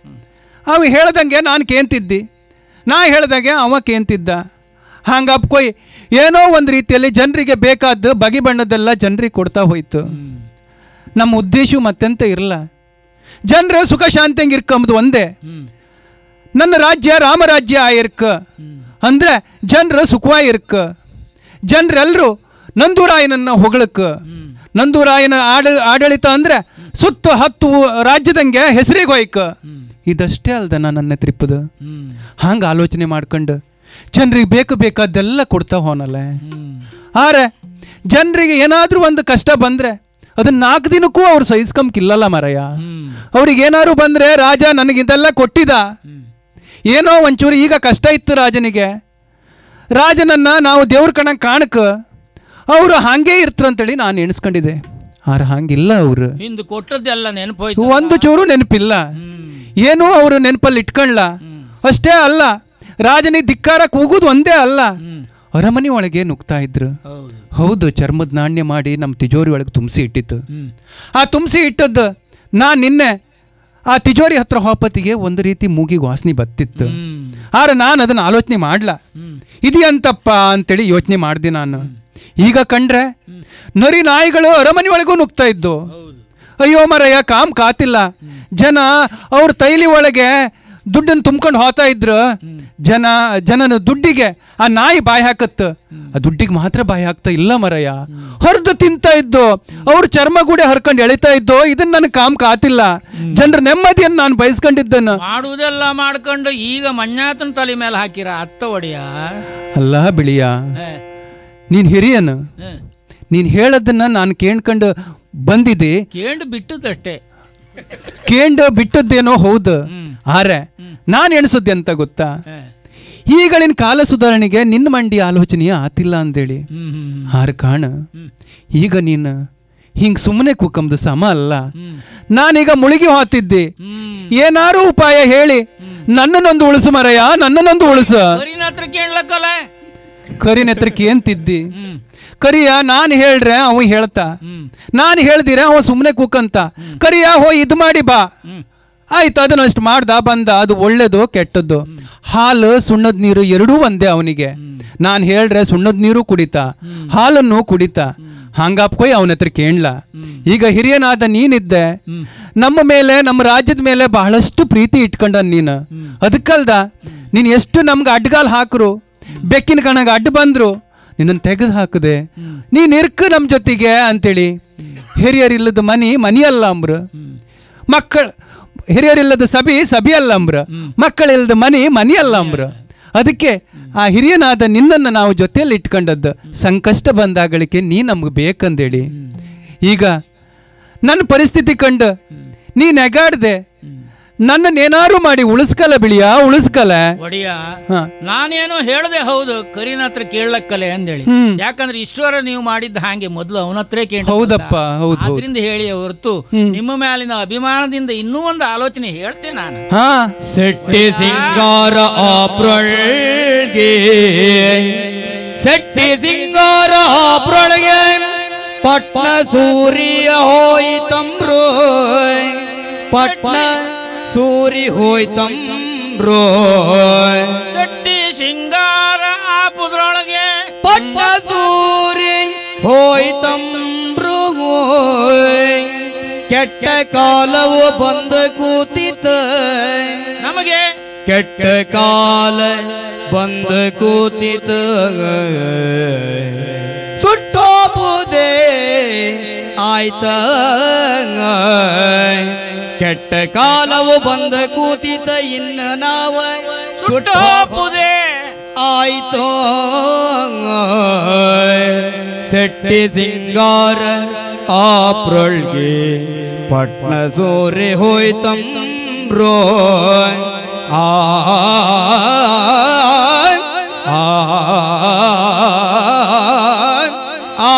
ಅವ ಹೇಳ್ದಂಗೆ ನಾನು ಕೇಂತಿದ್ದಿ ನಾ ಹೇಳ್ದಂಗೆ ಅವ ಕೇಂತಿದ್ದ ಹಂಗೆ ಅಪ್ಕೊಯ್ ಏನೋ ಒಂದು ರೀತಿಯಲ್ಲಿ ಜನರಿಗೆ ಬೇಕಾದ್ದು ಬಗೆ ಬಣ್ಣದೆಲ್ಲ ಜನರಿಗೆ ಕೊಡ್ತಾ ಹೋಯ್ತು ನಮ್ಮ ಉದ್ದೇಶ ಮತ್ತೆಂತ ಇರಲ್ಲ ಜನರು ಸುಖ ಶಾಂತಿಯಂಗೆ ಇರ್ಕೊಂಬುದು ಒಂದೇ
ಹ್ಮ್
ನನ್ನ ರಾಜ್ಯ ರಾಮರಾಜ್ಯ ಆಯಿರ್ಕ ಅಂದ್ರೆ ಜನರು ಸುಖವಾಗಿ ಇರ್ಕ ಜನರೆಲ್ಲರೂ ನಂದೂರಾಯನನ್ನ ಹೊಗಳಕ್ಕ ನಂದೂರಾಯನ ಆಡ ಆಡಳಿತ ಅಂದ್ರೆ ಸುತ್ತ ಹತ್ತು ರಾಜ್ಯದಂಗೆ ಹೆಸರಿಗೆ ಹೋಯ್ಕ ಇದಷ್ಟೇ ಅಲ್ದನ ನನ್ನ ತ್ರಿಪ್ಪದು
ಹ್ಮ್
ಹಂಗೆ ಆಲೋಚನೆ ಮಾಡ್ಕೊಂಡು ಜನರಿಗೆ ಬೇಕು ಬೇಕಾದ್ದೆಲ್ಲ ಕೊಡ್ತಾ ಹೋನಲ್ಲ
ಹ್ಮ್
ಆರೆ ಜನರಿಗೆ ಏನಾದರೂ ಒಂದು ಕಷ್ಟ ಬಂದ್ರೆ ಅದನ್ನ ನಾಲ್ಕು ದಿನಕ್ಕೂ ಅವ್ರು ಸಹಿಸ್ಕೊಂಬಿಲ್ಲಲ್ಲ ಮರಯ್ಯ
ಹ್ಮ್
ಅವ್ರಿಗೆ ಏನಾದ್ರು ಬಂದ್ರೆ ರಾಜ ನನಗಿದೆಲ್ಲ ಕೊಟ್ಟಿದ
ಹ್ಮ್
ಏನೋ ಒಂಚೂರು ಈಗ ಕಷ್ಟ ಇತ್ತು ರಾಜನಿಗೆ ರಾಜನನ್ನ ನಾವು ದೇವ್ರ ಕಣ ಕಾಣಕ ಅವರು ಹಾಗೆ ಇರ್ತರಂತೇಳಿ ನಾನು ಎಣಿಸ್ಕೊಂಡಿದ್ದೆ ಆರ ಹಂಗಿಲ್ಲ ಅವರು
ಹಿಂದೆ ಕೊಟ್ಟದ್ದೆಲ್ಲ ನೆನಪೋಯ್ತು
ಒಂದು ಚೂರು ನೆನಪಿಲ್ಲ
ಹ್ಮ್
ಏನೋ ಅವರು ನೆನಪಲ್ಲಿ ಇಟ್ಕೊಳ್ಳ ಅಷ್ಟೇ ಅಲ್ಲ ರಾಜನಿಗೆ ಧಿಕ್ಕಾರ ಕೂಗುದು ಒಂದೇ ಅಲ್ಲ
ಹ್ಮ್
ಅರಮನೆ ಒಳಗೆ ನುಗ್ತಾ ಇದ್ರು
ಹೌದು
ಹೌದು ಚರ್ಮದ ನಾಣ್ಯ ಮಾಡಿ ನಮ್ಮ ತಿಜೋರಿ ಒಳಗೆ ತುಂಬಿಸಿ ಇಟ್ಟಿತ್ತು
ಹ್ಮ್
ಆ ತುಂಬಿಸಿ ಇಟ್ಟದ್ದು ನಾ ನಿನ್ನೆ ಆ ತಿಜೋರಿ ಹತ್ರ ಹೋಪತಿಗೆ ಒಂದು ರೀತಿ ಮೂಗಿಗೆ ವಾಸನೆ ಬತ್ತಿತ್ತು
ಹ್ಮ್
ಆದ್ರೆ ನಾನು ಅದನ್ನ ಆಲೋಚನೆ ಮಾಡ್ಲ
ಹ್ಮ್
ಇದೆಯಂತಪ್ಪ ಅಂತೇಳಿ ಯೋಚನೆ ಮಾಡ್ದೆ ನಾನು ಈಗ ಕಂಡ್ರೆ ನರಿ ನಾಯಿಗಳು ಅರಮನೆ ಒಳಗೂ ನುಗ್ತಾ ಇದ್ದು
ಹೌದು
ಅಯ್ಯೋ ಮರಯ್ಯ ಕಾಮ್ ಕಾತಿಲ್ಲ ಜನ ಅವ್ರ ತೈಲಿ ಒಳಗೆ ದುಡ್ಡನ್ನು ತುಂಬ್ಕೊಂಡು ಹೋಗ್ತಾ ಇದ್ರ ಜನ ಜನನ ದುಡ್ಡಿಗೆ ಆ ನಾಯಿ ಬಾಯಿ ಹಾಕತ್ತ ಆ ದುಡ್ಡಿಗೆ ಮಾತ್ರ ಬಾಯಿ ಹಾಕ್ತಾ ಇಲ್ಲ ಮರಯ್ಯ ಹೊರದು ತಿಂತಾ ಇದ್ದು ಅವ್ರ ಚರ್ಮ ಕೂಡ ಹರ್ಕೊಂಡು ಎಳಿತಾ ಇದ್ದು ಇದನ್ನ ನನಗೆ ಕಾಮ್ ಕಾತಿಲ್ಲ ಜನರ ನೆಮ್ಮದಿಯನ್ನು ನಾನು ಬಯಸ್ಕೊಂಡಿದ್ದನ್ನು
ಮಾಡುವುದೆಲ್ಲ ಮಾಡ್ಕೊಂಡು ಈಗ ಮಂಜಾತನ ತಲೆ ಮೇಲೆ ಹಾಕಿರ ಅತ್ತ ಒಡೆಯ
ಅಲ್ಲ ಬಿಳಿಯ
ಏ,
ನೀನ್ ಹಿರಿಯನು
ಏ,
ನೀನ್ ಹೇಳದನ್ನ ನಾನು ಕೇಳ್ಕೊಂಡು ಬಂದಿದ್ದೆ
ಕೇಂಡು ಬಿಟ್ಟದಷ್ಟೇ
ಕೇಂಡ ಬಿಟ್ಟದ್ದೇನೋ ಹೌದು ಆರೆ ನಾನು ಎಣಿಸದ್ದೆ ಅಂತ ಗೊತ್ತಾ
ಏ,
ಈಗಳಿನ ಕಾಲ ಸುಧಾರಣೆಗೆ ನಿನ್ನ ಮಂಡಿ ಆಲೋಚನೆ ಆತಿಲ್ಲ ಅಂದೇಳಿ
ಹ್ಮ್ ಹ್ಮ್
ಆರ ಕಾಣ ಈಗ ನೀನು ಹಿಂಗ್ ಸುಮ್ಮನೆ ಕುಕ್ಕಂದು ಸಮ ಅಲ್ಲ ನಾನೀಗ ಮುಳುಗಿ ಹೋಗ್ತಿದ್ದೆ
ಹ್ಮ್
ಏನಾರು ಉಪಾಯ ಹೇಳಿ ನನ್ನನ್ನೊಂದು ಉಳಿಸು ಮರಯ್ಯ ನನ್ನನ್ನೊಂದು ಉಳಿಸು
ಕರಿನ ಹತ್ರ ಕೇಳಕ್ಕಲ್ಲ
ಕರಿನ ಹತ್ರಕ್ಕೆ ಏನ್ ತಿದ್ದಿ
ಹ್ಮ್
ಕರಿಯ ನಾನು ಹೇಳ್ರೆ ಅವ ಹೇಳ್ತಾ ನಾನು ಹೇಳ್ದಿರ ಅವ ಸುಮ್ಮನೆ ಕೂಕಂತ ಕರಿಯ ಹೋ ಇದು ಮಾಡಿ ಬಾ ಆಯ್ತು ಅದನ್ನ ಅಷ್ಟು ಮಾಡ್ದ ಬಂದ ಅದು ಒಳ್ಳೇದು ಕೆಟ್ಟದ್ದು ಹಾಲು ಸುಣ್ಣದ ನೀರು ಎರಡೂ ಒಂದೇ ಅವನಿಗೆ ನಾನು ಹೇಳ್ರೆ ಸುಣ್ಣದ ನೀರು ಕುಡಿತಾ ಹಾಲನ್ನು ಕುಡಿತಾ ಹಂಗಾಪ್ಕೊಯ್ ಅವನ ಹತ್ರ ಕೇಳಲ ಈಗ ಹಿರಿಯನಾದ ನೀನಿದ್ದೆ ನಮ್ಮ ಮೇಲೆ ನಮ್ಮ ರಾಜ್ಯದ ಮೇಲೆ ಬಹಳಷ್ಟು ಪ್ರೀತಿ ಇಟ್ಕೊಂಡ ನೀನು ಅದಕ್ಕಲ್ದ ನೀನು ಎಷ್ಟು ನಮ್ಗೆ ಅಡ್ಗಾಲ್ ಹಾಕ್ರು ಬೆಕ್ಕಿನ ಕಣಗ ಅಡ್ಡ ಬಂದ್ರು ನಿನ್ನನ್ನು ತೆಗೆದು ಹಾಕದೆ ನೀನ್ ಇರ್ಕ ನಮ್ಮ ಜೊತೆಗೆ ಅಂತೇಳಿ ಹಿರಿಯರಿಲ್ಲದ ಮನಿ ಮನಿ ಅಲ್ಲ ಅಂಬ್ರ ಮಕ್ಕಳ ಹಿರಿಯರಿಲ್ಲದ ಸಭಿ ಸಭಿ ಅಲ್ಲ ಅಂಬ್ರ ಮಕ್ಕಳಿಲ್ಲದ ಮನಿ ಮನಿ ಅಲ್ಲ ಅಂಬ್ರ ಅದಕ್ಕೆ ಆ ಹಿರಿಯನಾದ ನಿನ್ನನ್ನು ನಾವು ಜೊತೆಯಲ್ಲಿ ಇಟ್ಕೊಂಡದ್ದು ಸಂಕಷ್ಟ ಬಂದಾಗಳಿಕೆ ನೀ ನಮ್ಗೆ ಬೇಕಂದೇಳಿ ಈಗ ನನ್ನ ಪರಿಸ್ಥಿತಿ ಕಂಡು ನೀ ನೆಗಾಡ್ದೆ ನನ್ನನ್ನೇನಾರು ಮಾಡಿ ಉಳಿಸ್ಕಲ್ಲ ಬಿಳಿಯ ಉಳಿಸ್ಕಲ್ಲ
ಒಡೆಯ
ಹಾ.
ನಾನೇನೋ ಹೇಳ್ದೆ ಹೌದು ಕರಿನ ಹತ್ರ ಕೇಳಕ್ಕಲೆ ಅಂದೇಳಿ
ಹ್ಮ್.
ಯಾಕಂದ್ರೆ ಇಷ್ಟವರ ನೀವು ಮಾಡಿದ್ದ ಹಾಗೆ ಮೊದಲು ಅವನ ಹತ್ರ ಕೇಳ
ಹೌದಪ್ಪ, ಹೌದು, ಹೌದು.
ಆದ್ರಿಂದ ಹೇಳಿ ಹೊರತು ನಿಮ್ಮ ಮೇಲಿನ ಅಭಿಮಾನದಿಂದ ಇನ್ನೂ ಒಂದು ಆಲೋಚನೆ ಹೇಳ್ತೆ ನಾನು
ಹಾ
ಸೆಟ್ಟಿ ಸಿಂಗಾರ ಆಪ್ರೊಳ್ಗೆ ಸೆಟ್ಟಿ ಸಿಂಗಾರ ಆಪ್ರೊಳಗೆ ಪಟ್ನ ಸೂರ್ಯ ಹೋಯ್ತಂಬ್ರೋ ಪಟ್ನ ಸೂರಿ ಹೋಯ್ತಂಬ್ರೋ
ಶೆಟ್ಟಿ ಸಿಂಗಾರ ಆಪುದ್ರೊಳಗೆ
ಪಟ್ನ ಸೂರಿ ಹೋಯ್ತಂಬ್ರೋ ಕೆಟ್ಟ ಕಾಲವು ಬಂದ ಕೂತಿತ
ನಮಗೆ
ಕೆಟ್ಟ ಕಾಲ ಬಂದ ಕೂತಿತ ಸುಟ್ಟೋಪುದೇ ಆಯ್ತ ಕೆಟ್ಟ ಕಾಲವು ಬಂದ ಕೂತಿತ ಇನ್ನ ನಾವ
ಸುಟ್ಟೋಪುದೆ
ಆಯ್ತೋ ಸೆಟ್ಟಿ ಸಿಂಗಾರ ಆಪ್ರೊಳ್ಗೆ ಪಟ್ನ ಸೋರೆ ಹೋಯ್ತಂಬ್ರೋ ಆ ಆ ಆ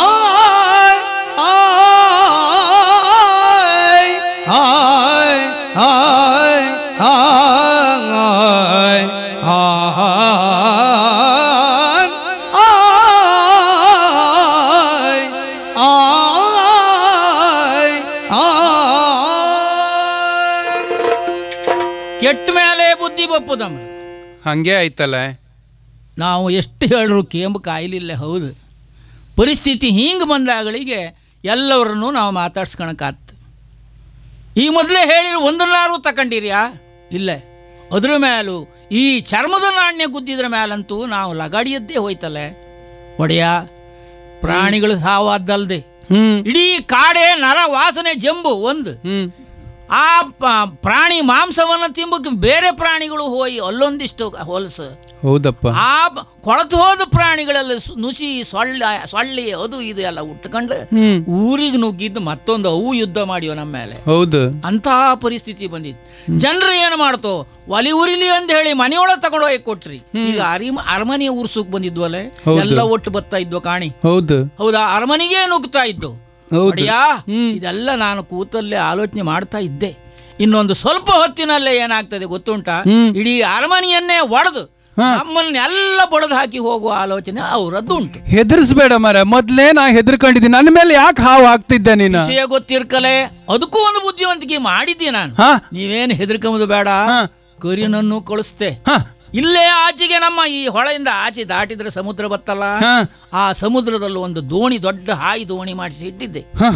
ಕೆಟ್ಟ ಮೇಲೆ ಬುದ್ಧಿ ಬಪ್ಪುದಮ್ಮ
ಹಂಗೆ ಆಯ್ತಲ್ಲ
ನಾವು ಎಷ್ಟು ಹೇಳಿದ್ರು ಕೇಂಬು ಕಾಯಿಲಿಲ್ಲ ಹೌದು ಪರಿಸ್ಥಿತಿ ಹಿಂಗೆ ಬಂದಾಗಳಿಗೆ ಎಲ್ಲವರನ್ನು ನಾವು ಮಾತಾಡ್ಸ್ಕೊಳಕ್ಕಾತ್ ಈ ಮೊದಲೇ ಹೇಳಿರೋ ಒಂದನ್ನಾರು ತಗೊಂಡಿರ್ಯಾ ಇಲ್ಲ ಅದ್ರ ಮೇಲೂ ಈ ಚರ್ಮದ ನಾಣ್ಯ ಗುದ್ದಿದ್ರ ಮೇಲಂತೂ ನಾವು ಲಗಾಡಿಯದ್ದೇ ಹೋಯ್ತಲ್ಲ ಒಡೆಯ ಪ್ರಾಣಿಗಳು ಸಾವಾದ್ದಲ್ದೆ
ಹ್ಮ್
ಇಡೀ ಕಾಡೆ ನರ ವಾಸನೆ ಜಂಬು ಒಂದು
ಹ್ಮ್
ಆ ಪ- ಪ್ರಾಣಿ ಮಾಂಸವನ್ನು ತಿಂಬಕ್ಕೆ ಬೇರೆ ಪ್ರಾಣಿಗಳು ಹೋಗಿ ಅಲ್ಲೊಂದಿಷ್ಟು ಹೊಲಸು
ಹೌದಪ್ಪ
ಆ ಬ- ಕೊಳತು ಹೋದ ಪ್ರಾಣಿಗಳೆಲ್ಲ ಸು- ನುಸಿ ಸೊಳ್ಳ ಸೊಳ್ಳಿ ಅದು ಇದು ಎಲ್ಲ ಉಟ್ಕೊಂಡು
ಹ್ಮ್
ಊರಿಗೆ ನುಗ್ಗಿದ್ದು ಮತ್ತೊಂದು ಅವು ಯುದ್ಧ ಮಾಡಿವ ನಮ್ಮ ಮೇಲೆ
ಹೌದು
ಅಂತಹ ಪರಿಸ್ಥಿತಿ ಬಂದಿತ್ತು ಜನರು ಏನು ಮಾಡ್ತೋ ಒಲಿ ಉರಿಲಿ ಅಂತ ಹೇಳಿ ಮನೆಯೊಳಗೆ ತಗೊಂಡೋಗಿ ಕೊಟ್ರಿ ಈಗ ಅರಿಮ ಅರಮನೆ ಉರ್ಸಕ್ ಬಂದಿದ್ವಲ್ಲ
ಹೌದು.
ಎಲ್ಲ ಒಟ್ಟು ಬತ್ತಾ ಇದ್ವು ಕಾಣಿ
ಹೌದು
ಹೌದಾ ಅರಮನೆಗೆ ನುಗ್ತಾ ಇದ್ದು
ಹೌದು.
ಅಡಿಯಾ ಇದೆಲ್ಲ ನಾನು ಕೂತಲ್ಲೇ ಆಲೋಚನೆ ಮಾಡ್ತಾ ಇದ್ದೆ ಇನ್ನೊಂದು ಸ್ವಲ್ಪ ಹೊತ್ತಿನಲ್ಲೇ ಏನಾಗ್ತದೆ ಗೊತ್ತುಂಟಾ ಇಡೀ ಅರಮನೆಯನ್ನೇ ಒಡೆದು ನಮ್ಮನ್ನೆಲ್ಲ ಬಡದು ಹಾಕಿ ಹೋಗುವ ಆಲೋಚನೆ ಅವರದ್ದುಂಟು
ಹೆದರ್ಸ್ಬೇಡ ಮರ ಮೊದ್ಲೇ ನಾ ಹೆದರ್ಕೊಂಡಿದ್ದೀನಿ ನನ್ನ ಮೇಲೆ ಯಾಕೆ ಹಾವು ಹಾಕ್ತಿದ್ದೆ ನೀನು
ವಿಷಯ ಗೊತ್ತಿರ್ಕಲೆ ಅದಕ್ಕೂ ಒಂದು ಬುದ್ಧಿವಂತಿಕೆ ಮಾಡಿದ್ದೆ ನಾನು
ಹಾ
ನೀವೇನು ಹೆದರ್ಕೊಂಬುದು ಬೇಡ
ಹಾ.
ಕರಿನನ್ನು ಕಳಿಸ್ತೆ
ಹಾ
ಇಲ್ಲೇ ಆಚೆಗೆ ನಮ್ಮ ಈ ಹೊಳೆಯಿಂದ ಆಚೆ ದಾಟಿದ್ರೆ ಸಮುದ್ರ ಬತ್ತಲ್ಲ
ಹಾ
ಆ ಸಮುದ್ರದಲ್ಲಿ ಒಂದು ದೋಣಿ ದೊಡ್ಡ ಹಾಯಿ ದೋಣಿ ಮಾಡಿಸಿ ಇಟ್ಟಿದ್ದೆ
ಹಾ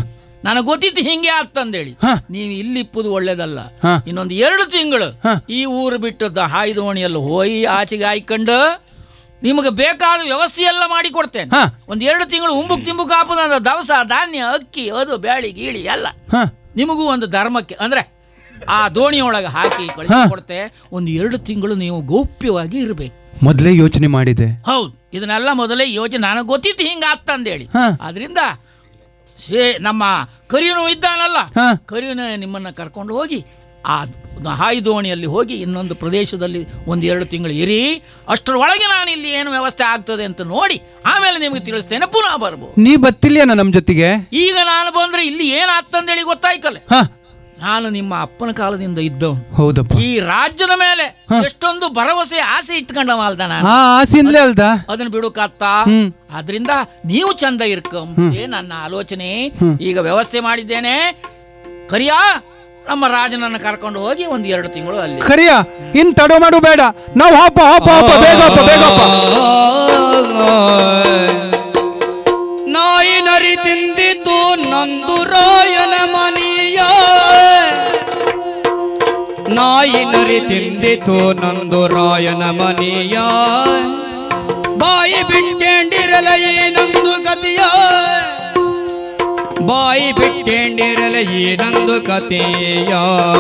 ನನಗೆ ಗೊತ್ತಿತ್ತು ಹಿಂಗೆ ಆಗ್ತಂದೇಳಿ
ಹ.
ನೀವು ಇಲ್ಲಿ ಇಪ್ಪುದು ಒಳ್ಳೇದಲ್ಲ
ಹ.
ಇನ್ನೊಂದು ಎರಡು ತಿಂಗಳು
ಹ.
ಈ ಊರು ಬಿಟ್ಟು ದ- ಹಾಯ್ದೋಣಿಯಲ್ಲಿ ಹೋಗಿ ಆಚೆಗೆ ಹಾಯ್ಕೊಂಡು ನಿಮಗೆ ಬೇಕಾದ ವ್ಯವಸ್ಥೆ ಎಲ್ಲ ಮಾಡಿ ಕೊಡ್ತೇನೆ
ಹ.
ಒಂದು ಎರಡು ತಿಂಗಳು ಉಂಬುಕ್ ತಿಂಬುಕ್ ಹಾಪುದ ದವಸ ಧಾನ್ಯ ಅಕ್ಕಿ ಅದು ಬ್ಯಾಳಿ ಗೀಳಿ ಎಲ್ಲ
ಹ
ನಿಮಗೂ ಒಂದು ಧರ್ಮಕ್ಕೆ ಅಂದ್ರೆ ಆ ದೋಣಿಯೊಳಗೆ ಹಾಕಿ ಕಳಿಸಿ ಕೊಡ್ತೆ ಒಂದು ಎರಡು ತಿಂಗಳು ನೀವು ಗೌಪ್ಯವಾಗಿ ಇರಬೇಕು
ಮೊದಲೇ ಯೋಚನೆ ಮಾಡಿದೆ
ಹೌದು ಇದನ್ನೆಲ್ಲ ಮೊದಲೇ ಯೋಚನೆ ನನಗೆ ಗೊತ್ತಿತ್ತು ಹಿಂಗೆ ಆಗ್ತಂದೇಳಿ
ಹಾ.
ಆದ್ರಿಂದ ಶೇ ನಮ್ಮ ಕರಿಯನು ಇದ್ದಾನಲ್ಲ
ಹಾ.
ಕರಿಯನ ನಿಮ್ಮನ್ನ ಕರ್ಕೊಂಡು ಹೋಗಿ ಆ ಹಾಯಿ ದೋಣಿಯಲ್ಲಿ ಹೋಗಿ ಇನ್ನೊಂದು ಪ್ರದೇಶದಲ್ಲಿ ಒಂದು ಎರಡು ತಿಂಗಳು ಇರಿ ಅಷ್ಟರೊಳಗೆ ನಾನು ಇಲ್ಲಿ ಏನು ವ್ಯವಸ್ಥೆ ಆಗ್ತದೆ ಅಂತ ನೋಡಿ ಆಮೇಲೆ ನಿಮಗೆ ತಿಳಿಸ್ತೇನೆ ಪುನಃ ಬರ್ಬೋದು
ನೀ ಬತ್ತಿಲ್ಯನ ನಮ್ ಜೊತೆಗೆ
ಈಗ ನಾನು ಬಂದ್ರೆ ಇಲ್ಲಿ ಏನಾಗ್ತಂದೇಳಿ ಗೊತ್ತಾಯ್ಕಲ್ಲ
ಹ
ನಾನು ನಿಮ್ಮ ಅಪ್ಪನ ಕಾಲದಿಂದ ಇದ್ದವನು
ಹೌದಪ್ಪ
ಈ ರಾಜ್ಯದ ಮೇಲೆ ಎಷ್ಟೊಂದು ಭರವಸೆ ಆಸೆ ಇಟ್ಕೊಂಡವ ಅಲ್ದ ನಾನು
ಆ ಆಸೆಯಿಂದಲೇ ಅಲ್ದ
ಅದನ್ನ ಬಿಡುಕತ್ತ
ಹ್ಮ್.
ಆದ್ರಿಂದ ನೀವು ಚಂದ ಇರ್ಕಂಬುದೇ ನನ್ನ ಆಲೋಚನೆ ಈಗ ವ್ಯವಸ್ಥೆ ಮಾಡಿದ್ದೇನೆ ಕರಿಯಾ ನಮ್ಮ ರಾಜನನ್ನ ಕರ್ಕೊಂಡು ಹೋಗಿ ಒಂದು ಎರಡು ತಿಂಗಳು ಅಲ್ಲಿ
ಖರಿಯ ಇನ್ ತಡ ಮಾಡು ಬೇಡ ನಾವು ಹಾಪ ಹಾಪ ಹಾಪ ಬೇಗ ಹಾಪ ಬೇಗ ಹಾಪ
ನಾಯಿ ನರಿ ತಿಂದಿತು ನಂದು ರಾಯನ ಮನಿಯ ನಾಯಿ ನರಿ ತಿಂದಿತು ನಂದು ರಾಯನ ಮನಿಯ ಬಾಯಿ ಬಿಟ್ಟೇಂಡಿರಲ ಏನೊಂದು ಗತಿಯ ಬಾಯಿ ಬಿಟ್ಟೇಂಡಿರಲ ಏನೊಂದು ಕತೆಯ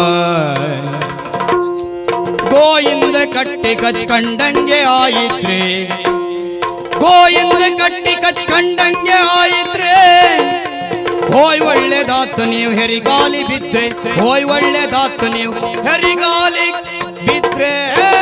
ಗೋಯಿಂದ ಕಟ್ಟಿ ಕಚ್ಕಂಡಂಗೆ ಆಯಿತ್ರಿ ಗೋಯಿಂದ ಕಟ್ಟಿ ಕಚ್ಕಂಡಂಗೆ ಆಯಿತ್ರೆ ಹೋಯ್ ಒಳ್ಳೆದಾತು ನೀವು ಹೆರಿಗಾಲಿ ಬಿದ್ರೆ ಹೋಯ್ ಒಳ್ಳೆದಾತು ನೀವು ಹೆರಿಗಾಲಿ ಬಿದ್ರೆ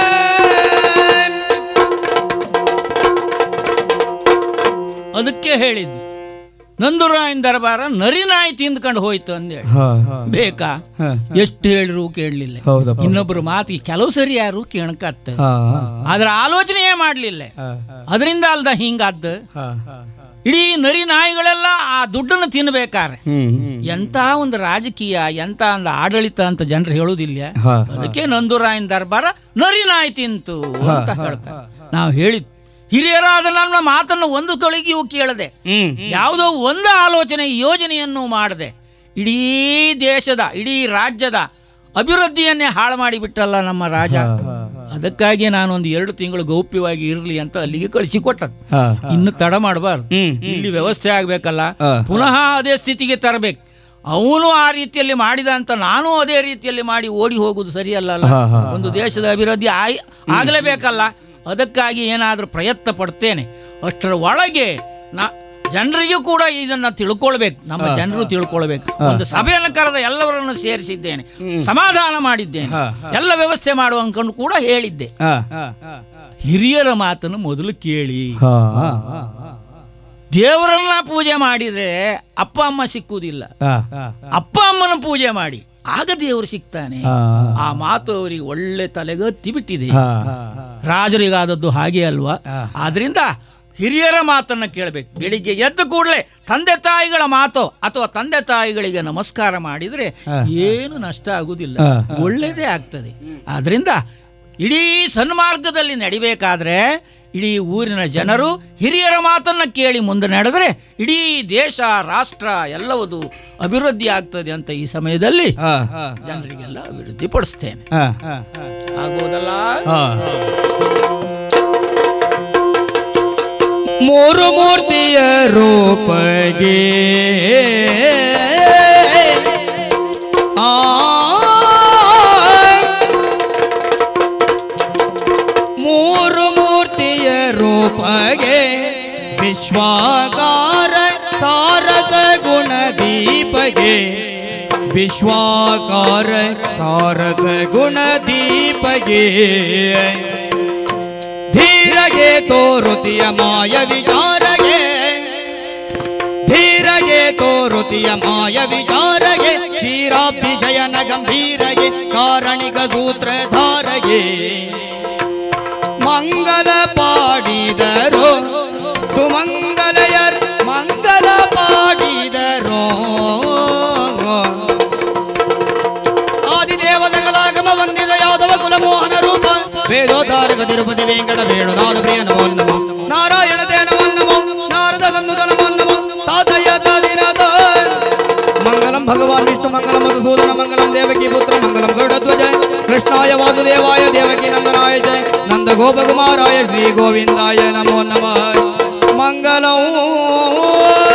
ಅದಕ್ಕೆ ಹೇಳಿದ್ದು ನಂದುರಾಯನ್ ದರ್ಬಾರ ನರಿನಾಯಿ ತಿಂದ್ಕೊಂಡು ಹೋಯ್ತು ಅಂದೇಳಿ ಬೇಕಾ ಎಷ್ಟು ಹೇಳಿದ್ರು ಕೇಳಲಿಲ್ಲ
ಹೌದಪ್ಪ.
ಇನ್ನೊಬ್ರು ಮಾತಿಗೆ ಕೆಲವು ಸರಿ ಯಾರು ಕೇಳಕತ್ತ ಆದ್ರ ಆಲೋಚನೆಯೇ ಮಾಡ್ಲಿಲ್ಲ ಅದರಿಂದ ಅಲ್ದ ಹಿಂಗಾದ್ದ ಇಡೀ ನರಿ ನಾಯಿಗಳೆಲ್ಲ ಆ ದುಡ್ಡನ್ನು ತಿನ್ಬೇಕಾರೆ ಎಂತ ಒಂದು ರಾಜಕೀಯ ಎಂತ ಒಂದು ಆಡಳಿತ ಅಂತ ಜನರು ಹೇಳುದಿಲ್ಲ ಅದಕ್ಕೆ ನಂದುರಾಯನ್ ದರ್ಬಾರ ನರಿ ನಾಯಿ ತಿಂತು ಅಂತ ಹೇಳ್ತಾರೆ ನಾವು ಹೇಳಿದ್ ಹಿರಿಯರಾದ ನನ್ನ ಮಾತನ್ನು ಒಂದು ಕಳಿಗೆಯೂ ಕೇಳದೆ ಯಾವುದೋ ಒಂದು ಆಲೋಚನೆ ಯೋಜನೆಯನ್ನು ಮಾಡದೆ ಇಡೀ ದೇಶದ ಇಡೀ ರಾಜ್ಯದ ಅಭಿವೃದ್ಧಿಯನ್ನೇ ಹಾಳು ಮಾಡಿಬಿಟ್ಟಲ್ಲ ನಮ್ಮ ರಾಜ ಅದಕ್ಕಾಗಿ ನಾನೊಂದು ಎರಡು ತಿಂಗಳು ಗೌಪ್ಯವಾಗಿ ಇರಲಿ ಅಂತ ಅಲ್ಲಿಗೆ ಕಳಿಸಿಕೊಟ್ಟದ್ದು ಇನ್ನು ತಡ ಮಾಡಬಾರ್ದು ಇಲ್ಲಿ ವ್ಯವಸ್ಥೆ ಆಗ್ಬೇಕಲ್ಲ ಪುನಃ ಅದೇ ಸ್ಥಿತಿಗೆ ತರಬೇಕು ಅವನು ಆ ರೀತಿಯಲ್ಲಿ ಮಾಡಿದ ಅಂತ ನಾನು ಅದೇ ರೀತಿಯಲ್ಲಿ ಮಾಡಿ ಓಡಿ ಹೋಗುದು ಸರಿಯಲ್ಲ ಅಲ್ಲ ಒಂದು ದೇಶದ ಅಭಿವೃದ್ಧಿ ಆಯ್ ಆಗಲೇಬೇಕಲ್ಲ ಅದಕ್ಕಾಗಿ ಏನಾದರೂ ಪ್ರಯತ್ನ ಪಡ್ತೇನೆ ಅಷ್ಟರ ಒಳಗೆ ನಾ ಜನರಿಗೂ ಕೂಡ ಇದನ್ನ ತಿಳ್ಕೊಳ್ಬೇಕು ನಮ್ಮ ಜನರು ತಿಳ್ಕೊಳ್ಬೇಕು ಒಂದು ಸಭೆಯನ್ನು ಕರೆದ ಎಲ್ಲವರನ್ನು ಸೇರಿಸಿದ್ದೇನೆ ಸಮಾಧಾನ ಮಾಡಿದ್ದೇನೆ ಎಲ್ಲ ವ್ಯವಸ್ಥೆ ಮಾಡುವ ಅನ್ಕೊಂಡು ಕೂಡ ಹೇಳಿದ್ದೆ ಹಿರಿಯರ ಮಾತನ್ನು ಮೊದಲು ಕೇಳಿ ದೇವರನ್ನ ಪೂಜೆ ಮಾಡಿದ್ರೆ ಅಪ್ಪ ಅಮ್ಮ ಸಿಕ್ಕುವುದಿಲ್ಲ ಅಪ್ಪ ಅಮ್ಮನ ಪೂಜೆ ಮಾಡಿ ಆಗ ದೇವರು ಸಿಗ್ತಾನೆ ಆ ಮಾತು ಅವರಿಗೆ ಒಳ್ಳೆ ತಲೆಗತ್ತಿ ಬಿಟ್ಟಿದೆ ರಾಜರಿಗಾದದ್ದು ಹಾಗೆ ಅಲ್ವಾ ಆದ್ರಿಂದ ಹಿರಿಯರ ಮಾತನ್ನ ಕೇಳಬೇಕು ಬೆಳಿಗ್ಗೆ ಎದ್ದ ಕೂಡಲೇ ತಂದೆ ತಾಯಿಗಳ ಮಾತು ಅಥವಾ ತಂದೆ ತಾಯಿಗಳಿಗೆ ನಮಸ್ಕಾರ ಮಾಡಿದ್ರೆ ಏನು ನಷ್ಟ ಆಗುವುದಿಲ್ಲ ಒಳ್ಳೇದೇ ಆಗ್ತದೆ ಆದ್ರಿಂದ ಇಡೀ ಸನ್ಮಾರ್ಗದಲ್ಲಿ ನಡಿಬೇಕಾದ್ರೆ ಇಡೀ ಊರಿನ ಜನರು ಹಿರಿಯರ ಮಾತನ್ನ ಕೇಳಿ ಮುಂದೆ ನಡೆದರೆ ಇಡೀ ದೇಶ ರಾಷ್ಟ್ರ ಎಲ್ಲವುದು ಅಭಿವೃದ್ಧಿ ಆಗ್ತದೆ ಅಂತ ಈ ಸಮಯದಲ್ಲಿ ಜನರಿಗೆಲ್ಲ ಅಭಿವೃದ್ಧಿ ಪಡಿಸ್ತೇನೆ ಆಗೋದಲ್ಲ
ಮೂರು ಮೂರ್ತಿಯ ರೂಪಗೆ ಆ ಮೂರು ಮೂರ್ತಿಯ ರೂಪಗೆ ವಿಶ್ವಾಕಾರ ಸಾರಸ ಗುಣ ದೀಪಗೆ ವಿಶ್ವಾಕಾರ ಸಾರಸ ಗುಣ ದೀಪಗೆ ಧೀರಗೆ ತೋರುತಿಯ ಮಾಯ ವಿಚಾರಗೆ ಧೀರಗೆ ತೋರುತಿಯ ಮಾಯ ವಿಚಾರಗೆ ಕ್ಷೀರಾಭಿಜಯನ ಗಂಭೀರಗೆ ಕಾರಣಿಕ ಸೂತ್ರಧಾರಗೆ ಮಂಗಲ ಪಾಡಿದರು ಸುಮಂಗಲಯರ್ ಮಂಗಲ ಪಾಡಿದರು ಆದಿದೇವದ ಕಲಾಗಮ ವಂದಿದ ಯಾದವ ಕುಲಮೋಹನ ರೂಪ ವೇದೋದ್ಧಾರಕ ತಿರುಪತಿ ವೆಂಕಟ ವೇಣುನಾಥ ಪ್ರಿಯ ನಮೋ ನಮೋ ನಾರಾಯಣ ದೇ ನಮೋ ನಮೋ ನಾರದ ಸಂದುತ ನಮೋ ನಮೋ ತಾತಯ್ಯ ತಾದಿನಾಥ ಮಂಗ ಮಧುಸೂದನ ಮಂಗಲಂ ದೇವಕಿ ಪುತ್ರ ಮಂಗಲಂ ಗರುಡಧ್ವಜ ಕೃಷ್ಣಾಯ ವಾಸುದೇವಾಯ ದೇವಕಿ ನಂದನಾಯ ಜಯ ನಂದ ಗೋಪಕುಮಾರಾಯ ಶ್ರೀ ಗೋವಿಂದಾಯ ನಮೋ ನಮಃ ಮಂಗಲಂ